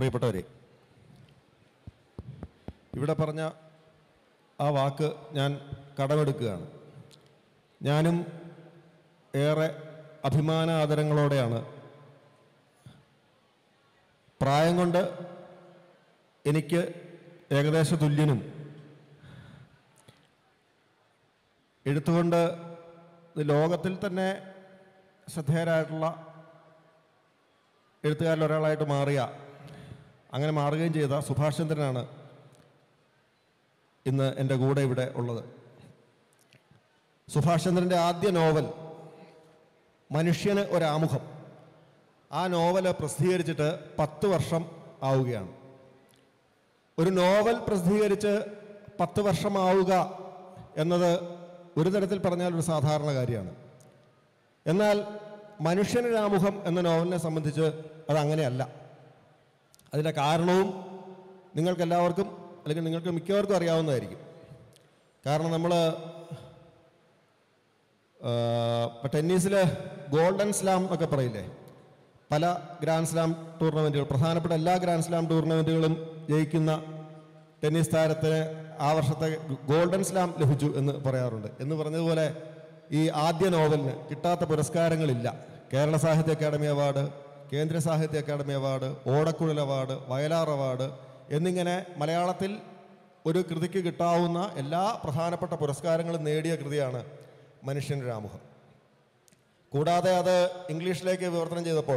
പ്രിയപ്പെട്ടവരെ ഇവിടെ പറഞ്ഞ ആ വാക്ക് ഞാൻ കടമെടുക്കുകയാണ് ഞാനും ഏറെ അഭിമാനാദരങ്ങളോടെയാണ് പ്രായം കൊണ്ട് എനിക്ക് ഏകദേശ തുല്യനും എഴുത്തുകൊണ്ട് ഇത് ലോകത്തിൽ തന്നെ ശ്രദ്ധേയരായിട്ടുള്ള എഴുത്തുകാരിൽ ഒരാളായിട്ട് മാറിയ അങ്ങനെ മാറുകയും ചെയ്ത സുഭാഷ് ചന്ദ്രനാണ് ഇന്ന് എൻ്റെ കൂടെ ഇവിടെ ഉള്ളത് സുഭാഷ് ചന്ദ്രൻ്റെ ആദ്യ നോവൽ മനുഷ്യന് ഒരാമുഖം ആ നോവൽ പ്രസിദ്ധീകരിച്ചിട്ട് പത്ത് വർഷം ആവുകയാണ് ഒരു നോവൽ പ്രസിദ്ധീകരിച്ച് പത്ത് വർഷമാവുക എന്നത് ഒരു തരത്തിൽ പറഞ്ഞാൽ ഒരു സാധാരണ കാര്യമാണ് എന്നാൽ മനുഷ്യനൊരാമുഖം എന്ന നോവലിനെ സംബന്ധിച്ച് അത് അങ്ങനെയല്ല അതിൻ്റെ കാരണവും നിങ്ങൾക്കെല്ലാവർക്കും അല്ലെങ്കിൽ നിങ്ങൾക്ക് മിക്കവർക്കും അറിയാവുന്നതായിരിക്കും കാരണം നമ്മൾ ഇപ്പോൾ ടെന്നീസിൽ ഗോൾഡൻ സ്ലാം എന്നൊക്കെ പറയില്ലേ പല ഗ്രാൻഡ് സ്ലാം ടൂർണമെൻറ്റുകൾ പ്രധാനപ്പെട്ട എല്ലാ ഗ്രാൻഡ് സ്ലാം ടൂർണമെൻറ്റുകളും ജയിക്കുന്ന ടെന്നീസ് താരത്തിന് ആ വർഷത്തെ ഗോൾഡൻ സ്ലാം ലഭിച്ചു എന്ന് പറയാറുണ്ട് എന്ന് പറഞ്ഞതുപോലെ ഈ ആദ്യ നോവലിന് കിട്ടാത്ത പുരസ്കാരങ്ങളില്ല കേരള സാഹിത്യ അക്കാദമി അവാർഡ് കേന്ദ്ര സാഹിത്യ academy award Odakkuzhal award Vayalar award എന്നിങ്ങനെ മലയാളത്തിൽ ഒരു കൃതിക്ക് കിട്ടാവുന്ന എല്ലാ പ്രധാനപ്പെട്ട പുരസ്കാരങ്ങളും നേടിയ കൃതിയാണ് മനുഷ്യൻ്റെ രാമുഖം കൂടാതെ അത് ഇംഗ്ലീഷിലേക്ക് വിവർത്തനം ചെയ്തപ്പോൾ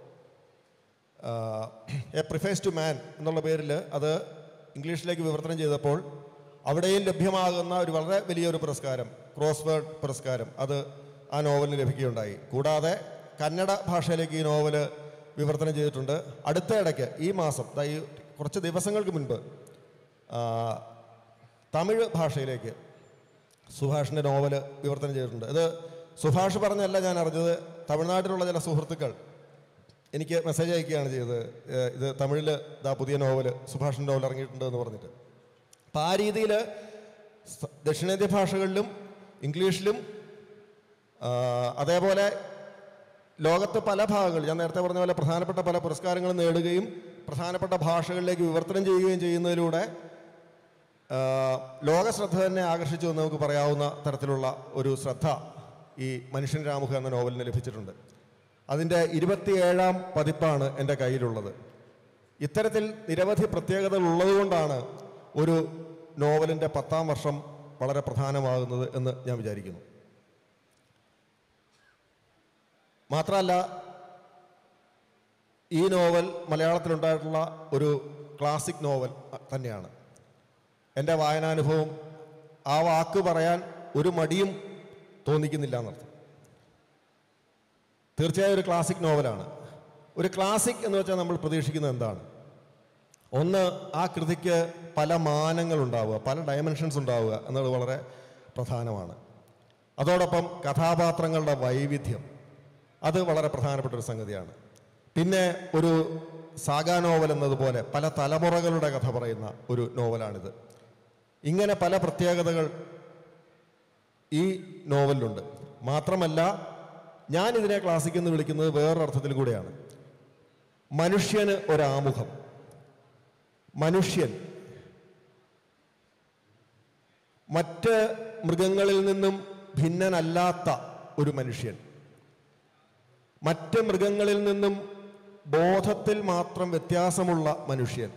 എ പ്രിഫേസ് ടു മാൻ എന്നുള്ള പേരിൽ അത് ഇംഗ്ലീഷിലേക്ക് വിവർത്തനം ചെയ്തപ്പോൾ അവിടെയും ലഭ്യമാകുന്ന ഒരു വളരെ വലിയൊരു പുരസ്കാരം ക്രോസ് വേർഡ് പുരസ്കാരം അത് ആ നോവലിന് ലഭിക്കുകയുണ്ടായി കൂടാതെ കന്നഡ ഭാഷയിലേക്ക് ഈ നോവൽ വിവർത്തനം ചെയ്തിട്ടുണ്ട് അടുത്ത ഇടയ്ക്ക് ഈ മാസം ദാ ഈ കുറച്ച് ദിവസങ്ങൾക്ക് മുൻപ് ആ, തമിഴ് ഭാഷയിലേക്ക് സുഭാഷിൻ്റെ നോവൽ വിവർത്തനം ചെയ്തിട്ടുണ്ട് ഇത് സുഭാഷ് പറഞ്ഞല്ല ഞാൻ അറിഞ്ഞത് തമിഴ്നാട്ടിലുള്ള ചില സുഹൃത്തുക്കൾ എനിക്ക് മെസ്സേജ് അയക്കുകയാണ് ചെയ്തത് ഏഹ് ഇത് തമിഴിൽ ഇതാ പുതിയ നോവൽ സുഭാഷിൻ്റെ നോവൽ ഇറങ്ങിയിട്ടുണ്ട് എന്ന് പറഞ്ഞിട്ട് അപ്പം ആ രീതിയിൽ ദക്ഷിണേന്ത്യ ഭാഷകളിലും ഇംഗ്ലീഷിലും ആ, അതേപോലെ ലോകത്ത് പല ഭാഗങ്ങളിൽ ഞാൻ നേരത്തെ പറഞ്ഞ പോലെ പ്രധാനപ്പെട്ട പല പുരസ്കാരങ്ങളും നേടുകയും പ്രധാനപ്പെട്ട ഭാഷകളിലേക്ക് വിവർത്തനം ചെയ്യുകയും ചെയ്യുന്നതിലൂടെ ആ, ലോക ശ്രദ്ധ തന്നെ ആകർഷിച്ചു എന്ന് നമുക്ക് പറയാവുന്ന തരത്തിലുള്ള ഒരു ശ്രദ്ധ ഈ മനുഷ്യൻ രാമുഖ എന്ന നോവലിന് ലഭിച്ചിട്ടുണ്ട് അതിൻ്റെ ഇരുപത്തിയേഴാം പതിപ്പാണ് എൻ്റെ കയ്യിലുള്ളത് ഇത്തരത്തിൽ നിരവധി പ്രത്യേകതകൾ ഉള്ളതുകൊണ്ടാണ് ഒരു നോവലിൻ്റെ പത്താം വർഷം വളരെ പ്രധാനമാകുന്നത് എന്ന് ഞാൻ വിചാരിക്കുന്നു മാത്രമല്ല ഈ നോവൽ മലയാളത്തിലുണ്ടായിട്ടുള്ള ഒരു ക്ലാസിക് നോവൽ തന്നെയാണ് എൻ്റെ വായനാനുഭവം ആ വാക്ക് പറയാൻ ഒരു മടിയും തോന്നിക്കുന്നില്ല എന്നർത്ഥം തീർച്ചയായും ഒരു ക്ലാസിക് നോവലാണ് ഒരു ക്ലാസിക് എന്ന് വെച്ചാൽ നമ്മൾ പ്രതീക്ഷിക്കുന്നത് എന്താണ് ഒന്ന് ആ കൃതിക്ക് പല മാനങ്ങൾ ഉണ്ടാവുക പല ഡയമെൻഷൻസ് ഉണ്ടാവുക എന്നത് വളരെ പ്രധാനമാണ് അതോടൊപ്പം കഥാപാത്രങ്ങളുടെ വൈവിധ്യം അത് വളരെ പ്രധാനപ്പെട്ട ഒരു സംഗതിയാണ് പിന്നെ ഒരു സാഗാ നോവൽ എന്നതുപോലെ പല തലമുറകളുടെ കഥ പറയുന്ന ഒരു നോവലാണിത് ഇങ്ങനെ പല പ്രത്യേകതകൾ ഈ നോവലിലുണ്ട് മാത്രമല്ല ഞാൻ ഇതിനെ ക്ലാസിക് എന്ന് വിളിക്കുന്നത് വേറൊരർത്ഥത്തിൽ കൂടെയാണ് മനുഷ്യന് ഒരാമുഖം മനുഷ്യൻ മറ്റ് മൃഗങ്ങളിൽ നിന്നും ഭിന്നനല്ലാത്ത ഒരു മനുഷ്യൻ മറ്റ് മൃഗങ്ങളിൽ നിന്നും ബോധത്തിൽ മാത്രം വ്യത്യാസമുള്ള മനുഷ്യൻ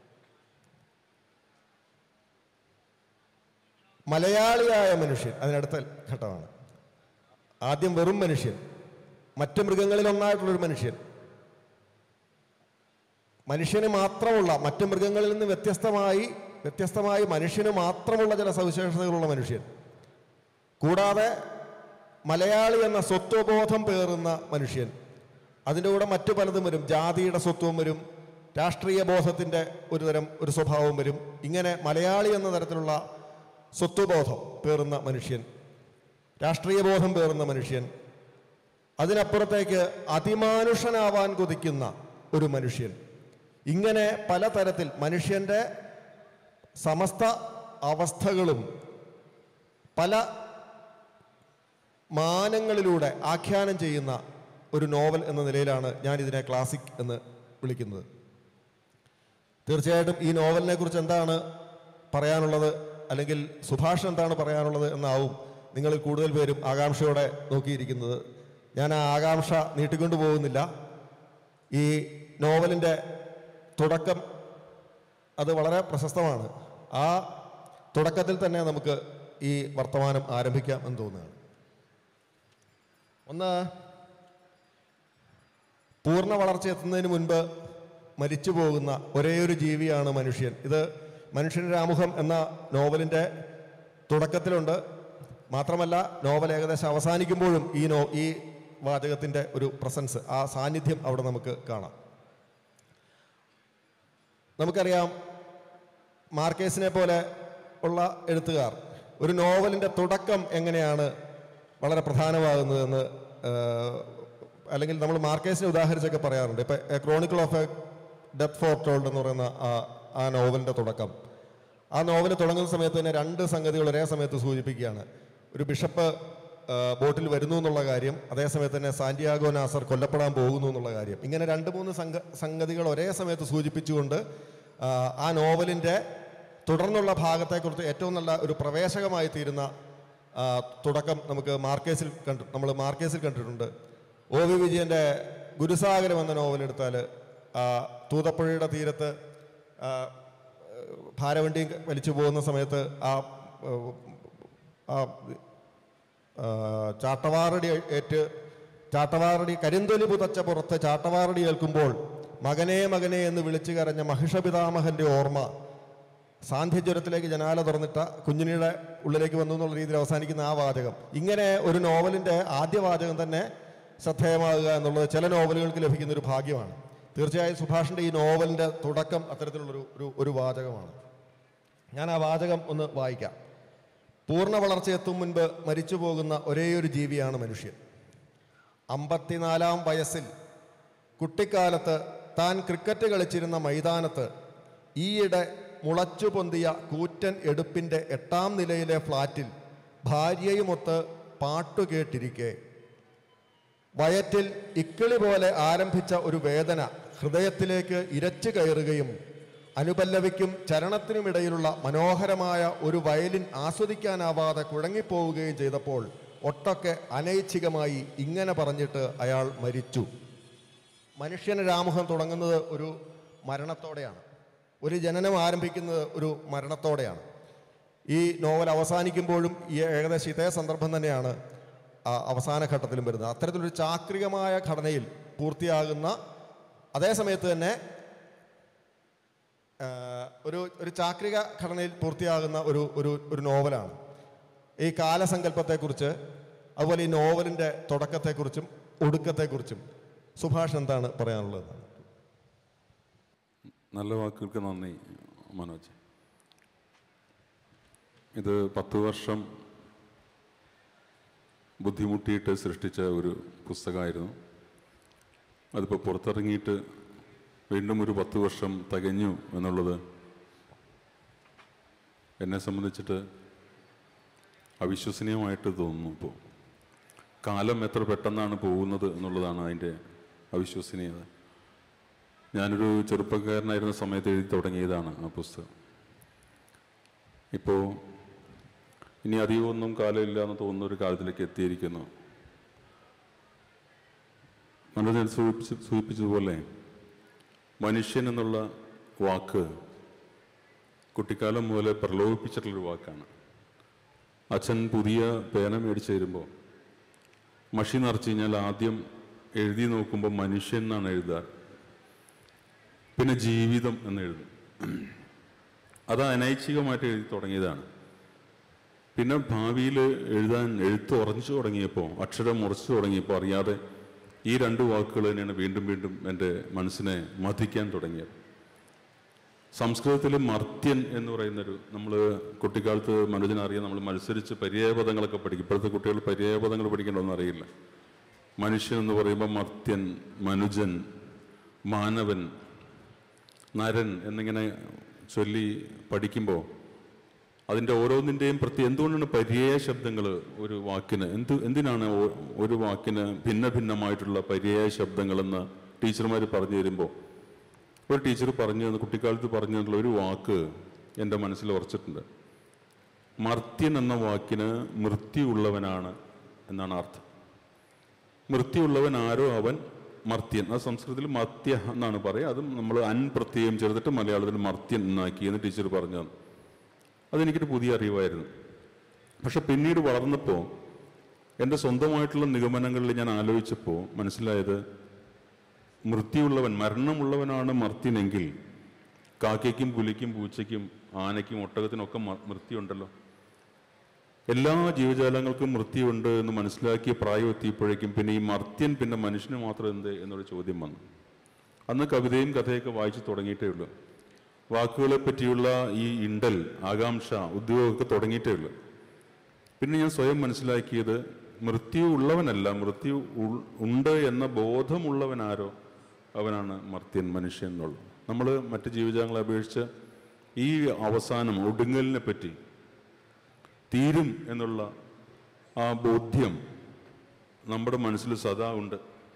മലയാളിയായ മനുഷ്യൻ അതിനടുത്ത ഘട്ടമാണ് ആദ്യം വെറും മനുഷ്യൻ മറ്റ് മൃഗങ്ങളിൽ ഒന്നായിട്ടുള്ളൊരു മനുഷ്യൻ മനുഷ്യന് മാത്രമുള്ള മറ്റ് മൃഗങ്ങളിൽ നിന്ന് വ്യത്യസ്തമായി വ്യത്യസ്തമായി മനുഷ്യന് മാത്രമുള്ള ചില സവിശേഷതകളുള്ള മനുഷ്യൻ കൂടാതെ മലയാളി എന്ന സ്വത്വബോധം പേറുന്ന മനുഷ്യൻ അതിൻ്റെ കൂടെ മറ്റു പലതും വരും ജാതിയുടെ സ്വത്വം വരും രാഷ്ട്രീയ ബോധത്തിൻ്റെ ഒരു തരം ഒരു സ്വഭാവം വരും ഇങ്ങനെ മലയാളി എന്ന തരത്തിലുള്ള സ്വത്വബോധം പേറുന്ന മനുഷ്യൻ രാഷ്ട്രീയ ബോധം പേറുന്ന മനുഷ്യൻ അതിനപ്പുറത്തേക്ക് അതിമാനുഷനാവാൻ കൊതിക്കുന്ന ഒരു മനുഷ്യൻ ഇങ്ങനെ പലതരത്തിൽ മനുഷ്യൻ്റെ സമസ്ത അവസ്ഥകളും പല മാനങ്ങളിലൂടെ ആഖ്യാനം ചെയ്യുന്ന ഒരു നോവൽ എന്ന നിലയിലാണ് ഞാൻ ഇതിനെ ക്ലാസിക് എന്ന് വിളിക്കുന്നത് തീർച്ചയായിട്ടും ഈ നോവലിനെ കുറിച്ച് എന്താണ് പറയാനുള്ളത് അല്ലെങ്കിൽ സുഭാഷ് എന്താണ് പറയാനുള്ളത് എന്നാവും നിങ്ങൾ കൂടുതൽ പേരും ആകാംക്ഷയോടെ നോക്കിയിരിക്കുന്നത് ഞാൻ ആ ആകാംക്ഷ നീട്ടിക്കൊണ്ടു പോകുന്നില്ല ഈ നോവലിൻ്റെ തുടക്കം അത് വളരെ പ്രശസ്തമാണ് ആ തുടക്കത്തിൽ തന്നെ നമുക്ക് ഈ വർത്തമാനം ആരംഭിക്കാം എന്ന് തോന്നുകയാണ് ഒന്ന് പൂർണ്ണ വളർച്ച എത്തുന്നതിന് മുൻപ് മരിച്ചു പോകുന്ന ഒരേ ഒരു ജീവിയാണ് മനുഷ്യൻ ഇത് മനുഷ്യൻ്റെ ആമുഖം എന്ന നോവലിൻ്റെ തുടക്കത്തിലുണ്ട് മാത്രമല്ല നോവൽ ഏകദേശം അവസാനിക്കുമ്പോഴും ഈ നോ ഈ വാചകത്തിൻ്റെ ഒരു പ്രസൻസ് ആ സാന്നിധ്യം അവിടെ നമുക്ക് കാണാം നമുക്കറിയാം മാർക്കേസിനെ പോലെ ഉള്ള എഴുത്തുകാർ ഒരു നോവലിൻ്റെ തുടക്കം എങ്ങനെയാണ് വളരെ പ്രധാനമാകുന്നതെന്ന് ഏഹ്, അല്ലെങ്കിൽ നമ്മൾ മാർക്കേസിനെ ഉദാഹരിച്ചൊക്കെ പറയാറുണ്ട് ഇപ്പം a chronicle of a death foretold എന്ന് പറയുന്ന ആ ആ നോവലിൻ്റെ തുടക്കം ആ നോവൽ തുടങ്ങുന്ന സമയത്ത് തന്നെ രണ്ട് സംഗതികൾ ഒരേ സമയത്ത് സൂചിപ്പിക്കുകയാണ് ഒരു ബിഷപ്പ് ആ, ബോട്ടിൽ വരുന്നു എന്നുള്ള കാര്യം അതേസമയത്ത് തന്നെ സാന്റിയാഗോ നാസർ കൊല്ലപ്പെടാൻ പോകുന്നു എന്നുള്ള കാര്യം ഇങ്ങനെ രണ്ട് മൂന്ന് സംഘ സംഗതികൾ ഒരേ സമയത്ത് സൂചിപ്പിച്ചുകൊണ്ട് ആ, ആ നോവലിൻ്റെ തുടർന്നുള്ള ഭാഗത്തെക്കുറിച്ച് ഏറ്റവും നല്ല ഒരു പ്രവേശകമായി തീരുന്ന ആ, തുടക്കം നമുക്ക് മാർക്കേസിൽ കണ്ടു നമ്മൾ മാർക്കേസിൽ കണ്ടിട്ടുണ്ട് ഒ വി വിജയൻ്റെ ഗുരുസാഗരം എന്ന നോവൽ എടുത്താൽ തൂതപ്പുഴയുടെ തീരത്ത് ആ, ഭാരവണ്ടി വലിച്ചു പോകുന്ന സമയത്ത് ആ ഏഹ്, ആ ആ, ചാട്ടവാറടി ഏറ്റ് ചാട്ടവാറടി കരിന്തൊലി പുതച്ച പുറത്ത് ചാട്ടവാറടി ഏൽക്കുമ്പോൾ മകനെ മകനെ എന്ന് വിളിച്ചു കരഞ്ഞ മഹിഷപിതാമഹന്റെ ഓർമ്മ സാന്ധ്യജ്വരത്തിലേക്ക് ജനാല തുറന്നിട്ട കുഞ്ഞിനിയുടെ ഉള്ളിലേക്ക് വന്നു എന്നുള്ള രീതിയിൽ അവസാനിക്കുന്ന ആ വാചകം ഇങ്ങനെ ഒരു നോവലിൻ്റെ ആദ്യ വാചകം തന്നെ ശ്രദ്ധേയമാകുക എന്നുള്ളത് ചില നോവലുകൾക്ക് ലഭിക്കുന്ന ഒരു ഭാഗ്യമാണ് തീർച്ചയായും സുഭാഷിൻ്റെ ഈ നോവലിൻ്റെ തുടക്കം അത്തരത്തിലുള്ളൊരു ഒരു ഒരു വാചകമാണ് ഞാൻ ആ വാചകം ഒന്ന് വായിക്കാം പൂർണ്ണ വളർച്ചയെത്തും മുൻപ് മരിച്ചു പോകുന്ന ഒരേയൊരു ജീവിയാണ് മനുഷ്യൻ അമ്പത്തിനാലാം വയസ്സിൽ കുട്ടിക്കാലത്ത് താൻ ക്രിക്കറ്റ് കളിച്ചിരുന്ന മൈതാനത്ത് ഈയിടെ മുളച്ചു പൊന്തിയ കൂറ്റൻ എടുപ്പിൻ്റെ എട്ടാം നിലയിലെ ഫ്ലാറ്റിൽ ഭാര്യയുമൊത്ത് പാട്ടുകേട്ടിരിക്കെ വയറ്റിൽ ഇക്കിളി പോലെ ആരംഭിച്ച ഒരു വേദന ഹൃദയത്തിലേക്ക് ഇരച്ചു കയറുകയും അനുപല്ലവിക്കും ചരണത്തിനുമിടയിലുള്ള മനോഹരമായ ഒരു വയലിൻ ആസ്വദിക്കാനാവാതെ കുഴങ്ങിപ്പോവുകയും ചെയ്തപ്പോൾ ഒട്ടൊക്കെ അനൈച്ഛികമായി ഇങ്ങനെ പറഞ്ഞിട്ട് അയാൾ മരിച്ചു മനുഷ്യന് രാമുഖം തുടങ്ങുന്നത് ഒരു മരണത്തോടെയാണ് ഒരു ജനനം ആരംഭിക്കുന്നത് ഒരു മരണത്തോടെയാണ് ഈ നോവൽ അവസാനിക്കുമ്പോഴും ഈ ഏകദേശം ഇതേ സന്ദർഭം തന്നെയാണ് ആ അവസാന ഘട്ടത്തിലും വരുന്നത് അത്തരത്തിലൊരു ചാക്രികമായ ഘടനയിൽ പൂർത്തിയാകുന്ന അതേ സമയത്ത് തന്നെ ആ, ഒരു ഒരു ചാക്രിക ഘടനയിൽ പൂർത്തിയാകുന്ന ഒരു ഒരു ഒരു നോവലാണ് ഈ കാലസങ്കല്പത്തെക്കുറിച്ച് അതുപോലെ ഈ നോവലിൻ്റെ തുടക്കത്തെക്കുറിച്ചും ഒടുക്കത്തെക്കുറിച്ചും സുഭാഷ് എന്താണ് പറയാനുള്ളത് നല്ല വാക്കുകൾക്ക് നന്ദി മനോജ് ഇത് പത്ത് വർഷം ബുദ്ധിമുട്ടിയിട്ട് സൃഷ്ടിച്ച ഒരു പുസ്തകമായിരുന്നു അതിപ്പോൾ പുറത്തിറങ്ങിയിട്ട് വീണ്ടും ഒരു പത്ത് വർഷം തികഞ്ഞു എന്നുള്ളത് എന്നെ സംബന്ധിച്ചിട്ട് അവിശ്വസനീയമായിട്ട് തോന്നുന്നു ഇപ്പോൾ കാലം എത്ര പെട്ടെന്നാണ് പോകുന്നത് എന്നുള്ളതാണ് അതിൻ്റെ അവിശ്വസനീയത ഞാനൊരു ചെറുപ്പക്കാരനായിരുന്ന സമയത്ത് എഴുതി തുടങ്ങിയതാണ് ആ പുസ്തകം ഇപ്പോൾ ഇനി അധികമൊന്നും കാലമില്ല എന്ന് തോന്നുന്ന ഒരു കാലത്തിലേക്ക് എത്തിയിരിക്കുന്നു നമ്മൾ ഞാൻ സൂചിപ്പിച്ച സൂചിപ്പിച്ചതുപോലെ മനുഷ്യൻ എന്നുള്ള വാക്ക് കുട്ടിക്കാലം മുതലേ പ്രലോഭിപ്പിച്ചിട്ടുള്ളൊരു വാക്കാണ് അച്ഛൻ പുതിയ പേന മേടിച്ച് തരുമ്പോൾ മഷി നിറച്ച് കഴിഞ്ഞാൽ ആദ്യം എഴുതി നോക്കുമ്പോൾ മനുഷ്യൻ എന്നാണ് എഴുതാറ് പിന്നെ ജീവിതം എന്ന് എഴുതും അത് അനൈച്ഛികമായിട്ട് എഴുതി തുടങ്ങിയതാണ് പിന്നെ ഭാവിയിൽ എഴുതാൻ എഴുത്ത് ഉറച്ചു തുടങ്ങിയപ്പോൾ അക്ഷരം മുറച്ചു തുടങ്ങിയപ്പോൾ അറിയാതെ ഈ രണ്ട് വാക്കുകൾ തന്നെയാണ് വീണ്ടും വീണ്ടും എൻ്റെ മനസ്സിനെ മതിക്കാൻ തുടങ്ങിയത് സംസ്കൃതത്തിൽ മർത്യൻ എന്ന് പറയുന്നൊരു നമ്മൾ കുട്ടിക്കാലത്ത് മനോജനറിയാം നമ്മൾ മത്സരിച്ച് പര്യായപദങ്ങളൊക്കെ പഠിക്കും ഇപ്പോഴത്തെ കുട്ടികൾ പര്യായപദങ്ങൾ പഠിക്കണമെന്ന് അറിയില്ല മനുഷ്യൻ എന്ന് പറയുമ്പോൾ മർത്യൻ മനുജൻ മാനവൻ നരൻ എന്നിങ്ങനെ ചൊല്ലി പഠിക്കുമ്പോൾ അതിൻ്റെ ഓരോന്നിൻ്റെയും പ്രത്യേക എന്തുകൊണ്ടാണ് പര്യായ ശബ്ദങ്ങൾ ഒരു വാക്കിന് എന്ത് എന്തിനാണ് ഓ- ഒരു വാക്കിന് ഭിന്ന ഭിന്നമായിട്ടുള്ള പര്യായ ശബ്ദങ്ങളെന്ന് ടീച്ചർമാർ പറഞ്ഞു തരുമ്പോൾ ഒരു ടീച്ചർ പറഞ്ഞു തന്ന കുട്ടിക്കാലത്ത് പറഞ്ഞു തന്നിട്ടുള്ള ഒരു വാക്ക് എൻ്റെ മനസ്സിൽ ഉറച്ചിട്ടുണ്ട് മർത്യൻ എന്ന വാക്കിന് മൃത്യുള്ളവനാണ് എന്നാണ് അർത്ഥം മൃത്യുള്ളവൻ ആരോ അവൻ മർത്യൻ അത് സംസ്കൃതത്തിൽ മർത്യ എന്നാണ് പറയുക അതും നമ്മൾ അൻ പ്രത്യയം ചേർത്തിട്ട് മലയാളത്തിൽ മർത്യൻ എന്നാക്കി എന്ന് ടീച്ചർ പറഞ്ഞു തന്നു അതെനിക്കൊരു പുതിയ അറിവായിരുന്നു പക്ഷെ പിന്നീട് വളർന്നപ്പോൾ എൻ്റെ സ്വന്തമായിട്ടുള്ള നിഗമനങ്ങളിൽ ഞാൻ ആലോചിച്ചപ്പോൾ മനസ്സിലായത് മൃത്യുള്ളവൻ മരണമുള്ളവനാണ് മർത്യനെങ്കിൽ കാക്കയ്ക്കും പുലിക്കും പൂച്ചയ്ക്കും ആനയ്ക്കും ഒട്ടകത്തിനൊക്കെ മ- മൃത്യുണ്ടല്ലോ എല്ലാ ജീവജാലങ്ങൾക്കും മൃത്യുണ്ട് എന്ന് മനസ്സിലാക്കിയ പ്രായം എത്തിയപ്പോഴേക്കും പിന്നെ ഈ മർത്യൻ പിന്നെ മനുഷ്യന് മാത്രം എന്ത് എന്നൊരു ചോദ്യം വന്നു അന്ന് കവിതയും കഥയൊക്കെ വായിച്ചു തുടങ്ങിയിട്ടേ ഉള്ളൂ വാക്കുകളെ പറ്റിയുള്ള ഈ ഇണ്ടൽ ആകാംക്ഷ ഉദ്യോഗമൊക്കെ തുടങ്ങിയിട്ടേ ഉള്ളൂ പിന്നെ ഞാൻ സ്വയം മനസ്സിലാക്കിയത് മൃത്യു ഉള്ളവനല്ല മൃത്യു ഉൾ- ഉണ്ട് എന്ന ബോധമുള്ളവനാരോ അവനാണ് മർത്യൻ മനുഷ്യൻ എന്നുള്ളത് നമ്മൾ മറ്റ് ജീവജാലങ്ങളെ അപേക്ഷിച്ച് ഈ അവസാനം ഒടുങ്ങലിനെ പറ്റി തീരും എന്നുള്ള ആ ബോധ്യം നമ്മുടെ മനസ്സിൽ സദാ ഉണ്ട്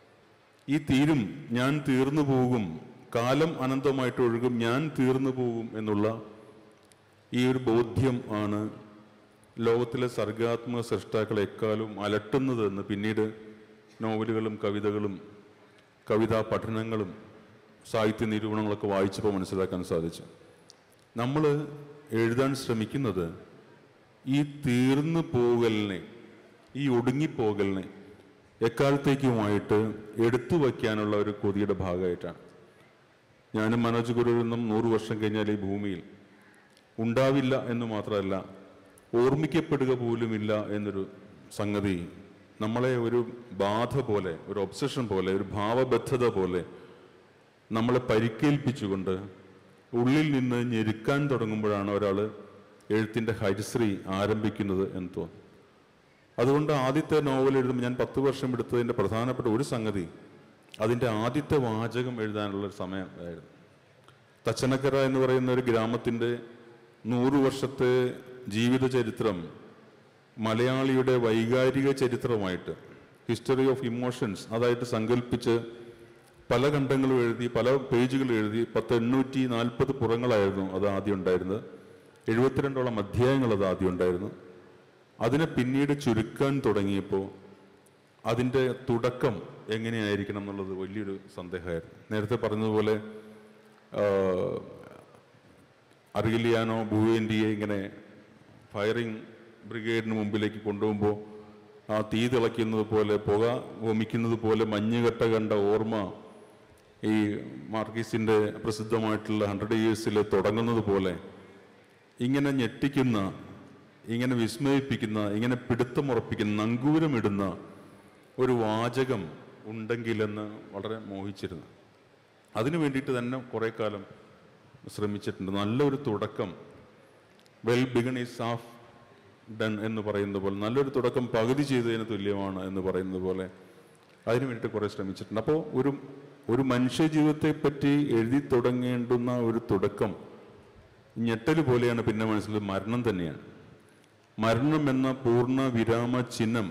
ഈ തീരും ഞാൻ തീർന്നു പോകും കാലം അനന്തമായിട്ട് ഒഴുകും ഞാൻ തീർന്നു പോകും എന്നുള്ള ഈ ഒരു ബോധ്യം ആണ് ലോകത്തിലെ സർഗാത്മക സൃഷ്ടാക്കളെ എക്കാലവും അലട്ടുന്നത് എന്ന് പിന്നീട് നോവലുകളും കവിതകളും കവിതാ പഠനങ്ങളും സാഹിത്യ നിരൂപണങ്ങളൊക്കെ വായിച്ചപ്പോൾ മനസ്സിലാക്കാൻ സാധിച്ചു നമ്മൾ എഴുതാൻ ശ്രമിക്കുന്നത് ഈ തീർന്നു പോകലിനെ ഈ ഒടുങ്ങിപ്പോകലിനെ എക്കാലത്തേക്കുമായിട്ട് എടുത്തു വയ്ക്കാനുള്ള ഒരു കൊതിയുടെ ഭാഗമായിട്ടാണ് ഞാനും മനോജ് ഗുരുവിനും നൂറ് വർഷം കഴിഞ്ഞാൽ ഈ ഭൂമിയിൽ ഉണ്ടാവില്ല എന്ന് മാത്രമല്ല ഓർമ്മിക്കപ്പെടുക പോലുമില്ല എന്നൊരു സംഗതി നമ്മളെ ഒരു ബാധ പോലെ ഒരു ഒബ്സഷൻ പോലെ ഒരു ഭാവബദ്ധത പോലെ നമ്മളെ പരിക്കേൽപ്പിച്ചുകൊണ്ട് ഉള്ളിൽ നിന്ന് ഞെരുക്കാൻ തുടങ്ങുമ്പോഴാണ് ഒരാൾ എഴുത്തിൻ്റെ ഹരിശ്രീ ആരംഭിക്കുന്നത് എന്ന് തോന്നുന്നു അതുകൊണ്ട് ആദ്യത്തെ നോവൽ എഴുതുമ്പോൾ ഞാൻ പത്ത് വർഷം എടുത്തതിൻ്റെ പ്രധാനപ്പെട്ട ഒരു സംഗതി അതിൻ്റെ ആദ്യത്തെ വാചകം എഴുതാനുള്ള ഒരു സമയമായിരുന്നു തച്ചനക്കര എന്ന് പറയുന്ന ഒരു ഗ്രാമത്തിൻ്റെ നൂറു വർഷത്തെ ജീവിത ചരിത്രം മലയാളിയുടെ വൈകാരിക ചരിത്രമായിട്ട് ഹിസ്റ്ററി ഓഫ് ഇമോഷൻസ് അതായിട്ട് സങ്കല്പിച്ച് പല ഖണ്ഡങ്ങളും എഴുതി പല പേജുകൾ എഴുതി പത്ത് എണ്ണൂറ്റി നാൽപ്പത് പുറങ്ങളായിരുന്നു അത് ആദ്യം ഉണ്ടായിരുന്നത് എഴുപത്തിരണ്ടോളം അധ്യായങ്ങൾ അത് ആദ്യം ഉണ്ടായിരുന്നു അതിനെ പിന്നീട് ചുരുക്കാൻ തുടങ്ങിയപ്പോൾ അതിൻ്റെ തുടക്കം എങ്ങനെയായിരിക്കണം എന്നുള്ളത് വലിയൊരു സന്ദേഹമായിരുന്നു നേരത്തെ പറഞ്ഞതുപോലെ ആഹ്, അറിയില്ലാനോ ഭൂവേന്റിയെ ഇങ്ങനെ ഫയറിംഗ് ബ്രിഗേഡിന് മുമ്പിലേക്ക് കൊണ്ടുപോകുമ്പോൾ ആ തീ തിളയ്ക്കുന്നത് പോലെ പുക വമിക്കുന്നത് പോലെ മഞ്ഞുകട്ട കണ്ട ഓർമ്മ ഈ മാർക്കീസിൻ്റെ പ്രസിദ്ധമായിട്ടുള്ള ഹൺഡ്രഡ് ഇയേഴ്സിൽ തുടങ്ങുന്നത് പോലെ ഇങ്ങനെ ഞെട്ടിക്കുന്ന ഇങ്ങനെ വിസ്മയിപ്പിക്കുന്ന ഇങ്ങനെ പിടുത്തമുറപ്പിക്കുന്ന നങ്കൂരമിടുന്ന ഒരു വാചകം ഉണ്ടെങ്കിലെന്ന് വളരെ മോഹിച്ചിരുന്നു അതിനു വേണ്ടിയിട്ട് തന്നെ കുറേ കാലം ശ്രമിച്ചിട്ടുണ്ട് നല്ലൊരു തുടക്കം well begun is half done എന്ന് പറയുന്നത് പോലെ നല്ലൊരു തുടക്കം പകുതി ചെയ്തതിന് തുല്യമാണ് എന്ന് പറയുന്നത് പോലെ അതിനു വേണ്ടിയിട്ട് കുറേ ശ്രമിച്ചിട്ടുണ്ട് അപ്പോൾ ഒരു ഒരു മനുഷ്യ ജീവിതത്തെ പറ്റി എഴുതി തുടങ്ങേണ്ടുന്ന ഒരു തുടക്കം ഞെട്ടൽ പോലെയാണ് പിന്നെ മനസ്സിൽ മരണം തന്നെയാണ് മരണം എന്ന പൂർണ്ണ വിരാമ ചിഹ്നം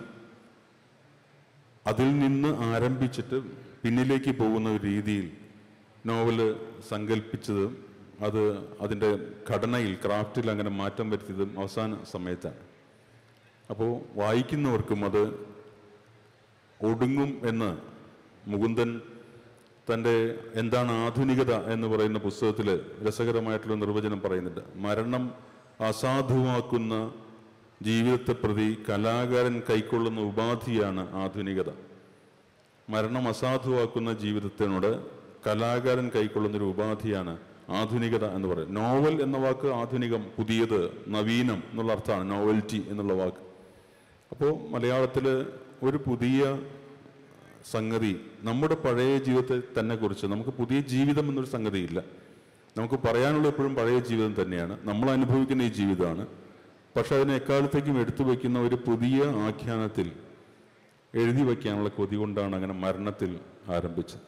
അതിൽ നിന്ന് ആരംഭിച്ചിട്ട് പിന്നിലേക്ക് പോകുന്ന ഒരു രീതിയിൽ നോവല് സങ്കല്പിച്ചത് അത് അതിൻ്റെ ഘടനയിൽ ക്രാഫ്റ്റിൽ അങ്ങനെ മാറ്റം വരുത്തിയതും അവസാന സമയത്താണ് അപ്പോൾ വായിക്കുന്നവർക്കും അത് ഒടുങ്ങും എന്ന് മുകുന്ദൻ തൻ്റെ എന്താണ് ആധുനികത എന്ന് പറയുന്ന പുസ്തകത്തിൽ രസകരമായിട്ടുള്ള നിർവചനം പറയുന്നുണ്ട് മരണം അസാധുവാക്കുന്ന ജീവിതത്തെ പ്രതി കലാകാരൻ കൈക്കൊള്ളുന്ന ഉപാധിയാണ് ആധുനികത മരണം അസാധുവാക്കുന്ന ജീവിതത്തിനോട് കലാകാരൻ കൈക്കൊള്ളുന്ന ഒരു ഉപാധിയാണ് ആധുനികത എന്ന് പറയുന്നത് നോവൽ എന്ന വാക്ക് ആധുനികം പുതിയത് നവീനം എന്നുള്ള അർത്ഥമാണ് നോവൽറ്റി എന്നുള്ള വാക്ക് അപ്പോൾ മലയാളത്തിൽ ഒരു പുതിയ സംഗതി നമ്മുടെ പഴയ ജീവിതത്തെ തന്നെ കുറിച്ച് നമുക്ക് പുതിയ ജീവിതം എന്നൊരു സംഗതിയില്ല നമുക്ക് പറയാനുള്ള എപ്പോഴും പഴയ ജീവിതം തന്നെയാണ് നമ്മൾ അനുഭവിക്കുന്ന ഈ ജീവിതമാണ് പക്ഷെ അതിനെ എക്കാലത്തേക്കും എടുത്തു വയ്ക്കുന്ന ഒരു പുതിയ ആഖ്യാനത്തിൽ എഴുതി വയ്ക്കാനുള്ള കൊതി കൊണ്ടാണ് അങ്ങനെ മരണത്തിൽ ആരംഭിച്ചത്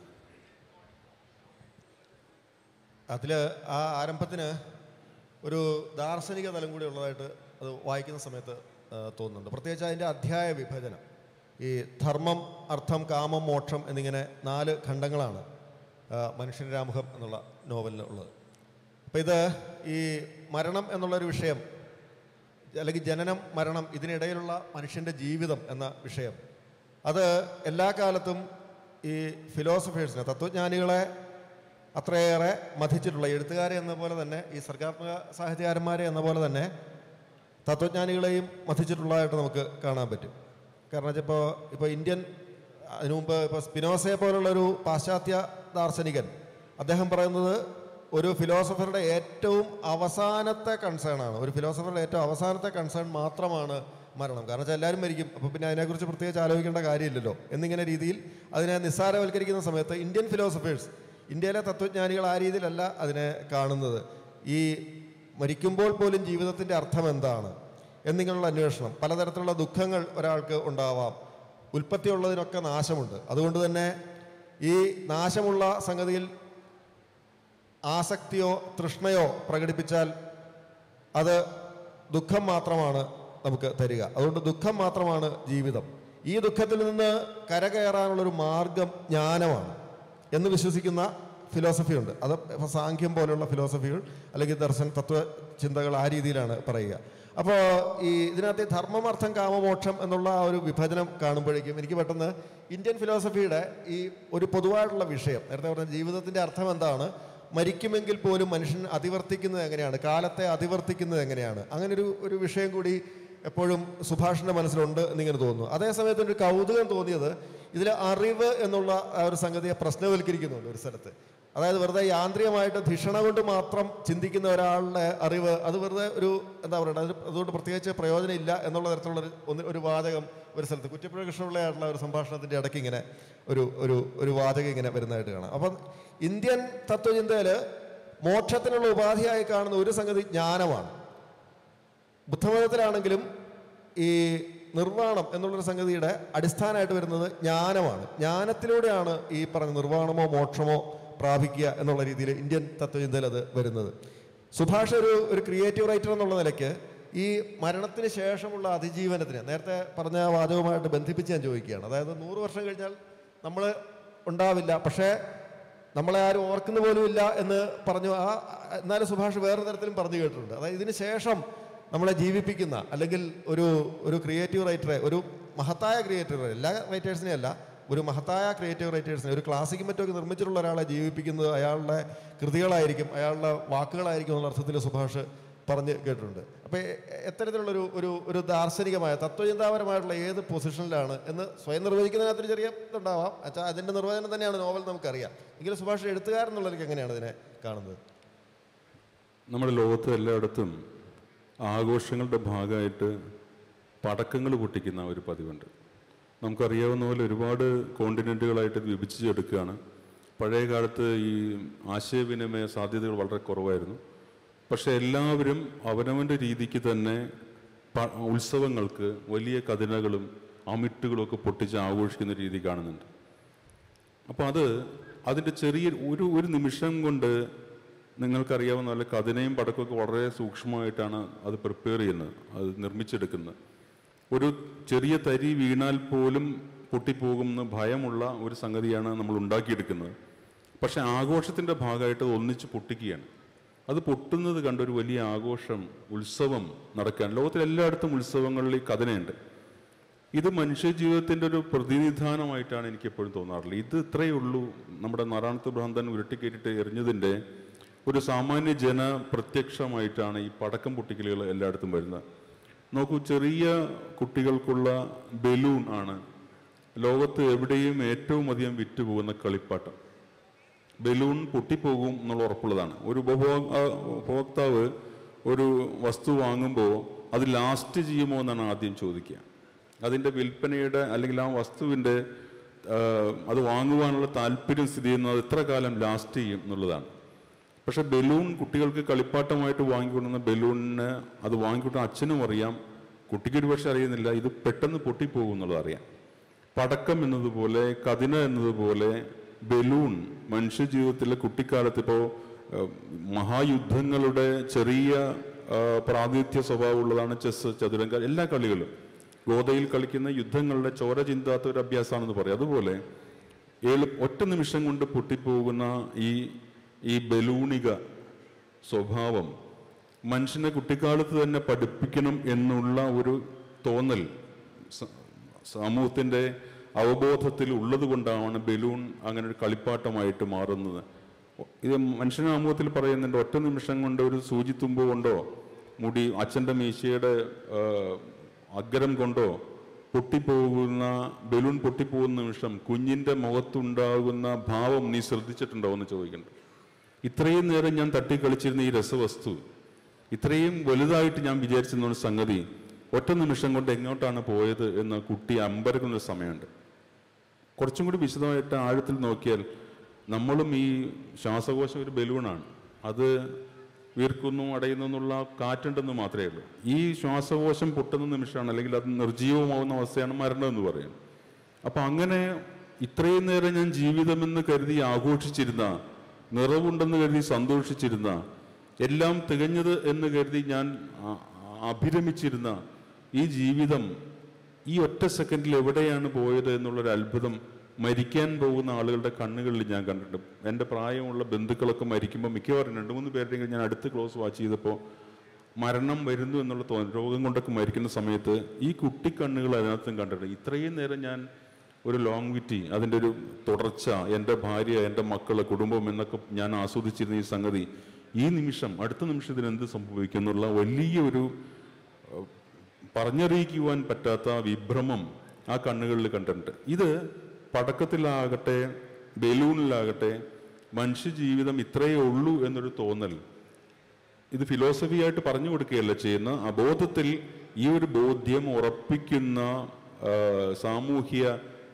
അതിൽ ആ ആരംഭത്തിന് ഒരു ദാർശനിക തലം കൂടി ഉള്ളതായിട്ട് അത് വായിക്കുന്ന സമയത്ത് ആ, തോന്നുന്നുണ്ട് പ്രത്യേകിച്ച് അതിൻ്റെ അധ്യായ വിഭജനം ഈ ധർമ്മം അർത്ഥം കാമം മോക്ഷം എന്നിങ്ങനെ നാല് ഖണ്ഡങ്ങളാണ് ആ, മനുഷ്യൻ്റെ ആമുഖം എന്നുള്ള നോവലിൽ ഉള്ളത് അപ്പോൾ ഇത് ഈ മരണം എന്നുള്ളൊരു വിഷയം അല്ലെങ്കിൽ ജനനം മരണം ഇതിനിടയിലുള്ള മനുഷ്യൻ്റെ ജീവിതം എന്ന വിഷയം അത് എല്ലാ കാലത്തും ഈ ഫിലോസഫേഴ്സിനെ തത്വജ്ഞാനികളെ അത്രയേറെ മതിച്ചിട്ടുള്ള എഴുത്തുകാരെ എന്ന പോലെ തന്നെ ഈ സർഗാത്മക സാഹിത്യകാരന്മാരെ എന്ന പോലെ തന്നെ തത്വജ്ഞാനികളെയും മതിച്ചിട്ടുള്ളതായിട്ട് നമുക്ക് കാണാൻ പറ്റും കാരണം വെച്ചാൽ ഇപ്പോൾ ഇപ്പോൾ ഇന്ത്യൻ അതിനു മുമ്പ് ഇപ്പോൾ സ്പിനോസയെ പോലുള്ളൊരു പാശ്ചാത്യ ദാർശനികൻ അദ്ദേഹം പറയുന്നത് ഒരു ഫിലോസഫറുടെ ഏറ്റവും അവസാനത്തെ കൺസേൺ ആണ് ഒരു ഫിലോസഫറുടെ ഏറ്റവും അവസാനത്തെ കൺസേൺ മാത്രമാണ് മരണം കാരണം വെച്ചാൽ എല്ലാവരും മരിക്കും അപ്പോൾ പിന്നെ അതിനെക്കുറിച്ച് പ്രത്യേകിച്ച് ആലോചിക്കേണ്ട കാര്യമില്ലല്ലോ എന്നിങ്ങനെ രീതിയിൽ അതിനെ നിസ്സാരവൽക്കരിക്കുന്ന സമയത്ത് ഇന്ത്യൻ ഫിലോസഫേഴ്സ് ഇന്ത്യയിലെ തത്വജ്ഞാനികൾ ആ രീതിയിലല്ല അതിനെ കാണുന്നത് ഈ മരിക്കുമ്പോൾ പോലും ജീവിതത്തിൻ്റെ അർത്ഥം എന്താണ് എന്നിങ്ങനെയുള്ള അന്വേഷണം പലതരത്തിലുള്ള ദുഃഖങ്ങൾ ഒരാൾക്ക് ഉണ്ടാവാം ഉൽപ്പത്തിയുള്ളതിനൊക്കെ നാശമുണ്ട് അതുകൊണ്ട് തന്നെ ഈ നാശമുള്ള സംഗതിയിൽ ആസക്തിയോ തൃഷ്ണയോ പ്രകടിപ്പിച്ചാൽ അത് ദുഃഖം മാത്രമാണ് നമുക്ക് തരിക അതുകൊണ്ട് ദുഃഖം മാത്രമാണ് ജീവിതം ഈ ദുഃഖത്തിൽ നിന്ന് കരകയറാനുള്ളൊരു മാർഗം ജ്ഞാനമാണ് എന്ന് വിശ്വസിക്കുന്ന ഫിലോസഫി ഉണ്ട് അത് ഇപ്പൊ സാഖ്യം പോലെയുള്ള ഫിലോസഫികൾ അല്ലെങ്കിൽ ദർശന തത്വ ചിന്തകൾ ആ രീതിയിലാണ് പറയുക അപ്പോൾ ഈ ഇതിനകത്ത് ഈ ധർമ്മം അർത്ഥം കാമമോക്ഷം എന്നുള്ള ആ ഒരു വിഭജനം കാണുമ്പോഴേക്കും എനിക്ക് പെട്ടെന്ന് ഇന്ത്യൻ ഫിലോസഫിയുടെ ഈ ഒരു പൊതുവായിട്ടുള്ള വിഷയം നേരത്തെ പറഞ്ഞ ജീവിതത്തിൻ്റെ അർത്ഥം എന്താണ് മരിക്കുമെങ്കിൽ പോലും മനുഷ്യൻ അതിവർത്തിക്കുന്നത് എങ്ങനെയാണ് കാലത്തെ അതിവർത്തിക്കുന്നത് എങ്ങനെയാണ് അങ്ങനെ ഒരു ഒരു വിഷയം കൂടി എപ്പോഴും സുഭാഷിൻ്റെ മനസ്സിലുണ്ട് എന്നിങ്ങനെ തോന്നുന്നു അതേസമയത്ത് ഒരു കൗതുകം തോന്നിയത് ഇതിൽ അറിവ് എന്നുള്ള ആ ഒരു സംഗതിയെ പ്രശ്നവൽക്കരിക്കുന്നുണ്ട് ഒരു സ്ഥലത്ത് അതായത് വെറുതെ യാന്ത്രികമായിട്ട് ധിഷണ കൊണ്ട് മാത്രം ചിന്തിക്കുന്ന ഒരാളുടെ അറിവ് അത് വെറുതെ ഒരു എന്താ പറയുക അത് അതുകൊണ്ട് പ്രത്യേകിച്ച് പ്രയോജനം ഇല്ല എന്നുള്ള തരത്തിലുള്ള ഒരു ഒന്ന് ഒരു വാചകം ഒരു സ്ഥലത്ത് കുറ്റപ്പുഴ കൃഷ്ണപിള്ളയായിട്ടുള്ള ഒരു സംഭാഷണത്തിൻ്റെ ഇടയ്ക്ക് ഇങ്ങനെ ഒരു ഒരു ഒരു വാചകം ഇങ്ങനെ വരുന്നതായിട്ട് കാണാം അപ്പം ഇന്ത്യൻ തത്വചിന്തയിൽ മോക്ഷത്തിനുള്ള ഉപാധിയായി കാണുന്ന ഒരു സംഗതി ജ്ഞാനമാണ് ബുദ്ധമതത്തിലാണെങ്കിലും ഈ നിർവ്വാണം എന്നുള്ളൊരു സംഗതിയുടെ അടിസ്ഥാനമായിട്ട് വരുന്നത് ജ്ഞാനമാണ് ജ്ഞാനത്തിലൂടെയാണ് ഈ പറഞ്ഞ നിർവ്വാണമോ മോക്ഷമോ പ്രാപിക്കുക എന്നുള്ള രീതിയിൽ ഇന്ത്യൻ തത്വചിന്തയിൽ അത് വരുന്നത് സുഭാഷ് ഒരു ഒരു ക്രിയേറ്റീവ് റൈറ്റർ എന്നുള്ള നിലയ്ക്ക് ഈ മരണത്തിന് ശേഷമുള്ള അതിജീവനത്തിന് നേരത്തെ പറഞ്ഞ വാചകവുമായിട്ട് ബന്ധിപ്പിച്ച് ഞാൻ ചോദിക്കുകയാണ് അതായത് നൂറ് വർഷം കഴിഞ്ഞാൽ നമ്മൾ ഉണ്ടാവില്ല പക്ഷേ നമ്മളെ ആരും ഓർക്കുന്ന പോലും ഇല്ല എന്ന് പറഞ്ഞു ആ എന്നാലും സുഭാഷ് വേറെ തരത്തിലും പറഞ്ഞു കേട്ടിട്ടുണ്ട് അതായത് ഇതിന് ശേഷം നമ്മളെ ജീവിപ്പിക്കുന്ന അല്ലെങ്കിൽ ഒരു ഒരു ക്രിയേറ്റീവ് റൈറ്ററെ ഒരു മഹത്തായ ക്രിയേറ്റീവ് എല്ലാ റൈറ്റേഴ്സിനെയും അല്ല ഒരു മഹത്തായ ക്രിയേറ്റീവ് റൈറ്റേഴ്സിനെ ഒരു ക്ലാസിക്കും മറ്റൊക്കെ നിർമ്മിച്ചിട്ടുള്ള ഒരാളെ ജീവിപ്പിക്കുന്നത് അയാളുടെ കൃതികളായിരിക്കും അയാളുടെ വാക്കുകളായിരിക്കും എന്നുള്ള അർത്ഥത്തിൽ സുഭാഷ് പറഞ്ഞ് കേട്ടിട്ടുണ്ട് അപ്പോൾ എത്തരത്തിലുള്ളൊരു ഒരു ഒരു ദാർശനികമായ തത്വചിന്താപരമായിട്ടുള്ള ഏത് പൊസിഷനിലാണ് എന്ന് സ്വയം നിർവചിക്കുന്നതിനകത്തൊരു ചെറിയ ഇതുണ്ടാവാം വെച്ചാൽ അതിൻ്റെ നിർവചനം തന്നെയാണ് നോവൽ നമുക്കറിയാം എങ്കിലും സുഭാഷ് എഴുത്തുകാരൻ എന്നുള്ളവർക്ക് എങ്ങനെയാണ് ഇതിനെ കാണുന്നത് നമ്മുടെ ലോകത്ത് എല്ലായിടത്തും ആഘോഷങ്ങളുടെ ഭാഗമായിട്ട് പടക്കങ്ങൾ പൊട്ടിക്കുന്ന ഒരു പതിവുണ്ട് നമുക്കറിയാവുന്ന പോലെ ഒരുപാട് കോണ്ടിനെൻറ്റുകളായിട്ട് ഇത് വിഭജിച്ചെടുക്കുകയാണ് പഴയ കാലത്ത് ഈ ആശയവിനിമയ സാധ്യതകൾ വളരെ കുറവായിരുന്നു പക്ഷെ എല്ലാവരും അവനവൻ്റെ രീതിക്ക് തന്നെ പ- ഉത്സവങ്ങൾക്ക് വലിയ കതിനകളും അമിട്ടുകളും ഒക്കെ പൊട്ടിച്ച് ആഘോഷിക്കുന്ന രീതി കാണുന്നുണ്ട് അപ്പോൾ അത് അതിൻ്റെ ചെറിയ ഒരു ഒരു നിമിഷം കൊണ്ട് നിങ്ങൾക്കറിയാവുന്ന പോലെ കതിനയും പടക്കമൊക്കെ വളരെ സൂക്ഷ്മമായിട്ടാണ് അത് പ്രിപ്പയർ ചെയ്യുന്നത് അത് നിർമ്മിച്ചെടുക്കുന്നത് ഒരു ചെറിയ തരി വീണാൽ പോലും പൊട്ടിപ്പോകുന്ന ഭയമുള്ള ഒരു സംഗതിയാണ് നമ്മൾ ഉണ്ടാക്കിയെടുക്കുന്നത് പക്ഷെ ആഘോഷത്തിൻ്റെ ഭാഗമായിട്ട് അത് ഒന്നിച്ച് പൊട്ടിക്കുകയാണ് അത് പൊട്ടുന്നത് കണ്ടൊരു വലിയ ആഘോഷം ഉത്സവം നടക്കുകയാണ് ലോകത്തിൽ എല്ലായിടത്തും ഉത്സവങ്ങളിൽ ഈ കഥനയുണ്ട് ഇത് മനുഷ്യ ജീവിതത്തിൻ്റെ ഒരു പ്രതിനിധാനമായിട്ടാണ് എനിക്ക് എപ്പോഴും തോന്നാറുള്ളത് ഇത് ഇത്രയേ ഉള്ളൂ നമ്മുടെ നാരായണത്ത് ഭ്രാന്തൻ ഉരുട്ടിക്കേറ്റിട്ട് എറിഞ്ഞതിൻ്റെ ഒരു സാമാന്യ ജന പ്രത്യക്ഷമായിട്ടാണ് ഈ പടക്കം പൊട്ടിക്കലുകൾ എല്ലായിടത്തും വരുന്നത് നോക്കൂ ചെറിയ കുട്ടികൾക്കുള്ള ബലൂൺ ആണ് ലോകത്ത് എവിടെയും ഏറ്റവും അധികം വിറ്റുപോകുന്ന കളിപ്പാട്ടം ബലൂൺ പൊട്ടിപ്പോകും എന്നുള്ള ഉറപ്പുള്ളതാണ് ഒരു ഉപഭോഗ ആ, ഉപഭോക്താവ് ഒരു വസ്തു വാങ്ങുമ്പോൾ അത് ലാസ്റ്റ് ചെയ്യുമോ എന്നാണ് ആദ്യം ചോദിക്കുക അതിൻ്റെ വിൽപ്പനയുടെ അല്ലെങ്കിൽ ആ വസ്തുവിൻ്റെ ആ, അത് വാങ്ങുവാനുള്ള താല്പര്യം സ്ഥിതി ചെയ്യുന്നത് എത്ര കാലം ലാസ്റ്റ് ചെയ്യും എന്നുള്ളതാണ് പക്ഷെ ബലൂൺ കുട്ടികൾക്ക് കളിപ്പാട്ടമായിട്ട് വാങ്ങിക്കൊണ്ടുവന്ന ബലൂണിന് അത് വാങ്ങിക്കൊണ്ട അച്ഛനും അറിയാം കുട്ടിക്ക് ഒരു പക്ഷെ അറിയുന്നില്ല ഇത് പെട്ടെന്ന് പൊട്ടിപ്പോകും എന്നുള്ളത് അറിയാം പടക്കം എന്നതുപോലെ കതിന എന്നതുപോലെ ബലൂൺ മനുഷ്യ ജീവിതത്തിലെ കുട്ടിക്കാലത്ത് ഇപ്പോൾ മഹായുദ്ധങ്ങളുടെ ചെറിയ ആ, പ്രാതിനിധ്യ സ്വഭാവമുള്ളതാണ് ചെസ് ചതുരംഗ എല്ലാ കളികളും ഗോതയിൽ കളിക്കുന്ന യുദ്ധങ്ങളുടെ ചോര ചിന്താത്ത ഒരു അഭ്യാസമാണെന്ന് പറയും അതുപോലെ എളു ഒറ്റ നിമിഷം കൊണ്ട് പൊട്ടിപ്പോകുന്ന ഈ ഈ ബലൂണിക സ്വഭാവം മനുഷ്യനെ കുട്ടിക്കാലത്ത് തന്നെ പഠിപ്പിക്കണം എന്നുള്ള ഒരു തോന്നൽ സ- സമൂഹത്തിൻ്റെ അവബോധത്തിൽ ഉള്ളത് കൊണ്ടാണ് ബലൂൺ അങ്ങനെ ഒരു കളിപ്പാട്ടമായിട്ട് മാറുന്നത് ഇത് മനുഷ്യൻ സമൂഹത്തിൽ പറയുന്നുണ്ട് ഒറ്റ നിമിഷം കൊണ്ട് ഒരു സൂചിത്തുമ്പ് കൊണ്ടോ മുടി അച്ഛൻ്റെ മീശയുടെ ആ, അഗ്രം കൊണ്ടോ പൊട്ടിപ്പോകുന്ന ബലൂൺ പൊട്ടിപ്പോകുന്ന നിമിഷം കുഞ്ഞിൻ്റെ മുഖത്തുണ്ടാകുന്ന ഭാവം നീ ശ്രദ്ധിച്ചിട്ടുണ്ടോ എന്ന് ചോദിക്കുന്നുണ്ട് ഇത്രയും നേരം ഞാൻ തട്ടിക്കളിച്ചിരുന്ന ഈ രസവസ്തു ഇത്രയും വലുതായിട്ട് ഞാൻ വിചാരിച്ചിരുന്ന ഒരു സംഗതി ഒറ്റ നിമിഷം കൊണ്ട് എങ്ങോട്ടാണ് പോയത് എന്ന് കുട്ടി അമ്പരക്കുന്ന ഒരു സമയമുണ്ട് കുറച്ചും കൂടി വിശദമായിട്ട് ആഴത്തിൽ നോക്കിയാൽ നമ്മളും ഈ ശ്വാസകോശം ഒരു ബലൂണാണ് അത് വീർക്കുന്നു അടയുന്നു എന്നുള്ള കാറ്റുണ്ടെന്ന് മാത്രമേ ഉള്ളൂ ഈ ശ്വാസകോശം പൊട്ടുന്ന നിമിഷമാണ് അല്ലെങ്കിൽ അത് നിർജീവമാവുന്ന അവസ്ഥയാണ് മരണം എന്ന് പറയുന്നത് അപ്പൊ അങ്ങനെ ഇത്രയും നേരം ഞാൻ ജീവിതമെന്ന് കരുതി ആഘോഷിച്ചിരുന്ന നിറവുണ്ടെന്ന് കരുതി സന്തോഷിച്ചിരുന്ന എല്ലാം തികഞ്ഞത് എന്ന് കരുതി ഞാൻ ആ- ആ- അഭിരമിച്ചിരുന്ന ഈ ജീവിതം ഈ ഒറ്റ സെക്കൻഡിൽ എവിടെയാണ് പോയത് എന്നുള്ളൊരു അത്ഭുതം മരിക്കാൻ പോകുന്ന ആളുകളുടെ കണ്ണുകളിൽ ഞാൻ കണ്ടിട്ടുണ്ട് എൻ്റെ പ്രായമുള്ള ബന്ധുക്കളൊക്കെ മരിക്കുമ്പോൾ മിക്കവാറും രണ്ട് മൂന്ന് പേരുടെയെങ്കിലും ഞാൻ അടുത്ത് ക്ലോസ് വാച്ച് ചെയ്തപ്പോൾ മരണം വരുന്നു എന്നുള്ള തോന്നൽ രോഗം കൊണ്ടൊക്കെ മരിക്കുന്ന സമയത്ത് ഈ കുട്ടിക്കണ്ണുകൾ അതിനകത്തും കണ്ടിട്ടുണ്ട് ഇത്രയും നേരം ഞാൻ ഒരു ലോങ് വിറ്റി അതിൻ്റെ ഒരു തുടർച്ച എൻ്റെ ഭാര്യ എൻ്റെ മക്കള് കുടുംബം എന്നൊക്കെ ഞാൻ ആസ്വദിച്ചിരുന്ന ഈ സംഗതി ഈ നിമിഷം അടുത്ത നിമിഷത്തിൽ എന്ത് സംഭവിക്കും എന്നുള്ള വലിയ ഒരു ഏഹ്, പറഞ്ഞറിയിക്കുവാൻ പറ്റാത്ത വിഭ്രമം ആ കണ്ണുകളിൽ കണ്ടിട്ടുണ്ട് ഇത് പടക്കത്തിലാകട്ടെ ബലൂണിലാകട്ടെ മനുഷ്യജീവിതം ഇത്രയേ ഉള്ളൂ എന്നൊരു തോന്നൽ ഇത് ഫിലോസഫിയായിട്ട് പറഞ്ഞു കൊടുക്കുകയല്ല ചെയ്യുന്ന അബോധത്തിൽ ഈ ഒരു ബോധ്യം ഉറപ്പിക്കുന്ന ആ, സാമൂഹ്യ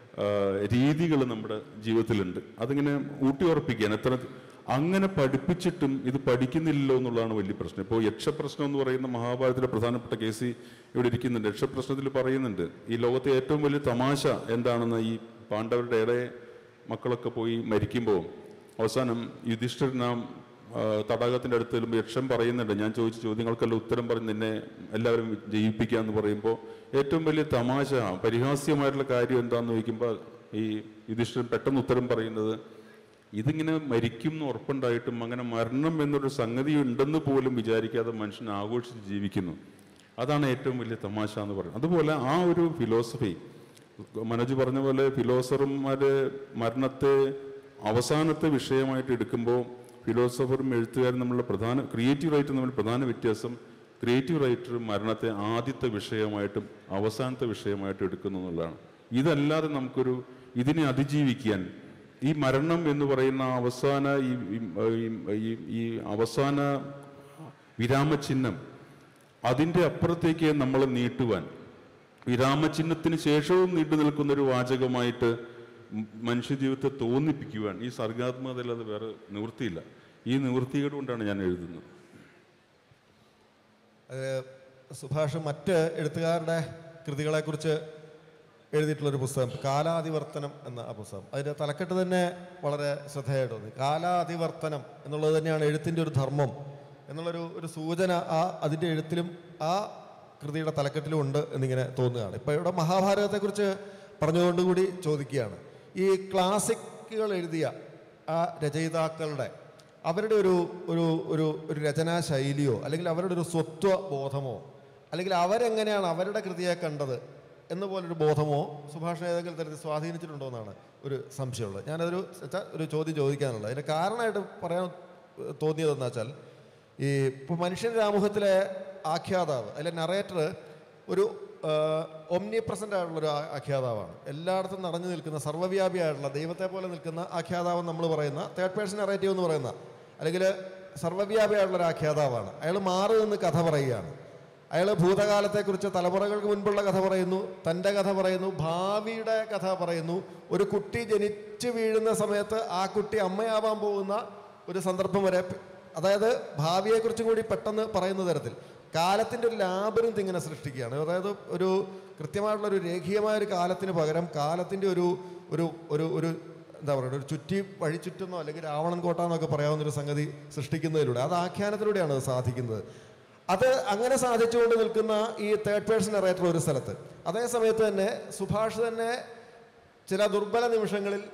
രീതികൾ നമ്മുടെ ജീവിതത്തിലുണ്ട് അതിങ്ങനെ ഊട്ടി ഉറപ്പിക്കുകയാണ് എത്ര അങ്ങനെ പഠിപ്പിച്ചിട്ടും ഇത് പഠിക്കുന്നില്ലല്ലോ എന്നുള്ളതാണ് വലിയ പ്രശ്നം ഇപ്പോൾ യക്ഷപ്രശ്നം എന്ന് പറയുന്ന മഹാഭാരതത്തിലെ പ്രധാനപ്പെട്ട കേസ് ഇവിടെ ഇരിക്കുന്നുണ്ട് യക്ഷപ്രശ്നത്തിൽ പറയുന്നുണ്ട് ഈ ലോകത്തെ ഏറ്റവും വലിയ തമാശ എന്താണെന്ന് ഈ പാണ്ഡവരുടെ ഇടയെ മക്കളൊക്കെ പോയി മരിക്കുമ്പോൾ അവസാനം യുധിഷ്ഠിർ നാം ആ, തടാകത്തിന്റെ അടുത്ത് ചെല്ലുമ്പോൾ യക്ഷൻ പറയുന്നുണ്ട് ഞാൻ ചോദിച്ച ചോദ്യങ്ങൾക്കെല്ലാം ഉത്തരം പറഞ്ഞ് നിന്നെ എല്ലാവരും ജയിപ്പിക്കുക എന്ന് പറയുമ്പോൾ ഏറ്റവും വലിയ തമാശ പരിഹാസ്യമായിട്ടുള്ള കാര്യം എന്താണെന്ന് ചോദിക്കുമ്പോൾ ഈ യുധിഷ്ഠിരൻ പെട്ടെന്ന് ഉത്തരം പറയുന്നത് ഇതിങ്ങനെ മരിക്കും എന്ന് ഉറപ്പുണ്ടായിട്ടും അങ്ങനെ മരണം എന്നൊരു സംഗതി ഉണ്ടെന്ന് പോലും വിചാരിക്കാതെ മനുഷ്യൻ ആഘോഷിച്ച് ജീവിക്കുന്നു അതാണ് ഏറ്റവും വലിയ തമാശ എന്ന് പറയുന്നത് അതുപോലെ ആ ഒരു ഫിലോസഫി മനോജ് പറഞ്ഞ പോലെ ഫിലോസഫർമാര് മരണത്തെ അവസാനത്തെ വിഷയമായിട്ട് എടുക്കുമ്പോൾ ഫിലോസഫറും എഴുത്തുകാരും തമ്മിലുള്ള പ്രധാന ക്രിയേറ്റീവ് റൈറ്റർ തമ്മിൽ പ്രധാന വ്യത്യാസം ക്രിയേറ്റീവ് റൈറ്റർ മരണത്തെ ആദ്യത്തെ വിഷയമായിട്ടും അവസാനത്തെ വിഷയമായിട്ടും എടുക്കുന്നു എന്നുള്ളതാണ് ഇതല്ലാതെ നമുക്കൊരു ഇതിനെ അതിജീവിക്കാൻ ഈ മരണം എന്ന് പറയുന്ന അവസാന ഈ ഈ- ഈ- ഈ അവസാന വിരാമചിഹ്നം അതിൻ്റെ അപ്പുറത്തേക്ക് നമ്മൾ നീട്ടുവാൻ വിരാമചിഹ്നത്തിന് ശേഷവും നീണ്ടു നിൽക്കുന്ന ഒരു വാചകമായിട്ട് മ- മനുഷ്യജീവിതത്തെ തോന്നിപ്പിക്കുവാൻ ഈ സർഗാത്മകതയിൽ അത് വേറെ നിവൃത്തിയില്ല ഈ നിവൃത്തികേട് കൊണ്ടാണ് ഞാൻ എഴുതുന്നത് അത് സുഭാഷ് മറ്റ് എഴുത്തുകാരുടെ കൃതികളെക്കുറിച്ച് എഴുതിയിട്ടുള്ളൊരു പുസ്തകം കാലാതിവർത്തനം എന്ന ആ പുസ്തകം അതിൻ്റെ തലക്കെട്ട് തന്നെ വളരെ ശ്രദ്ധേയമായിട്ട് തോന്നി കാലാതിവർത്തനം എന്നുള്ളത് തന്നെയാണ് എഴുത്തിൻ്റെ ഒരു ധർമ്മം എന്നുള്ളൊരു ഒരു സൂചന ആ അതിൻ്റെ എഴുത്തിലും ആ കൃതിയുടെ തലക്കെട്ടിലും ഉണ്ട് എന്നിങ്ങനെ തോന്നുകയാണ് ഇപ്പോൾ ഇവിടെ മഹാഭാരതത്തെക്കുറിച്ച് പറഞ്ഞുകൊണ്ടുകൂടി ചോദിക്കുകയാണ് ഈ ക്ലാസിക്കുകൾ എഴുതിയ ആ രചയിതാക്കളുടെ അവരുടെ ഒരു ഒരു ഒരു ഒരു രചനാ ശൈലിയോ അല്ലെങ്കിൽ അവരുടെ ഒരു സ്വത്വ ബോധമോ അല്ലെങ്കിൽ അവരെങ്ങനെയാണ് അവരുടെ കൃതിയെ കണ്ടത് എന്ന പോലൊരു ബോധമോ സുഭാഷ് ഏതെങ്കിലും തരത്തിൽ സ്വാധീനിച്ചിട്ടുണ്ടോ എന്നാണ് ഒരു സംശയമുള്ളത് ഞാനതൊരു വെച്ചാൽ ഒരു ചോദ്യം ചോദിക്കാനുള്ളത് അതിൻ്റെ കാരണമായിട്ട് പറയാൻ തോന്നിയതെന്ന് വെച്ചാൽ ഈ ഇപ്പോൾ മനുഷ്യൻ സമൂഹത്തിലെ ആഖ്യാതാവ് അതിലെ നറേറ്റർ ഒരു ഒമ്നി പ്രസൻ്റ് ആയിട്ടുള്ളൊരു ആ- ആഖ്യാതാവാണ് എല്ലായിടത്തും നിറഞ്ഞു നിൽക്കുന്ന സർവ്വവ്യാപിയായിട്ടുള്ള ദൈവത്തെ പോലെ നിൽക്കുന്ന ആഖ്യാതാവ് നമ്മൾ പറയുന്ന തേർഡ് പേഴ്സൺ നറേറ്റീവ് എന്ന് പറയുന്ന അല്ലെങ്കിൽ സർവ്വവ്യാപിയായിട്ടുള്ള ഒരു ആഖ്യാതാവാണ് അയാൾ മാറി നിന്ന് കഥ പറയുകയാണ് അയാൾ ഭൂതകാലത്തെക്കുറിച്ച് തലമുറകൾക്ക് മുൻപുള്ള കഥ പറയുന്നു തൻ്റെ കഥ പറയുന്നു ഭാവിയുടെ കഥ പറയുന്നു ഒരു കുട്ടി ജനിച്ചു വീഴുന്ന സമയത്ത് ആ കുട്ടി അമ്മയാവാൻ പോകുന്ന ഒരു സന്ദർഭം വരെ അതായത് ഭാവിയെക്കുറിച്ചും കൂടി പെട്ടെന്ന് പറയുന്ന തരത്തിൽ കാലത്തിൻ്റെ ഒരു ലാബിനും ഇങ്ങനെ സൃഷ്ടിക്കുകയാണ് അതായത് ഒരു കൃത്യമായിട്ടുള്ള ഒരു രേഖീയമായ ഒരു കാലത്തിന് പകരം കാലത്തിൻ്റെ ഒരു ഒരു ഒരു ഒരു എന്താ പറയുക ഒരു ചുറ്റി വഴി ചുറ്റുന്നോ അല്ലെങ്കിൽ രാവണൻ കോട്ട എന്നൊക്കെ പറയാവുന്ന ഒരു സംഗതി സൃഷ്ടിക്കുന്നതിലൂടെ അത് ആഖ്യാനത്തിലൂടെയാണ് അത് സാധിക്കുന്നത് അത് അങ്ങനെ സാധിച്ചുകൊണ്ട് നിൽക്കുന്ന ഈ തേർഡ് പേഴ്സൺ നറേറ്റർ ഒരു സ്ഥലത്ത് അതേ സമയത്ത് തന്നെ സുഭാഷ് തന്നെ ചില ദുർബല നിമിഷങ്ങളിൽ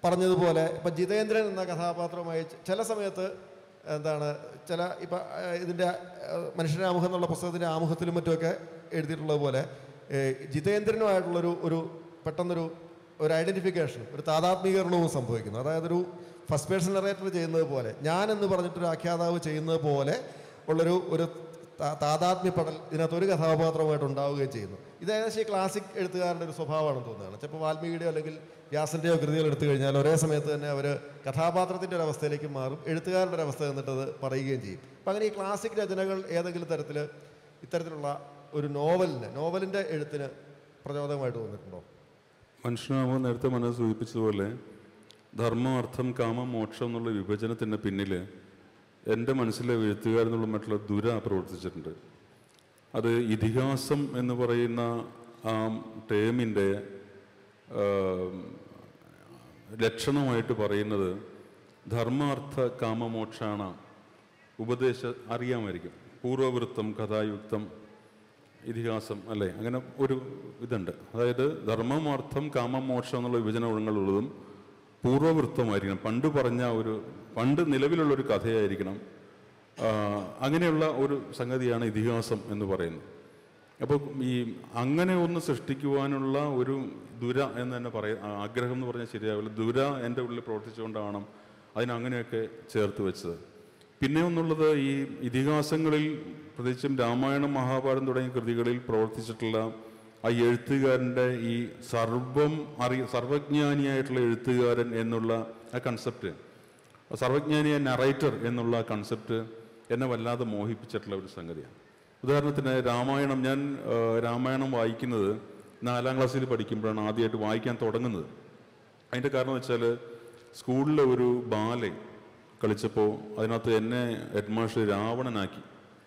പറഞ്ഞതുപോലെ ഇപ്പം ജിതേന്ദ്രൻ എന്ന കഥാപാത്രമായി ച- ചില സമയത്ത് എന്താണ് ചില ഇപ്പം ഇതിൻ്റെ മനുഷ്യൻ്റെ ആമുഖം എന്നുള്ള പുസ്തകത്തിൻ്റെ ആമുഖത്തിലും മറ്റുമൊക്കെ എഴുതിയിട്ടുള്ളത് പോലെ ഏഹ്, ജിതേന്ദ്രനുമായിട്ടുള്ളൊരു ഒരു പെട്ടെന്നൊരു ഒരു ഐഡൻറ്റിഫിക്കേഷൻ ഒരു താതാത്മീകരണവും സംഭവിക്കുന്നു അതായത് ഒരു ഫസ്റ്റ് പേഴ്സൺ നറേറ്റർ ചെയ്യുന്നത് പോലെ ഞാൻ എന്ന് പറഞ്ഞിട്ടൊരു ആഖ്യാതാവ് ചെയ്യുന്നത് പോലെ ഉള്ളൊരു ഒരു താ- താതാത്മ്യപ്പെടൽ ഇതിനകത്ത് ഒരു കഥാപാത്രമായിട്ട് ഉണ്ടാവുകയും ചെയ്യുന്നു ഇത് ഏകദേശം ഈ ക്ലാസിക് എഴുത്തുകാരുടെ ഒരു സ്വഭാവമാണെന്ന് തോന്നുകയാണ് ചിലപ്പോൾ വാൽമീകിയുടെയോ അല്ലെങ്കിൽ വ്യാസൻ്റെയോ കൃതികൾ എടുത്തു കഴിഞ്ഞാൽ ഒരേ സമയത്ത് തന്നെ അവർ കഥാപാത്രത്തിൻ്റെ ഒരു അവസ്ഥയിലേക്ക് മാറും എഴുത്തുകാരുടെ ഒരു അവസ്ഥ എന്നിട്ട് അത് പറയുകയും ചെയ്യും അപ്പം അങ്ങനെ ഈ ക്ലാസിക് രചനകൾ ഏതെങ്കിലും തരത്തിൽ ഇത്തരത്തിലുള്ള ഒരു നോവലിന് നോവലിൻ്റെ എഴുത്തിന് പ്രചോദനമായിട്ട് തോന്നിയിട്ടുണ്ടോ മനുഷ്യനാമോ നേരത്തെ മനസ്സ് സൂചിപ്പിച്ചതുപോലെ ധർമ്മം അർത്ഥം കാമം മോക്ഷം എന്നുള്ള വിഭജനത്തിന് പിന്നിൽ എൻ്റെ മനസ്സിലെ എഴുത്തുകാരെന്നുള്ള മറ്റുള്ള ദുര പ്രവർത്തിച്ചിട്ടുണ്ട് അത് ഇതിഹാസം എന്ന് പറയുന്ന ആ ടേമിൻ്റെ ലക്ഷണമായിട്ട് പറയുന്നത് ധർമാർത്ഥ കാമമോക്ഷാണ് ഉപദേശ അറിയാമായിരിക്കും പൂർവവൃത്തം കഥായുക്തം ഇതിഹാസം അല്ലേ അങ്ങനെ ഒരു ഇതുണ്ട് അതായത് ധർമ്മം അർത്ഥം കാമം മോക്ഷം എന്നുള്ള വിഭജന ഗുണങ്ങളുള്ളതും പൂർവവൃത്തമായിരിക്കണം പണ്ട് പറഞ്ഞ ഒരു പണ്ട് നിലവിലുള്ള ഒരു കഥയായിരിക്കണം ആ, അങ്ങനെയുള്ള ഒരു സംഗതിയാണ് ഇതിഹാസം എന്ന് പറയുന്നത് അപ്പോൾ ഈ അങ്ങനെ ഒന്ന് സൃഷ്ടിക്കുവാനുള്ള ഒരു ദുര എന്ന് തന്നെ പറയ ആഗ്രഹം എന്ന് പറഞ്ഞാൽ ശരിയാവില്ല ദുര എൻ്റെ ഉള്ളിൽ പ്രവർത്തിച്ചുകൊണ്ടാണ് അതിനങ്ങനെയൊക്കെ ചേർത്ത് വെച്ചത് പിന്നെ ഒന്നുള്ളത് ഈ ഇതിഹാസങ്ങളിൽ പ്രത്യേകിച്ചും രാമായണം മഹാഭാരതം തുടങ്ങിയ കൃതികളിൽ പ്രവർത്തിച്ചിട്ടുള്ള ആ എഴുത്തുകാരൻ്റെ ഈ സർവം അറി സർവജ്ഞാനിയായിട്ടുള്ള എഴുത്തുകാരൻ എന്നുള്ള ആ കൺസെപ്റ്റ് സർവജ്ഞാനിയ നറേറ്റർ എന്നുള്ള കൺസെപ്റ്റ് എന്നെ വല്ലാതെ മോഹിപ്പിച്ചിട്ടുള്ള ഒരു സംഗതിയാണ് ഉദാഹരണത്തിന് രാമായണം ഞാൻ ആ, രാമായണം വായിക്കുന്നത് നാലാം ക്ലാസ്സിൽ പഠിക്കുമ്പോഴാണ് ആദ്യമായിട്ട് വായിക്കാൻ തുടങ്ങുന്നത് അതിൻ്റെ കാരണം വെച്ചാൽ സ്കൂളിലെ ഒരു ബാലെ കളിച്ചപ്പോൾ അതിനകത്ത് എന്നെ ഹെഡ്മാസ്റ്റർ രാവണനാക്കി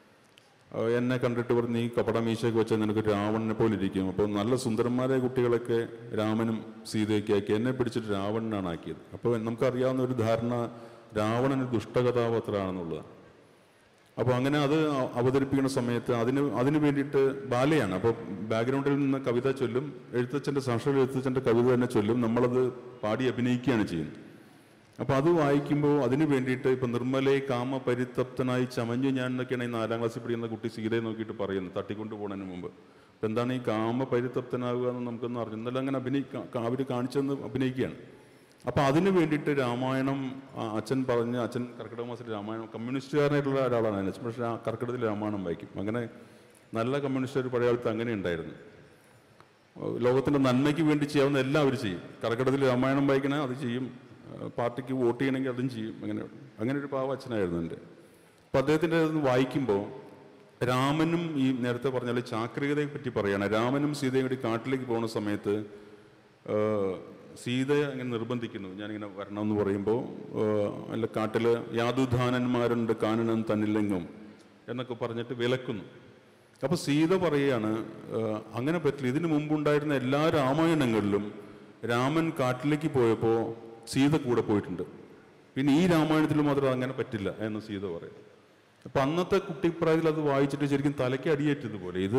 ആ, എന്നെ കണ്ടിട്ട് പറഞ്ഞ് ഈ കപട മീശയൊക്കെ വെച്ചാൽ നിനക്ക് രാവണനെ പോലെ ഇരിക്കും അപ്പോൾ നല്ല സുന്ദരന്മാരായ കുട്ടികളൊക്കെ രാമനും സീതയൊക്കെ ആക്കി എന്നെ പിടിച്ചിട്ട് രാവണനാണ് ആക്കിയത് അപ്പോൾ നമുക്കറിയാവുന്ന ഒരു ധാരണ രാവണൻ ഒരു ദുഷ്ടകഥാപാത്രമാണെന്നുള്ളതാണ് അപ്പോൾ അങ്ങനെ അത് അ- അവതരിപ്പിക്കുന്ന സമയത്ത് അതിന് അതിന് വേണ്ടിയിട്ട് ബാലയാണ് അപ്പോൾ ബാക്ക്ഗ്രൗണ്ടിൽ നിന്ന് കവിത ചൊല്ലും എഴുത്തച്ഛൻ്റെ സാക്ഷര എഴുത്തച്ഛൻ്റെ കവിത തന്നെ ചൊല്ലും നമ്മളത് പാടി അഭിനയിക്കുകയാണ് ചെയ്യുന്നത് അപ്പോൾ അത് വായിക്കുമ്പോൾ അതിന് വേണ്ടിയിട്ട് ഇപ്പം നിർമ്മലയെ കാമ പരിതപ്തനായി ചമഞ്ഞു ഞാൻ എന്നൊക്കെയാണ് ഈ നാലാം ക്ലാസ്സിൽ പഠിക്കുന്ന കുട്ടി സീതയെ നോക്കിയിട്ട് പറയുന്നത് തട്ടിക്കൊണ്ട് പോകുന്നതിന് മുമ്പ് അപ്പം എന്താണ് ഈ കാമ പരിതപ്തനാകുക എന്ന് നമുക്കൊന്നും അറിഞ്ഞു ഇന്നലെ അങ്ങനെ അഭിനയിക്കുക അവർ കാണിച്ചെന്ന് അഭിനയിക്കുകയാണ് അപ്പോൾ അതിന് വേണ്ടിയിട്ട് രാമായണം ആ, അച്ഛൻ പറഞ്ഞ് അച്ഛൻ കർക്കിടക മാസത്തിൽ രാമായണം കമ്മ്യൂണിസ്റ്റുകാരനായിട്ടുള്ള ഒരാളാണ് അച്ഛൻ പക്ഷേ ആ കർക്കിടകത്തിൽ രാമായണം വായിക്കും അങ്ങനെ നല്ല കമ്മ്യൂണിസ്റ്റുകാർ പഴയ കാലത്ത് അങ്ങനെ ഉണ്ടായിരുന്നു ലോകത്തിന്റെ നന്മയ്ക്ക് വേണ്ടി ചെയ്യാവുന്ന എല്ലാം അവർ ചെയ്യും കർക്കിടകത്തിൽ രാമായണം വായിക്കണേ അത് ചെയ്യും ആ, പാർട്ടിക്ക് വോട്ട് ചെയ്യണമെങ്കിൽ അതും ചെയ്യും അങ്ങനെ അങ്ങനെ ഒരു പാവ അച്ഛനായിരുന്നു എൻ്റെ അപ്പം അദ്ദേഹത്തിൻ്റെ ഇത് വായിക്കുമ്പോൾ രാമനും ഈ നേരത്തെ പറഞ്ഞാൽ ചാക്രികതയെ പറ്റി പറയുകയാണ് രാമനും സീതയും കൂടി കാട്ടിലേക്ക് പോകുന്ന സമയത്ത് ആ, സീതയെ അങ്ങനെ നിർബന്ധിക്കുന്നു ഞാനിങ്ങനെ വരണമെന്ന് പറയുമ്പോൾ അല്ല കാട്ടിൽ യാതുധാനന്മാരുണ്ട് കാനനം തന്നില്ലെങ്കും എന്നൊക്കെ പറഞ്ഞിട്ട് വിലക്കുന്നു അപ്പൊ സീത പറയുകയാണ് "ആ, അങ്ങനെ പറ്റില്ല ഇതിനു മുമ്പുണ്ടായിരുന്ന എല്ലാ രാമായണങ്ങളിലും രാമൻ കാട്ടിലേക്ക് പോയപ്പോൾ സീത കൂടെ പോയിട്ടുണ്ട് പിന്നെ ഈ രാമായണത്തിൽ മാത്രം അങ്ങനെ പറ്റില്ല എന്ന് സീത പറയും അപ്പൊ അന്നത്തെ കുട്ടിപ്രായത്തിൽ അത് വായിച്ചിട്ട് ശരിക്കും തലയ്ക്ക് അടിയേറ്റതുപോലെ ഇത്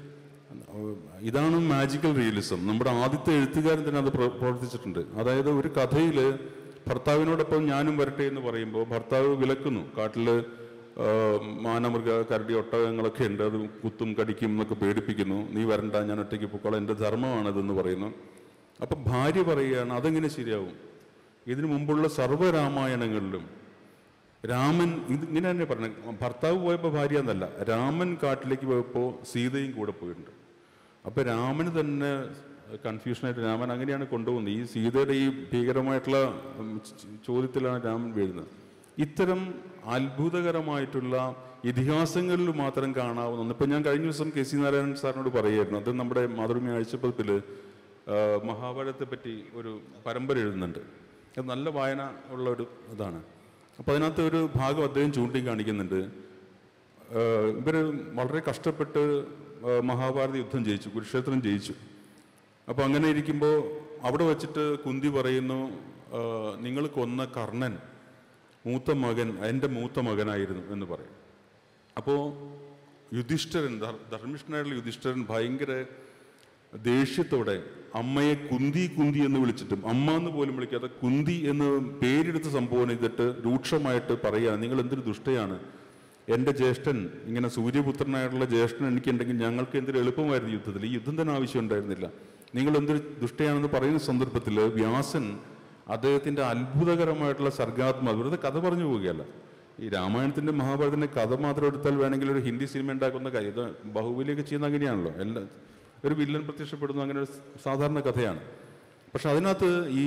ഇതാണ് മാജിക്കൽ റിയലിസം നമ്മുടെ ആദ്യത്തെ എഴുത്തുകാരൻ തന്നെ അത് പ്ര- പ്രവർത്തിച്ചിട്ടുണ്ട് അതായത് ഒരു കഥയിൽ ഭർത്താവിനോടൊപ്പം ഞാനും വരട്ടെ എന്ന് പറയുമ്പോൾ ഭർത്താവ് വിലക്കുന്നു കാട്ടില് ആ, മാനമൃഗ കരടി ഒട്ടകങ്ങളൊക്കെ ഉണ്ട് അത് കുത്തും കടിക്കും എന്നൊക്കെ പേടിപ്പിക്കുന്നു നീ വരണ്ട ഞാൻ ഒറ്റയ്ക്ക് പൊക്കോളാം എൻ്റെ ധർമ്മമാണിതെന്ന് പറയുന്നു അപ്പം ഭാര്യ പറയുകയാണ് അതെങ്ങനെ ശരിയാവും ഇതിനു മുമ്പുള്ള സർവ്വരാമായണങ്ങളിലും രാമൻ ഇത് ഇങ്ങനെ തന്നെ പറഞ്ഞു ഭർത്താവ് പോയപ്പോൾ ഭാര്യ എന്നല്ല രാമൻ കാട്ടിലേക്ക് പോയപ്പോൾ സീതയും കൂടെ പോയിട്ടുണ്ട് അപ്പൊ രാമന് തന്നെ കൺഫ്യൂഷനായിട്ട് രാമൻ അങ്ങനെയാണ് കൊണ്ടുപോകുന്നത് ഈ സീതയുടെ ഈ ഭീകരമായിട്ടുള്ള ഉം, ച- ചോദ്യത്തിലാണ് രാമൻ വീഴുന്നത് ഇത്തരം അത്ഭുതകരമായിട്ടുള്ള ഇതിഹാസങ്ങളിൽ മാത്രം കാണാവുന്ന ഒന്ന് ഇപ്പൊ ഞാൻ കഴിഞ്ഞ ദിവസം കെ സി നാരായണൻ സാറിനോട് പറയായിരുന്നു അത് നമ്മുടെ മാതൃഭൂമി ആഴ്ചപ്പതില് ആ, മഹാഭാരതത്തെ പറ്റി ഒരു പരമ്പര എഴുതുന്നുണ്ട് അത് നല്ല വായന ഉള്ള ഒരു ഇതാണ് അപ്പൊ അതിനകത്ത് ഒരു ഭാഗം അദ്ദേഹം ചൂണ്ടിക്കാണിക്കുന്നുണ്ട് ആഹ് ഇവര് വളരെ കഷ്ടപ്പെട്ട് ആഹ് മഹാഭാരത യുദ്ധം ജയിച്ചു കുരുക്ഷേത്രം ജയിച്ചു അപ്പൊ അങ്ങനെ ഇരിക്കുമ്പോൾ അവിടെ വെച്ചിട്ട് കുന്തി പറയുന്നു ആഹ് നിങ്ങൾ കൊന്ന കർണൻ മൂത്ത മകൻ എൻ്റെ മൂത്ത മകനായിരുന്നു എന്ന് പറയും അപ്പോൾ യുധിഷ്ഠിരൻ ധർ- ധർമ്മിഷ്ഠനായിട്ടുള്ള യുധിഷ്ഠിരൻ ഭയങ്കര ദേഷ്യത്തോടെ അമ്മയെ കുന്തി കുന്തി എന്ന് വിളിച്ചിട്ടും അമ്മ എന്ന് പോലും വിളിക്കാതെ കുന്തി എന്ന് പേരെടുത്ത് സംബോധന ചെയ്തിട്ട് രൂക്ഷമായിട്ട് പറയുക നിങ്ങൾ എന്തൊരു ദുഷ്ടയാണ് എൻ്റെ ജ്യേഷ്ഠൻ ഇങ്ങനെ സൂര്യപുത്രനായിട്ടുള്ള ജ്യേഷ്ഠൻ എനിക്കുണ്ടെങ്കിൽ ഞങ്ങൾക്ക് എന്തൊരു എളുപ്പമായിരുന്നു യുദ്ധത്തിൽ ഈ യുദ്ധം തന്നെ ആവശ്യം ഉണ്ടായിരുന്നില്ല നിങ്ങൾ എന്തൊരു ദുഷ്ടയാണെന്ന് പറയുന്ന സന്ദർഭത്തിൽ വ്യാസൻ അദ്ദേഹത്തിന്റെ അത്ഭുതകരമായിട്ടുള്ള സർഗാത്മ വെറുതെ കഥ പറഞ്ഞു പോവുകയല്ല ഈ രാമായണത്തിന്റെ മഹാഭാരതത്തിന്റെ കഥ മാത്രം എടുത്താൽ വേണമെങ്കിൽ ഒരു ഹിന്ദി സിനിമ ഉണ്ടാക്കുന്ന കാര്യം ഇത് ബാഹുബലിയൊക്കെ ചെയ്യുന്ന അങ്ങനെയാണല്ലോ എല്ലാ ഒരു വില്ലൻ പ്രത്യക്ഷപ്പെടുന്നു അങ്ങനെ ഒരു സാധാരണ കഥയാണ് പക്ഷെ അതിനകത്ത് ഈ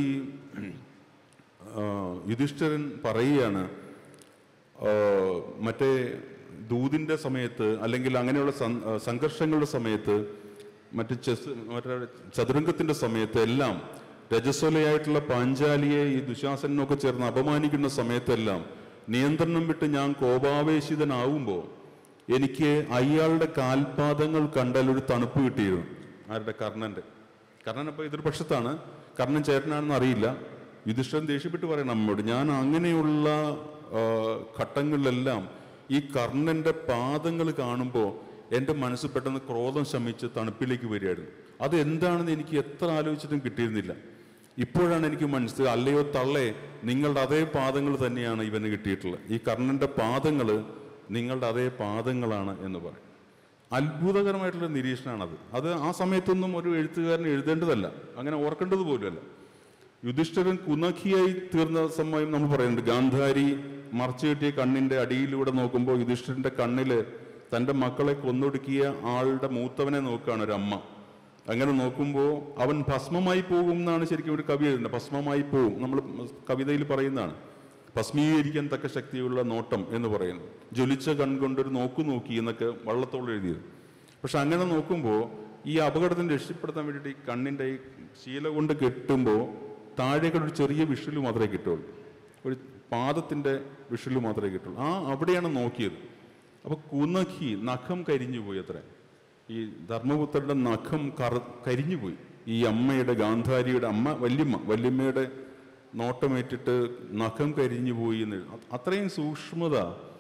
ആ, യുധിഷ്ഠിരൻ പറയുകയാണ് ആ, മറ്റേ ദൂതിന്റെ സമയത്ത് അല്ലെങ്കിൽ അങ്ങനെയുള്ള സം- ആ, സംഘർഷങ്ങളുടെ സമയത്ത് മറ്റ് ചെസ് മറ്റേ ചതുരംഗത്തിന്റെ സമയത്ത് എല്ലാം രജസ്വലയായിട്ടുള്ള പാഞ്ചാലിയെ ഈ ദുശാസനൊക്കെ ചേർന്ന് അപമാനിക്കുന്ന സമയത്തെല്ലാം നിയന്ത്രണം വിട്ട് ഞാൻ കോപാവേശിതനാവുമ്പോൾ എനിക്ക് അയാളുടെ കാൽപാദങ്ങൾ കണ്ടാൽ ഒരു തണുപ്പ് കിട്ടിയിരുന്നു ആരുടെ കർണന്റെ കർണൻ അപ്പോൾ എതിർപക്ഷത്താണ് കർണൻ ചേട്ടനാണെന്ന് അറിയില്ല യുധിഷ്ഠിരൻ ദേഷ്യപ്പെട്ട് പറയണം അമ്മയോട് ഞാൻ അങ്ങനെയുള്ള ആ, ഘട്ടങ്ങളിലെല്ലാം ഈ കർണന്റെ പാദങ്ങൾ കാണുമ്പോൾ എൻ്റെ മനസ്സ് പെട്ടെന്ന് ക്രോധം ശമിച്ച് തണുപ്പിലേക്ക് വരികയായിരുന്നു അത് എന്താണെന്ന് എനിക്ക് എത്ര ആലോചിച്ചിട്ടും കിട്ടിയിരുന്നില്ല ഇപ്പോഴാണ് എനിക്ക് മനസ്സിലായത് അല്ലയോ തള്ളേ നിങ്ങളുടെ അതേ പാദങ്ങൾ തന്നെയാണ് ഇവന് കിട്ടിയിട്ടുള്ളത് ഈ കർണന്റെ പാദങ്ങൾ നിങ്ങളുടെ അതേ പാദങ്ങളാണ് എന്ന് പറയും അത്ഭുതകരമായിട്ടുള്ള നിരീക്ഷണമാണത് അത് ആ സമയത്തൊന്നും ഒരു എഴുത്തുകാരൻ എഴുതേണ്ടതല്ല അങ്ങനെ ഓർക്കേണ്ടത് പോലുമല്ല യുധിഷ്ഠിരൻ കുനഖിയായി തീർന്ന സമയം നമ്മൾ പറയുന്നുണ്ട് ഗാന്ധാരി മറച്ചു കിട്ടിയ കണ്ണിന്റെ അടിയിലൂടെ നോക്കുമ്പോൾ യുധിഷ്ഠിരന്റെ കണ്ണില് തന്റെ മക്കളെ കൊന്നൊടുക്കിയ ആളുടെ മൂത്തവനെ നോക്കുകയാണ് ഒരു അമ്മ അങ്ങനെ നോക്കുമ്പോൾ അവൻ ഭസ്മമായി പോകും എന്നാണ് ശരിക്കും ഒരു കവി എഴുതുന്നത് ഭസ്മമായി പോകും നമ്മൾ കവിതയിൽ പറയുന്നതാണ് ഭസ്മീകരിക്കാൻ തക്ക ശക്തിയുള്ള നോട്ടം എന്ന് പറയുന്നു ജ്വലിച്ച കൺകൊണ്ടൊരു നോക്കു നോക്കി എന്നൊക്കെ വള്ളത്തോളം എഴുതിയത് പക്ഷെ അങ്ങനെ നോക്കുമ്പോൾ ഈ അപകടത്തിന് രക്ഷപ്പെടുത്താൻ വേണ്ടിയിട്ട് ഈ കണ്ണിൻ്റെ ഈ ശീല കൊണ്ട് കെട്ടുമ്പോൾ താഴേക്കൂടെ ഒരു ചെറിയ വിഷല് മാത്രമേ കിട്ടുള്ളൂ ഒരു പാദത്തിൻ്റെ വിഷല് മാത്രമേ കിട്ടുള്ളൂ ആ അവിടെയാണ് നോക്കിയത് അപ്പോൾ കുനഖി നഖം കരിഞ്ഞു പോയി അത്ര ഈ ധർമ്മപുത്രന്റെ നഖം കറ കരിഞ്ഞുപോയി ഈ അമ്മയുടെ ഗാന്ധാരിയുടെ അമ്മ വല്യമ്മ വല്യമ്മയുടെ നോട്ടമേറ്റിട്ട് നഖം കരിഞ്ഞു പോയി എന്ന് എഴുതി. അ- അത്രയും സൂക്ഷ്മത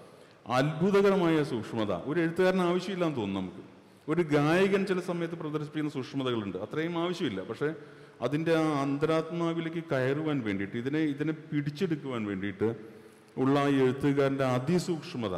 അത്ഭുതകരമായ സൂക്ഷ്മത ഒരു എഴുത്തുകാരന് ആവശ്യമില്ലാന്ന് തോന്നുന്നു നമുക്ക് ഒരു ഗായകൻ ചില സമയത്ത് പ്രദർശിപ്പിക്കുന്ന സൂക്ഷ്മതകളുണ്ട് അത്രയും ആവശ്യമില്ല പക്ഷേ അതിൻ്റെ ആ അന്തരാത്മാവിലേക്ക് കയറുവാൻ വേണ്ടിയിട്ട് ഇതിനെ ഇതിനെ പിടിച്ചെടുക്കുവാൻ വേണ്ടിയിട്ട് ഉള്ള ആ എഴുത്തുകാരൻ്റെ അതിസൂക്ഷ്മത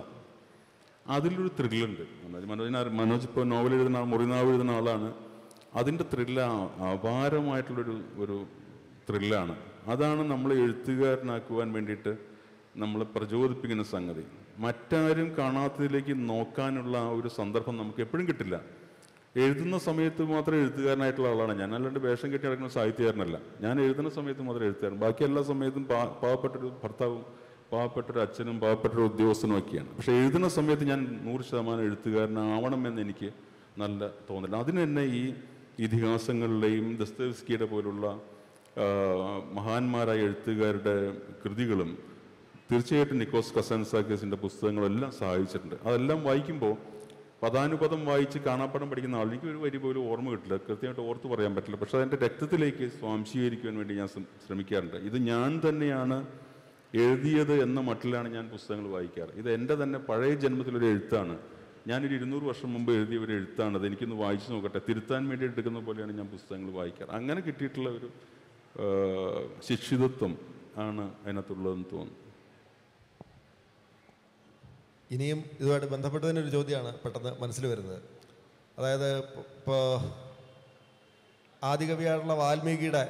അതിലൊരു ത്രില്ലുണ്ട് മനോജ് മനോജിന് അറി- മനോജ് ഇപ്പോൾ നോവൽ എഴുതുന്ന ആൾ മുറിനാവ് എഴുതുന്ന ആളാണ് അതിൻ്റെ ത്രില്ല് അപാരമായിട്ടുള്ളൊരു ഒരു ത്രില്ലാണ് അതാണ് നമ്മളെ എഴുത്തുകാരനാക്കുവാൻ വേണ്ടിയിട്ട് നമ്മളെ പ്രചോദിപ്പിക്കുന്ന സംഗതി മറ്റാരും കാണാത്തതിലേക്ക് നോക്കാനുള്ള ആ ഒരു സന്ദർഭം നമുക്ക് എപ്പോഴും കിട്ടില്ല എഴുതുന്ന സമയത്ത് മാത്രം എഴുത്തുകാരനായിട്ടുള്ള ആളാണ് ഞാൻ അല്ലാണ്ട് വേഷം കെട്ടി നടക്കുന്ന സാഹിത്യകാരനല്ല ഞാൻ എഴുതുന്ന സമയത്ത് മാത്രം എഴുത്തുകാരൻ ബാക്കി എല്ലാ സമയത്തും പാ പാവപ്പെട്ടൊരു ഭർത്താവും പാവപ്പെട്ടൊരു അച്ഛനും പാവപ്പെട്ടൊരു ഉദ്യോഗസ്ഥനും ഒക്കെയാണ് പക്ഷെ എഴുതുന്ന സമയത്ത് ഞാൻ നൂറ് ശതമാനം എഴുത്തുകാരനാവണമെന്ന് എനിക്ക് നല്ല തോന്നില്ല അതിന് തന്നെ ഈ ഇതിഹാസങ്ങളിലെയും ദസ്തവസ്കിയുടെ പോലുള്ള ആ, മഹാന്മാരായ എഴുത്തുകാരുടെ കൃതികളും തീർച്ചയായിട്ടും നിക്കോസ് കസാൻസാക്കേസിൻ്റെ പുസ്തകങ്ങളെല്ലാം സഹായിച്ചിട്ടുണ്ട് അതെല്ലാം വായിക്കുമ്പോൾ പദാനുപദം വായിച്ച് കാണാപ്പടം പഠിക്കുന്ന ആൾ എനിക്ക് ഒരു വരി പോലും ഓർമ്മ കിട്ടില്ല കൃത്യമായിട്ട് ഓർത്ത് പറയാൻ പറ്റില്ല പക്ഷെ അതിൻ്റെ രക്തത്തിലേക്ക് സ്വാംശീകരിക്കുവാൻ വേണ്ടി ഞാൻ ശ്രം- ശ്രമിക്കാറുണ്ട് ഇത് ഞാൻ തന്നെയാണ് എഴുതിയത് എന്ന മട്ടിലാണ് ഞാൻ പുസ്തകങ്ങൾ വായിക്കാറ് ഇത് എൻ്റെ തന്നെ പഴയ ജന്മത്തിലൊരു എഴുത്താണ് ഞാനൊരു ഇരുന്നൂറ് വർഷം മുമ്പ് എഴുതിയ ഒരു എഴുത്താണ് അത് എനിക്കൊന്ന് വായിച്ചു നോക്കട്ടെ തിരുത്താൻ വേണ്ടി എടുക്കുന്ന പോലെയാണ് ഞാൻ പുസ്തകങ്ങൾ വായിക്കാറ് അങ്ങനെ കിട്ടിയിട്ടുള്ള ഒരു ആ, ശിക്ഷിതത്വം ആണ് അതിനകത്തുള്ളതെന്ന് തോന്നുന്നു ഇനിയും ഇതുമായിട്ട് ബന്ധപ്പെട്ടതിന് ഒരു ചോദ്യമാണ് പെട്ടെന്ന് മനസ്സിൽ വരുന്നത് അതായത് ഇപ്പോൾ ആദികവിയായിട്ടുള്ള വാൽമീകിയുടെ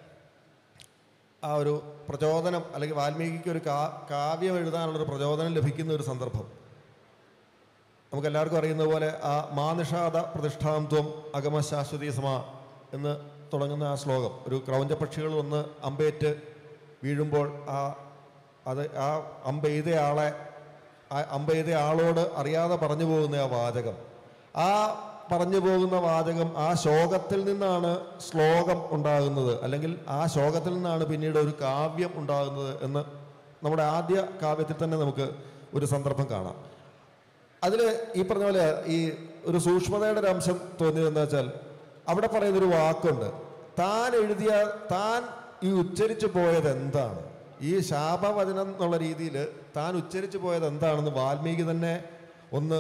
ആ ഒരു പ്രചോദനം അല്ലെങ്കിൽ വാൽമീകിക്ക് ഒരു കാ കാവ്യം എഴുതാനുള്ളൊരു പ്രചോദനം ലഭിക്കുന്ന ഒരു സന്ദർഭം നമുക്ക് എല്ലാവർക്കും അറിയുന്ന പോലെ ആ മാനിഷാദ പ്രതിഷ്ഠാന്ത്വം അഗമശാശ്വതി സമ എന്ന് തുടങ്ങുന്ന ആ ശ്ലോകം ഒരു ക്രൗഞ്ചപക്ഷികൾ വന്ന് അമ്പേറ്റ് വീഴുമ്പോൾ ആ അത് ആ അമ്പെയ്ത ആളെ ആ അമ്പെയ്ത ആളോട് അറിയാതെ പറഞ്ഞു പോകുന്ന ആ വാചകം ആ പറഞ്ഞു പോകുന്ന വാചകം ആ ശോകത്തിൽ നിന്നാണ് ശ്ലോകം ഉണ്ടാകുന്നത് അല്ലെങ്കിൽ ആ ശോകത്തിൽ നിന്നാണ് പിന്നീട് ഒരു കാവ്യം ഉണ്ടാകുന്നത് എന്ന് നമ്മുടെ ആദ്യ കാവ്യത്തിൽ തന്നെ നമുക്ക് ഒരു സന്ദർഭം കാണാം അതിൽ ഈ പറഞ്ഞ പോലെ ഈ ഒരു സൂക്ഷ്മതയുടെ ഒരു അംശം തോന്നിയതെന്ന് വെച്ചാൽ അവിടെ പറയുന്നൊരു വാക്കുണ്ട് താൻ എഴുതിയ താൻ ഈ ഉച്ചരിച്ചു പോയത് എന്താണ് ഈ ശാപവചനം എന്നുള്ള രീതിയിൽ താൻ ഉച്ചരിച്ചു പോയത് എന്താണെന്ന് വാൽമീകി തന്നെ ഒന്ന്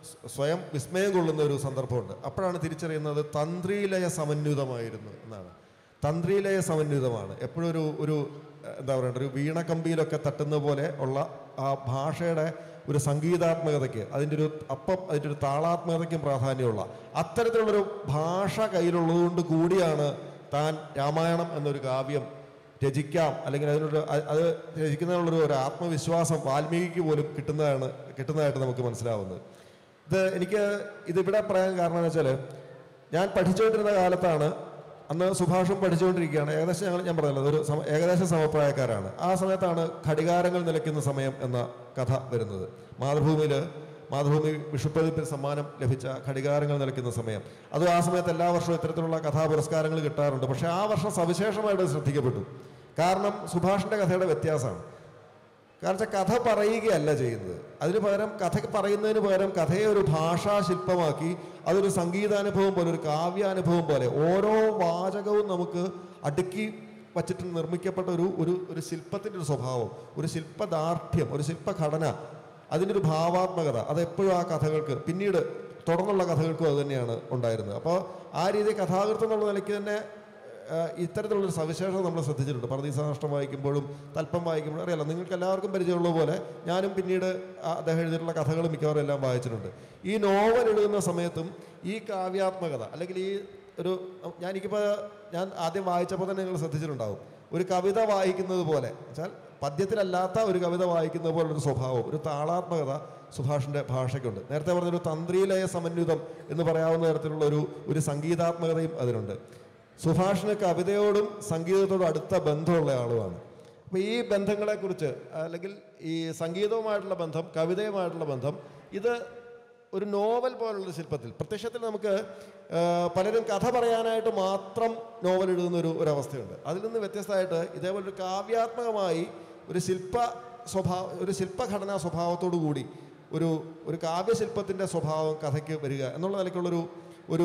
സ്വ- സ്വയം വിസ്മയം കൊള്ളുന്ന ഒരു സന്ദർഭമുണ്ട് അപ്പോഴാണ് തിരിച്ചറിയുന്നത് തന്ത്രീലയ സമന്വിതമായിരുന്നു എന്നാണ് തന്ത്രീലയ സമന്വിതമാണ് എപ്പോഴും ഒരു ഒരു ഏഹ്, എന്താ പറയുക ഒരു വീണക്കമ്പിയിലൊക്കെ തട്ടുന്ന പോലെ ഉള്ള ആ ഭാഷയുടെ ഒരു സംഗീതാത്മകതയ്ക്ക് അതിൻ്റെ ഒരു അപ്പം അതിൻ്റെ ഒരു താളാത്മകതയ്ക്കും പ്രാധാന്യമുള്ള അത്തരത്തിലുള്ളൊരു ഭാഷ കയ്യിലുള്ളതുകൊണ്ട് കൂടിയാണ് താൻ രാമായണം എന്നൊരു കാവ്യം രചിക്കാം അല്ലെങ്കിൽ അതിനൊരു അ- അത് രചിക്കുന്നതിനുള്ളൊരു ഒരു ആത്മവിശ്വാസം വാൽമീകിക്ക് പോലും കിട്ടുന്നതാണ് കിട്ടുന്നതായിട്ട് നമുക്ക് മനസ്സിലാവുന്നത് ഇത് എനിക്ക് ഇതിവിടെ പറയാൻ കാരണം എന്ന് വെച്ചാൽ ഞാൻ പഠിച്ചുകൊണ്ടിരുന്ന കാലത്താണ് അന്ന് സുഭാഷും പഠിച്ചുകൊണ്ടിരിക്കുകയാണ് ഏകദേശം ഞങ്ങൾ ഞാൻ പറഞ്ഞല്ലോ ഒരു സമ ഏകദേശം സമപ്രായക്കാരാണ് ആ സമയത്താണ് ഘടികാരങ്ങൾ നിലയ്ക്കുന്ന സമയം എന്ന കഥ വരുന്നത് മാതൃഭൂമിയിൽ മാതൃഭൂമി വിഷുപ്പതിപ്പിൽ സമ്മാനം ലഭിച്ച ഘടികാരങ്ങൾ നിലയ്ക്കുന്ന സമയം അത് ആ സമയത്ത് എല്ലാ വർഷവും ഇത്തരത്തിലുള്ള കഥാ പുരസ്കാരങ്ങൾ കിട്ടാറുണ്ട് പക്ഷേ ആ വർഷം സവിശേഷമായിട്ട് അത് ശ്രദ്ധിക്കപ്പെട്ടു കാരണം സുഭാഷിൻ്റെ കഥയുടെ വ്യത്യാസമാണ് കാരണം വെച്ചാൽ കഥ പറയുകയല്ല ചെയ്യുന്നത് അതിന് പകരം കഥ പറയുന്നതിന് പകരം കഥയെ ഒരു ഭാഷാ ശില്പമാക്കി അതൊരു സംഗീതാനുഭവം പോലെ ഒരു കാവ്യാനുഭവം പോലെ ഓരോ വാചകവും നമുക്ക് അടുക്കി വച്ചിട്ട് നിർമ്മിക്കപ്പെട്ട ഒരു ഒരു ഒരു ശില്പത്തിൻ്റെ ഒരു സ്വഭാവം ഒരു ശില്പദാർഢ്യം ഒരു ശില്പഘടന അതിൻ്റെ ഒരു ഭാവാത്മകത അത് എപ്പോഴും ആ കഥകൾക്ക് പിന്നീട് തുടർന്നുള്ള കഥകൾക്കും അത് തന്നെയാണ് ഉണ്ടായിരുന്നത് അപ്പോൾ ആ രീതി കഥാകൃത്തം എന്നുള്ള നിലയ്ക്ക് തന്നെ ഏഹ് ഇത്തരത്തിലുള്ളൊരു സവിശേഷത നമ്മൾ ശ്രദ്ധിച്ചിട്ടുണ്ട് പർദീസാഷ്ടം വായിക്കുമ്പോഴും തൽപ്പം വായിക്കുമ്പോഴും അറിയാലോ നിങ്ങൾക്ക് എല്ലാവർക്കും പരിചയമുള്ള പോലെ ഞാനും പിന്നീട് ആ അദ്ദേഹം എഴുതിയിട്ടുള്ള കഥകൾ മിക്കവാറും എല്ലാം വായിച്ചിട്ടുണ്ട് ഈ നോവൽ എഴുതുന്ന സമയത്തും ഈ കാവ്യാത്മകത അല്ലെങ്കിൽ ഈ ഒരു ഞാൻ എനിക്കിപ്പോൾ ഞാൻ ആദ്യം വായിച്ചപ്പോൾ തന്നെ നിങ്ങൾ ശ്രദ്ധിച്ചിട്ടുണ്ടാവും ഒരു കവിത വായിക്കുന്നത് പോലെ വെച്ചാൽ പദ്യത്തിലല്ലാത്ത ഒരു കവിത വായിക്കുന്നത് പോലൊരു സ്വഭാവം ഒരു താളാത്മകത സുഭാഷിൻ്റെ ഭാഷയ്ക്കുണ്ട് നേരത്തെ പറഞ്ഞൊരു തന്ത്രീലയ സമന്വിതം എന്ന് പറയാവുന്ന തരത്തിലുള്ള ഒരു ഒരു സംഗീതാത്മകതയും അതിനുണ്ട് സുഭാഷിന് കവിതയോടും സംഗീതത്തോടും അടുത്ത ബന്ധമുള്ള ആളുമാണ് അപ്പോൾ ഈ ബന്ധങ്ങളെക്കുറിച്ച് അല്ലെങ്കിൽ ഈ സംഗീതവുമായിട്ടുള്ള ബന്ധം കവിതയുമായിട്ടുള്ള ബന്ധം ഇത് ഒരു നോവൽ പോലുള്ള ശില്പത്തിൽ പ്രത്യക്ഷത്തിൽ നമുക്ക് ആ, പലരും കഥ പറയാനായിട്ട് മാത്രം നോവൽ എഴുതുന്ന ഒരു ഒരവസ്ഥയുണ്ട് അതിൽ നിന്ന് വ്യത്യസ്തമായിട്ട് ഇതേപോലെ ഒരു കാവ്യാത്മകമായി ഒരു ശില്പ സ്വഭാവ ഒരു ശില്പഘടനാ സ്വഭാവത്തോടു കൂടി ഒരു ഒരു കാവ്യശില്പത്തിൻ്റെ സ്വഭാവം കഥയ്ക്ക് വരിക എന്നുള്ള നിലയ്ക്കുള്ളൊരു ഒരു